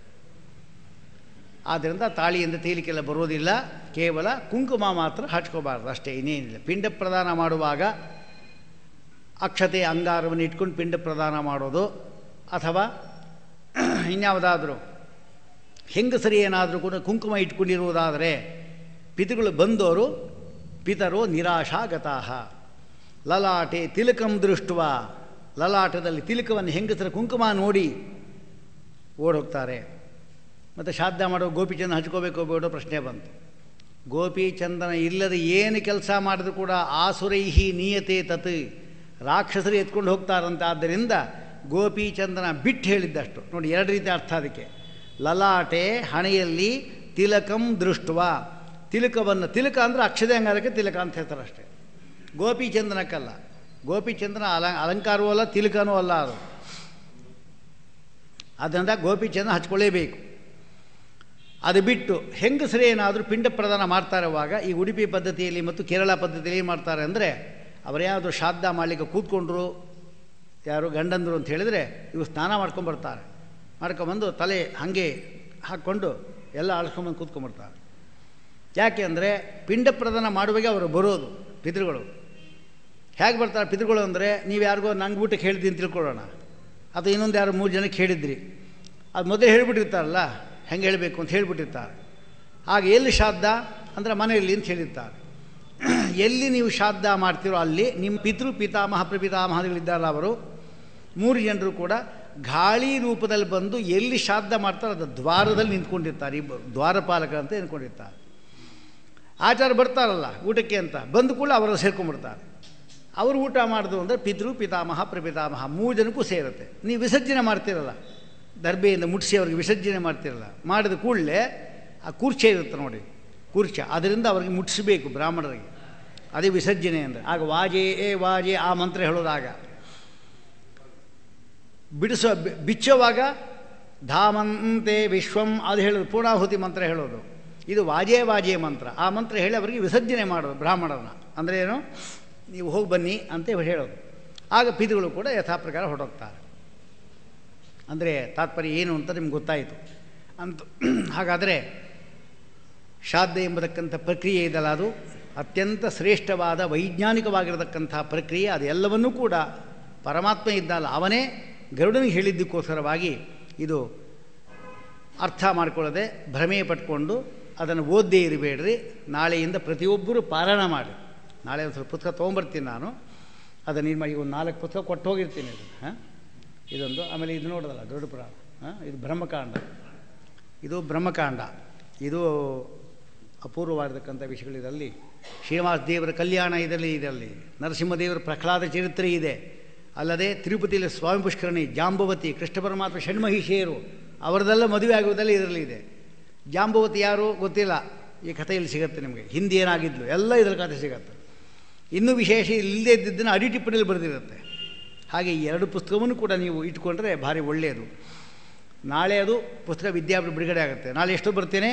ಆದ್ದರಿಂದ ತಾಳಿಯಿಂದ ತೇಲಿಕೆಲ್ಲ ಬರೋದಿಲ್ಲ ಕೇವಲ ಕುಂಕುಮ ಮಾತ್ರ ಹಚ್ಕೋಬಾರ್ದು ಅಷ್ಟೇ ಇನ್ನೇನಿಲ್ಲ ಪಿಂಡ ಪ್ರದಾನ ಮಾಡುವಾಗ ಅಕ್ಷತೆ ಅಂಗಾರವನ್ನು ಇಟ್ಕೊಂಡು ಪಿಂಡ ಪ್ರದಾನ ಮಾಡೋದು ಅಥವಾ ಇನ್ಯಾವುದಾದರೂ ಹೆಂಗಸರಿ ಏನಾದರೂ ಕೂಡ ಕುಂಕುಮ ಇಟ್ಕೊಂಡಿರುವುದಾದರೆ ಪಿತೃಗಳು ಬಂದವರು ಪಿತರೋ ನಿರಾಶಾಗತಾಹ ಲಲಾಟೆ ತಿಲಕಂ ದೃಷ್ಟುವ ಲಲಾಟದಲ್ಲಿ ತಿಲಕವನ್ನು ಹೆಂಗಸರ ಕುಂಕುಮ ನೋಡಿ ಓಡೋಗ್ತಾರೆ ಮತ್ತು ಶ್ರಾದ್ದ ಮಾಡೋ ಗೋಪಿಚಂದನ ಹಚ್ಕೋಬೇಕು ಬೇಡೋ ಪ್ರಶ್ನೆ ಬಂತು ಗೋಪಿಚಂದನ ಇಲ್ಲದೆ ಏನು ಕೆಲಸ ಮಾಡಿದ್ರು ಕೂಡ ಆಸುರೈಹಿ ನೀಯತೆ ತತ್ ರಾಕ್ಷಸರು ಎತ್ಕೊಂಡು ಹೋಗ್ತಾರಂತೆ ಆದ್ದರಿಂದ ಗೋಪಿಚಂದನ ಬಿಟ್ಟು ಹೇಳಿದ್ದಷ್ಟು ನೋಡಿ ಎರಡು ರೀತಿ ಅರ್ಥ ಅದಕ್ಕೆ ಲಲಾಟೆ ಹಣೆಯಲ್ಲಿ ತಿಲಕಂ ದೃಷ್ಟುವ ತಿಲಕವನ್ನು ತಿಲಕ ಅಂದರೆ ಅಕ್ಷತೆ ಅಂಗಾರಕ್ಕೆ ತಿಲಕ ಅಂತ ಹೇಳ್ತಾರೆ ಅಷ್ಟೇ ಗೋಪಿಚಂದನಕ್ಕಲ್ಲ ಗೋಪಿಚಂದನ ಅಲ ಅಲಂಕಾರವೂ ಅಲ್ಲ ತಿಲಕನೂ ಅಲ್ಲ ಅದು ಅದರಿಂದ ಗೋಪಿಚಂದನ ಹಚ್ಕೊಳ್ಳೇಬೇಕು ಅದು ಬಿಟ್ಟು ಹೆಂಗಸರು ಏನಾದರೂ ಪಿಂಡ ಪ್ರದಾನ ಮಾಡ್ತಾರವಾಗ ಈ ಉಡುಪಿ ಪದ್ಧತಿಯಲ್ಲಿ ಮತ್ತು ಕೇರಳ ಪದ್ಧತಿಯಲ್ಲಿ ಏನು ಮಾಡ್ತಾರೆ ಅಂದರೆ ಅವರ್ಯಾವುದು ಶ್ರಾದ್ದ ಮಾಡಲಿಕ್ಕೆ ಕೂತ್ಕೊಂಡ್ರು ಯಾರು ಗಂಡಂದರು ಅಂತ ಹೇಳಿದರೆ ಇವು ಸ್ನಾನ ಮಾಡ್ಕೊಂಬರ್ತಾರೆ ಮಾಡ್ಕೊಂಬಂದು ತಲೆ ಹಾಗೆ ಹಾಕ್ಕೊಂಡು ಎಲ್ಲ ಅಳ್ಸ್ಕೊಂಬಂದು ಕೂತ್ಕೊಂಬರ್ತಾರೆ ಯಾಕೆ ಅಂದರೆ ಪಿಂಡ ಪ್ರದಾನ ಮಾಡುವಾಗ ಅವರು ಬರೋದು ಪಿತೃಗಳು ಹೇಗೆ ಬರ್ತಾರೆ ಪಿತೃಗಳು ಅಂದರೆ ನೀವು ಯಾರಿಗೋ ನಂಗೆ ಊಟಕ್ಕೆ ಹೇಳಿದ್ದೀನಿ ತಿಳ್ಕೊಳ್ಳೋಣ ಅಥವಾ ಇನ್ನೊಂದು ಯಾರು ಮೂರು ಜನಕ್ಕೆ ಹೇಳಿದ್ರಿ ಅದು ಮೊದಲೇ ಹೇಳಿಬಿಟ್ಟಿರ್ತಾರಲ್ಲ ಹೆಂಗೆ ಹೇಳಬೇಕು ಅಂತ ಹೇಳಿಬಿಟ್ಟಿರ್ತಾರೆ ಆಗ ಎಲ್ಲಿ ಶ್ರಾದ್ದ ಅಂದರೆ ಮನೆಯಲ್ಲಿ ಅಂತ ಹೇಳಿರ್ತಾರೆ ಎಲ್ಲಿ ನೀವು ಶ್ರಾದ್ದ ಮಾಡ್ತೀರೋ ಅಲ್ಲಿ ನಿಮ್ಮ ಪಿತೃ ಪಿತಾಮಹ ಪ್ರಪಿತಾಮಹಗಳಿದ್ದಾರಲ್ಲ ಅವರು ಮೂರು ಜನರು ಕೂಡ ಗಾಳಿ ರೂಪದಲ್ಲಿ ಬಂದು ಎಲ್ಲಿ ಶ್ರಾದ್ದ ಮಾಡ್ತಾರೋ ಅದು ದ್ವಾರದಲ್ಲಿ ನಿಂತ್ಕೊಂಡಿರ್ತಾರೆ ಇಬ್ಬರು ದ್ವಾರಪಾಲಕರಂತ ನಿಂತ್ಕೊಂಡಿರ್ತಾರೆ ಆಚಾರ ಬರ್ತಾರಲ್ಲ ಊಟಕ್ಕೆ ಅಂತ ಬಂದು ಕೂಡ ಅವರ ಸೇರ್ಕೊಂಡ್ಬಿಡ್ತಾರೆ ಅವರು ಊಟ ಮಾಡಿದ್ರು ಅಂದರೆ ಪಿತೃ ಪಿತಾಮಹ ಪ್ರಪಿತಾಮಹ ಮೂರು ಜನಕ್ಕೂ ಸೇರುತ್ತೆ ನೀವು ವಿಸರ್ಜನೆ ಮಾಡ್ತೀರಲ್ಲ ದರ್ಬೆಯಿಂದ ಮುಟ್ಟಿಸಿ ಅವ್ರಿಗೆ ವಿಸರ್ಜನೆ ಮಾಡ್ತಿರಲ್ಲ ಮಾಡಿದ ಕೂಡಲೇ ಆ ಕೂರ್ಚೆ ಇರುತ್ತೆ ನೋಡಿ ಕೂರ್ಚ ಅದರಿಂದ ಅವ್ರಿಗೆ ಮುಟ್ಟಿಸಬೇಕು ಬ್ರಾಹ್ಮಣರಿಗೆ ಅದೇ ವಿಸರ್ಜನೆ ಅಂದರೆ ಆಗ ವಾಜೆ ಏ ವಾಜೆ ಆ ಮಂತ್ರ ಹೇಳೋದಾಗ ಬಿಡಿಸೋ ಬಿಚ್ಚೋವಾಗ ಧಾಮಂತೆ ವಿಶ್ವಂ ಅದು ಹೇಳೋದು ಪೂರ್ಣಾಹುತಿ ಮಂತ್ರ ಹೇಳೋದು ಇದು ವಾಜೇ ವಾಜೇ ಮಂತ್ರ ಆ ಮಂತ್ರ ಹೇಳಿ ಅವರಿಗೆ ವಿಸರ್ಜನೆ ಮಾಡೋದು ಬ್ರಾಹ್ಮಣರನ್ನ ಅಂದರೆ ಏನು ನೀವು ಹೋಗಿ ಬನ್ನಿ ಅಂತ ಹೇಳೋದು ಆಗ ಪಿತೃಗಳು ಕೂಡ ಯಥಾಪ್ರಕಾರ ಹೊರಟೋಗ್ತಾರೆ ಅಂದರೆ ತಾತ್ಪರ್ಯ ಏನು ಅಂತ ನಿಮ್ಗೆ ಗೊತ್ತಾಯಿತು ಅಂತ ಹಾಗಾದರೆ ಶ್ರಾದ್ದ ಎಂಬತಕ್ಕಂಥ ಪ್ರಕ್ರಿಯೆ ಇದಲ್ಲ ಅದು ಅತ್ಯಂತ ಶ್ರೇಷ್ಠವಾದ ವೈಜ್ಞಾನಿಕವಾಗಿರತಕ್ಕಂಥ ಪ್ರಕ್ರಿಯೆ ಅದೆಲ್ಲವನ್ನೂ ಕೂಡ ಪರಮಾತ್ಮ ಇದ್ದಲ್ಲ ಅವನೇ ಗರುಡನಿಗೆ ಹೇಳಿದ್ದಕ್ಕೋಸ್ಕರವಾಗಿ ಇದು ಅರ್ಥ ಮಾಡಿಕೊಳ್ಳದೆ ಭ್ರಮೆ ಪಟ್ಕೊಂಡು ಅದನ್ನು ಓದ್ದೇ ಇರಬೇಡ್ರಿ ನಾಳೆಯಿಂದ ಪ್ರತಿಯೊಬ್ಬರೂ ಪಾರಾಯಣ ಮಾಡಿ ನಾಳೆ ಒಂದು ಸ್ವಲ್ಪ ಪುಸ್ತಕ ತೊಗೊಂಬರ್ತೀನಿ ನಾನು ಅದನ್ನು ನಿಮ್ಮ ಈಗ ಒಂದು ನಾಲ್ಕು ಪುಸ್ತಕ ಕೊಟ್ಟು ಹೋಗಿರ್ತೀನಿ ಇದು ಹಾಂ ಇದೊಂದು ಆಮೇಲೆ ಇದು ನೋಡೋದಲ್ಲ ಗರುಡ ಪುರಾಣ ಹಾಂ ಇದು ಬ್ರಹ್ಮಕಾಂಡ ಇದು ಬ್ರಹ್ಮಕಾಂಡ ಇದು ಅಪೂರ್ವವಾಗಿರ್ತಕ್ಕಂಥ ವಿಷಯಗಳಿದಲ್ಲಿ ಶ್ರೀನಿವಾಸ ದೇವರ ಕಲ್ಯಾಣ ಇದರಲ್ಲಿ ಇದರಲ್ಲಿ ನರಸಿಂಹದೇವರ ಪ್ರಹ್ಲಾದ ಚರಿತ್ರೆ ಇದೆ ಅಲ್ಲದೆ ತಿರುಪತಿಯಲ್ಲಿ ಸ್ವಾಮಿ ಪುಷ್ಕರಣಿ ಜಾಂಬವತಿ ಕೃಷ್ಣ ಪರಮಾತ್ಮ ಷಣ್ಮಹಿಷಿಯರು ಅವರದೆಲ್ಲ ಮದುವೆ ಆಗುವುದೆಲ್ಲ ಇದರಲ್ಲಿ ಇದೆ ಜಾಂಬವತಿ ಯಾರು ಗೊತ್ತಿಲ್ಲ ಈ ಕಥೆಯಲ್ಲಿ ಸಿಗುತ್ತೆ ನಿಮಗೆ ಹಿಂದೆ ಏನಾಗಿದ್ಲು ಎಲ್ಲ ಇದರ ಕಥೆ ಸಿಗುತ್ತೆ ಇನ್ನೂ ವಿಶೇಷ ಇಲ್ಲದೇ ಇದ್ದಿದ್ದನ್ನು ಅಡಿ ಟಿಪ್ಪಣಿಯಲ್ಲಿ ಬರೆದಿರುತ್ತೆ ಹಾಗೆ ಈ ಎರಡು ಪುಸ್ತಕವನ್ನು ಕೂಡ ನೀವು ಇಟ್ಕೊಂಡ್ರೆ ಭಾರಿ ಒಳ್ಳೆಯದು ನಾಳೆ ಅದು ಪುಸ್ತಕ ವಿದ್ಯಾಪೀಠ ಬಿಡುಗಡೆ ಆಗುತ್ತೆ ನಾಳೆ ಎಷ್ಟು ಬರ್ತೇನೆ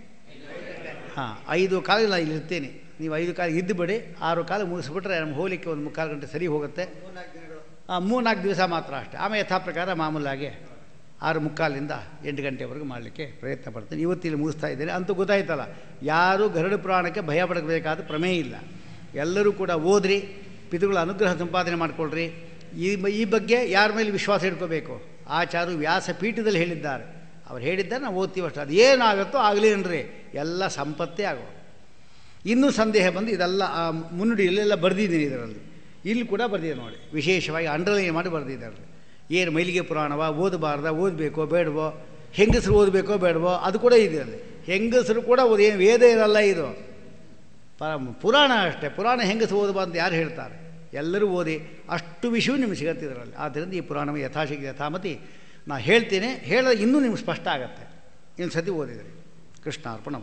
ಹಾಂ ಐದು ಕಾಲ ನಾನು ಇಲ್ಲಿ ಇರ್ತೇನೆ ನೀವು ಐದು ಕಾಲ ಇದ್ದು ಬಿಡಿ ಆರು ಕಾಲ ಮುಗಿಸ್ಬಿಟ್ರೆ ನಮ್ಮ ಹೋಗಲಿಕ್ಕೆ ಒಂದು ಮುಕ್ಕಾಲು ಗಂಟೆ ಸರಿ ಹೋಗುತ್ತೆ ಹಾಂ ಮೂರ್ನಾಲ್ಕು ದಿವಸ ಮಾತ್ರ ಅಷ್ಟೇ ಆಮೇಲೆ ಯಥಾ ಪ್ರಕಾರ ಮಾಮೂಲಾಗಿ ಆರು ಮುಕ್ಕಾಲಿಂದ ಎಂಟು ಗಂಟೆವರೆಗೂ ಮಾಡಲಿಕ್ಕೆ ಪ್ರಯತ್ನ ಪಡ್ತೀನಿ ಇವತ್ತಿಲ್ಲಿ ಮುಗಿಸ್ತಾ ಇದ್ದೇನೆ ಅಂತೂ ಗೊತ್ತಾಯ್ತಲ್ಲ ಯಾರೂ ಗರುಡ ಪುರಾಣಕ್ಕೆ ಭಯ ಪಡಬೇಕಾದ ಪ್ರಮೇಯ ಇಲ್ಲ ಎಲ್ಲರೂ ಕೂಡ ಓದ್ರಿ ಪಿತೃಗಳ ಅನುಗ್ರಹ ಸಂಪಾದನೆ ಮಾಡಿಕೊಳ್ರಿ ಈ ಈ ಬಗ್ಗೆ ಯಾರ ಮೇಲೆ ವಿಶ್ವಾಸ ಇಟ್ಕೋಬೇಕು ಆಚಾರು ವ್ಯಾಸ ಪೀಠದಲ್ಲಿ ಹೇಳಿದ್ದಾರೆ ಅವ್ರು ಹೇಳಿದ್ದಾರೆ ನಾವು ಓದ್ತೀವಿ ಅಷ್ಟು ಅದು ಏನಾಗುತ್ತೋ ಆಗಲಿ ಅನ್ರಿ ಎಲ್ಲ ಸಂಪತ್ತೇ ಆಗೋ ಇನ್ನೂ ಸಂದೇಹ ಬಂದು ಇದೆಲ್ಲ ಆ ಮುನ್ನುಡಿ ಇಲ್ಲೆಲ್ಲ ಬರೆದಿದ್ದೀನಿ ಇದರಲ್ಲಿ ಇಲ್ಲಿ ಕೂಡ ಬರೆದಿದೆ ನೋಡಿ ವಿಶೇಷವಾಗಿ ಅಂಡರ್ಲೈನ್ ಮಾಡಿ ಬರೆದಿದ್ದಾರೆ ಏನು ಮೈಲಿಗೆ ಪುರಾಣವ ಓದಬಾರ್ದ ಓದಬೇಕೋ ಬೇಡವೋ ಹೆಂಗಸರು ಓದಬೇಕೋ ಬೇಡವೋ ಅದು ಕೂಡ ಇದೆ ಅಲ್ಲಿ ಹೆಂಗಸರು ಕೂಡ ಓದಿ ಏನು ವೇದ ಇರಲ್ಲ ಇದು ಪ ಪುರಾಣ ಅಷ್ಟೇ ಪುರಾಣ ಹೆಂಗಸರು ಓದಬಾರ್ದು ಯಾರು ಹೇಳ್ತಾರೆ ಎಲ್ಲರೂ ಓದಿ ಅಷ್ಟು ವಿಷಯವೂ ನಿಮ್ಗೆ ಸಿಗುತ್ತೆ ಇದರಲ್ಲಿ ಆದ್ದರಿಂದ ಈ ಪುರಾಣವು ಯಥಾಶಕ್ತಿ ಯಥಾಮತಿ ನಾ ಹೇಳ್ತೇನೆ ಹೇಳೋದು ಇನ್ನೂ ನಿಮ್ಗೆ ಸ್ಪಷ್ಟ ಆಗುತ್ತೆ ಇನ್ನು ಸತಿ ಓದಿದ್ರಿ ಕೃಷ್ಣ ಅರ್ಪಣ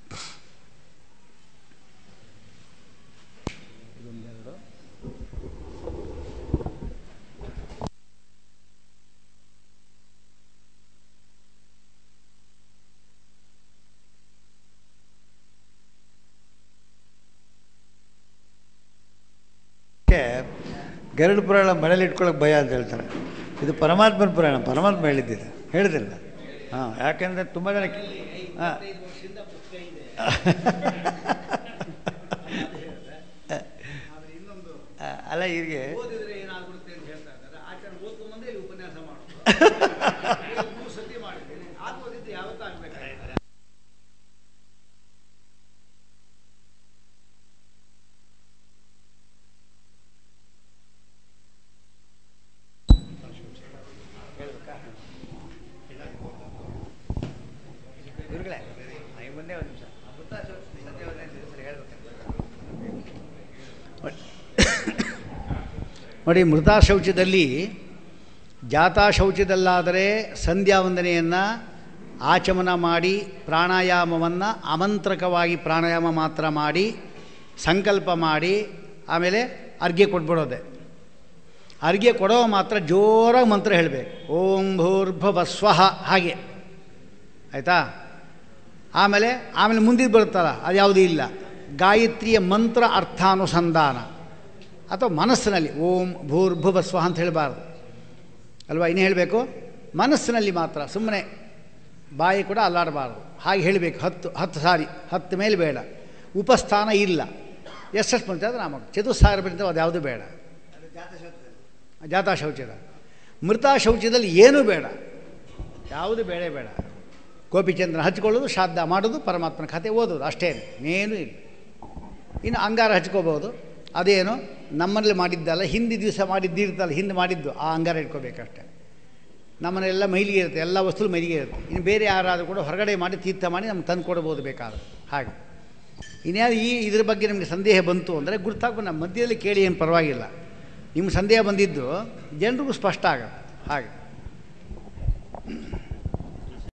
ಇದೊಂದೆರಡು ಗರುಡ ಪುರಾಣ ಮನೇಲಿ ಇಟ್ಕೊಳ್ಳೋಕೆ ಭಯ ಅಂತ ಹೇಳ್ತಾರೆ ಇದು ಪರಮಾತ್ಮನ ಪುರಾಣ ಪರಮಾತ್ಮ ಹೇಳಿದ್ದಿದೆ ಹೇಳಿದಿಲ್ಲ ಹಾಂ ಯಾಕೆಂದರೆ ತುಂಬ ಜನ ಹಾಂ ಅಲ್ಲ ಹೀಗೆ ಓದಿದ್ರೆ ಏನಾಗ್ಬಿಡುತ್ತೆ ಅಂತ ಹೇಳ್ತಾ ಇದ್ದಾರೆ ಆಚಾರ್ಯ ಓದ್ಕೊಂಬಂದ್ರೆ ಇಲ್ಲಿ ಉಪನ್ಯಾಸ ಮಾಡೋದು ಮೂರು ಸತಿ ಮಾಡಿದ್ದೀನಿ ಆಗೋದಿದ್ದು ಯಾವತ್ತೂ ಆಗಬೇಕಾಗಿದೆ ಗುರುಗಳೇ ಮುಂದೆ ಒಂದು ನಿಮಿಷ ನೋಡಿ ಮೃತ ಶೌಚದಲ್ಲಿ ಜಾತಾ ಶೌಚದಲ್ಲಾದರೆ ಸಂಧ್ಯಾ ವಂದನೆಯನ್ನು ಆಚಮನ ಮಾಡಿ ಪ್ರಾಣಾಯಾಮವನ್ನು ಆಮಂತ್ರಕವಾಗಿ ಪ್ರಾಣಾಯಾಮ ಮಾತ್ರ ಮಾಡಿ ಸಂಕಲ್ಪ ಮಾಡಿ ಆಮೇಲೆ ಅರ್ಘ್ಯ ಕೊಟ್ಬಿಡೋದೆ ಅರ್ಘ್ಯ ಕೊಡೋ ಮಾತ್ರ ಜೋರಾಗಿ ಮಂತ್ರ ಹೇಳಬೇಕು ಓಂ ಭೂರ್ಭುವ ಸ್ವಹ ಹಾಗೆ ಆಯಿತಾ ಆಮೇಲೆ ಆಮೇಲೆ ಮುಂದಿದ್ದು ಬರುತ್ತಲ್ಲ ಅದು ಯಾವುದೂ ಇಲ್ಲ ಗಾಯತ್ರಿಯ ಮಂತ್ರ ಅರ್ಥಾನುಸಂಧಾನ ಅಥವಾ ಮನಸ್ಸಿನಲ್ಲಿ ಓಂ ಭೂರ್ಭುವ ಸ್ವಹ ಅಂತ ಹೇಳಬಾರ್ದು ಅಲ್ವಾ ಇನ್ನು ಹೇಳಬೇಕು ಮನಸ್ಸಿನಲ್ಲಿ ಮಾತ್ರ ಸುಮ್ಮನೆ ಬಾಯಿ ಕೂಡ ಅಲ್ಲಾಡಬಾರ್ದು ಹಾಗೆ ಹೇಳಬೇಕು ಹತ್ತು ಹತ್ತು ಸಾರಿ ಹತ್ತು ಮೇಲೆ ಬೇಡ ಉಪಸ್ಥಾನ ಇಲ್ಲ ಎಷ್ಟೆಷ್ಟು ಬಂತು ಅದು ನಾಮ ಚತುಸ್ಸಾರ ಬಂತು ಅದು ಯಾವುದೂ ಬೇಡ ಜಾತಾ ಶೌಚದ ಮೃತ ಶೌಚದಲ್ಲಿ ಏನೂ ಬೇಡ ಯಾವುದು ಬೇಡ ಬೇಡ ಗೋಪಿಚಂದ್ರ ಹಚ್ಕೊಳ್ಳೋದು ಶ್ರಾದ್ದ ಮಾಡೋದು ಪರಮಾತ್ಮನ ಕಥೆ ಓದೋದು ಅಷ್ಟೇ ಇನ್ನೇನೂ ಇಲ್ಲ ಇನ್ನು ಅಂಗಾರ ಹಚ್ಕೋಬೋದು ಅದೇನು ನಮ್ಮಲ್ಲಿ ಮಾಡಿದ್ದಲ್ಲ ಹಿಂದಿ ದಿವಸ ಮಾಡಿದ್ದಿರ್ತಲ್ಲ ಹಿಂದೆ ಮಾಡಿದ್ದು ಆ ಅಂಗಾರ ಇಟ್ಕೋಬೇಕಷ್ಟೆ ನಮ್ಮನೆಲ್ಲ ಮೈಲಿಗೆ ಇರುತ್ತೆ ಎಲ್ಲ ವಸ್ತು ಮೈಲಿಗೆ ಇರುತ್ತೆ ಇನ್ನು ಬೇರೆ ಯಾರಾದರೂ ಕೂಡ ಹೊರಗಡೆ ಮಾಡಿ ತೀರ್ಥ ಮಾಡಿ ನಮ್ಗೆ ತಂದು ಕೊಡ್ಬೋದು ಬೇಕಾದ್ರೆ ಹಾಗೆ ಇನ್ಯಾರು ಈ ಇದ್ರ ಬಗ್ಗೆ ನಿಮಗೆ ಸಂದೇಹ ಬಂತು ಅಂದರೆ ಗುರ್ತಾಗ್ಬೋದು ನಮ್ಮ ಮಧ್ಯದಲ್ಲಿ ಕೇಳಿ ಏನು ಪರವಾಗಿಲ್ಲ ನಿಮ್ಮ ಸಂದೇಹ ಬಂದಿದ್ದು ಜನರಿಗೂ ಸ್ಪಷ್ಟ ಆಗುತ್ತೆ ಹಾಗೆ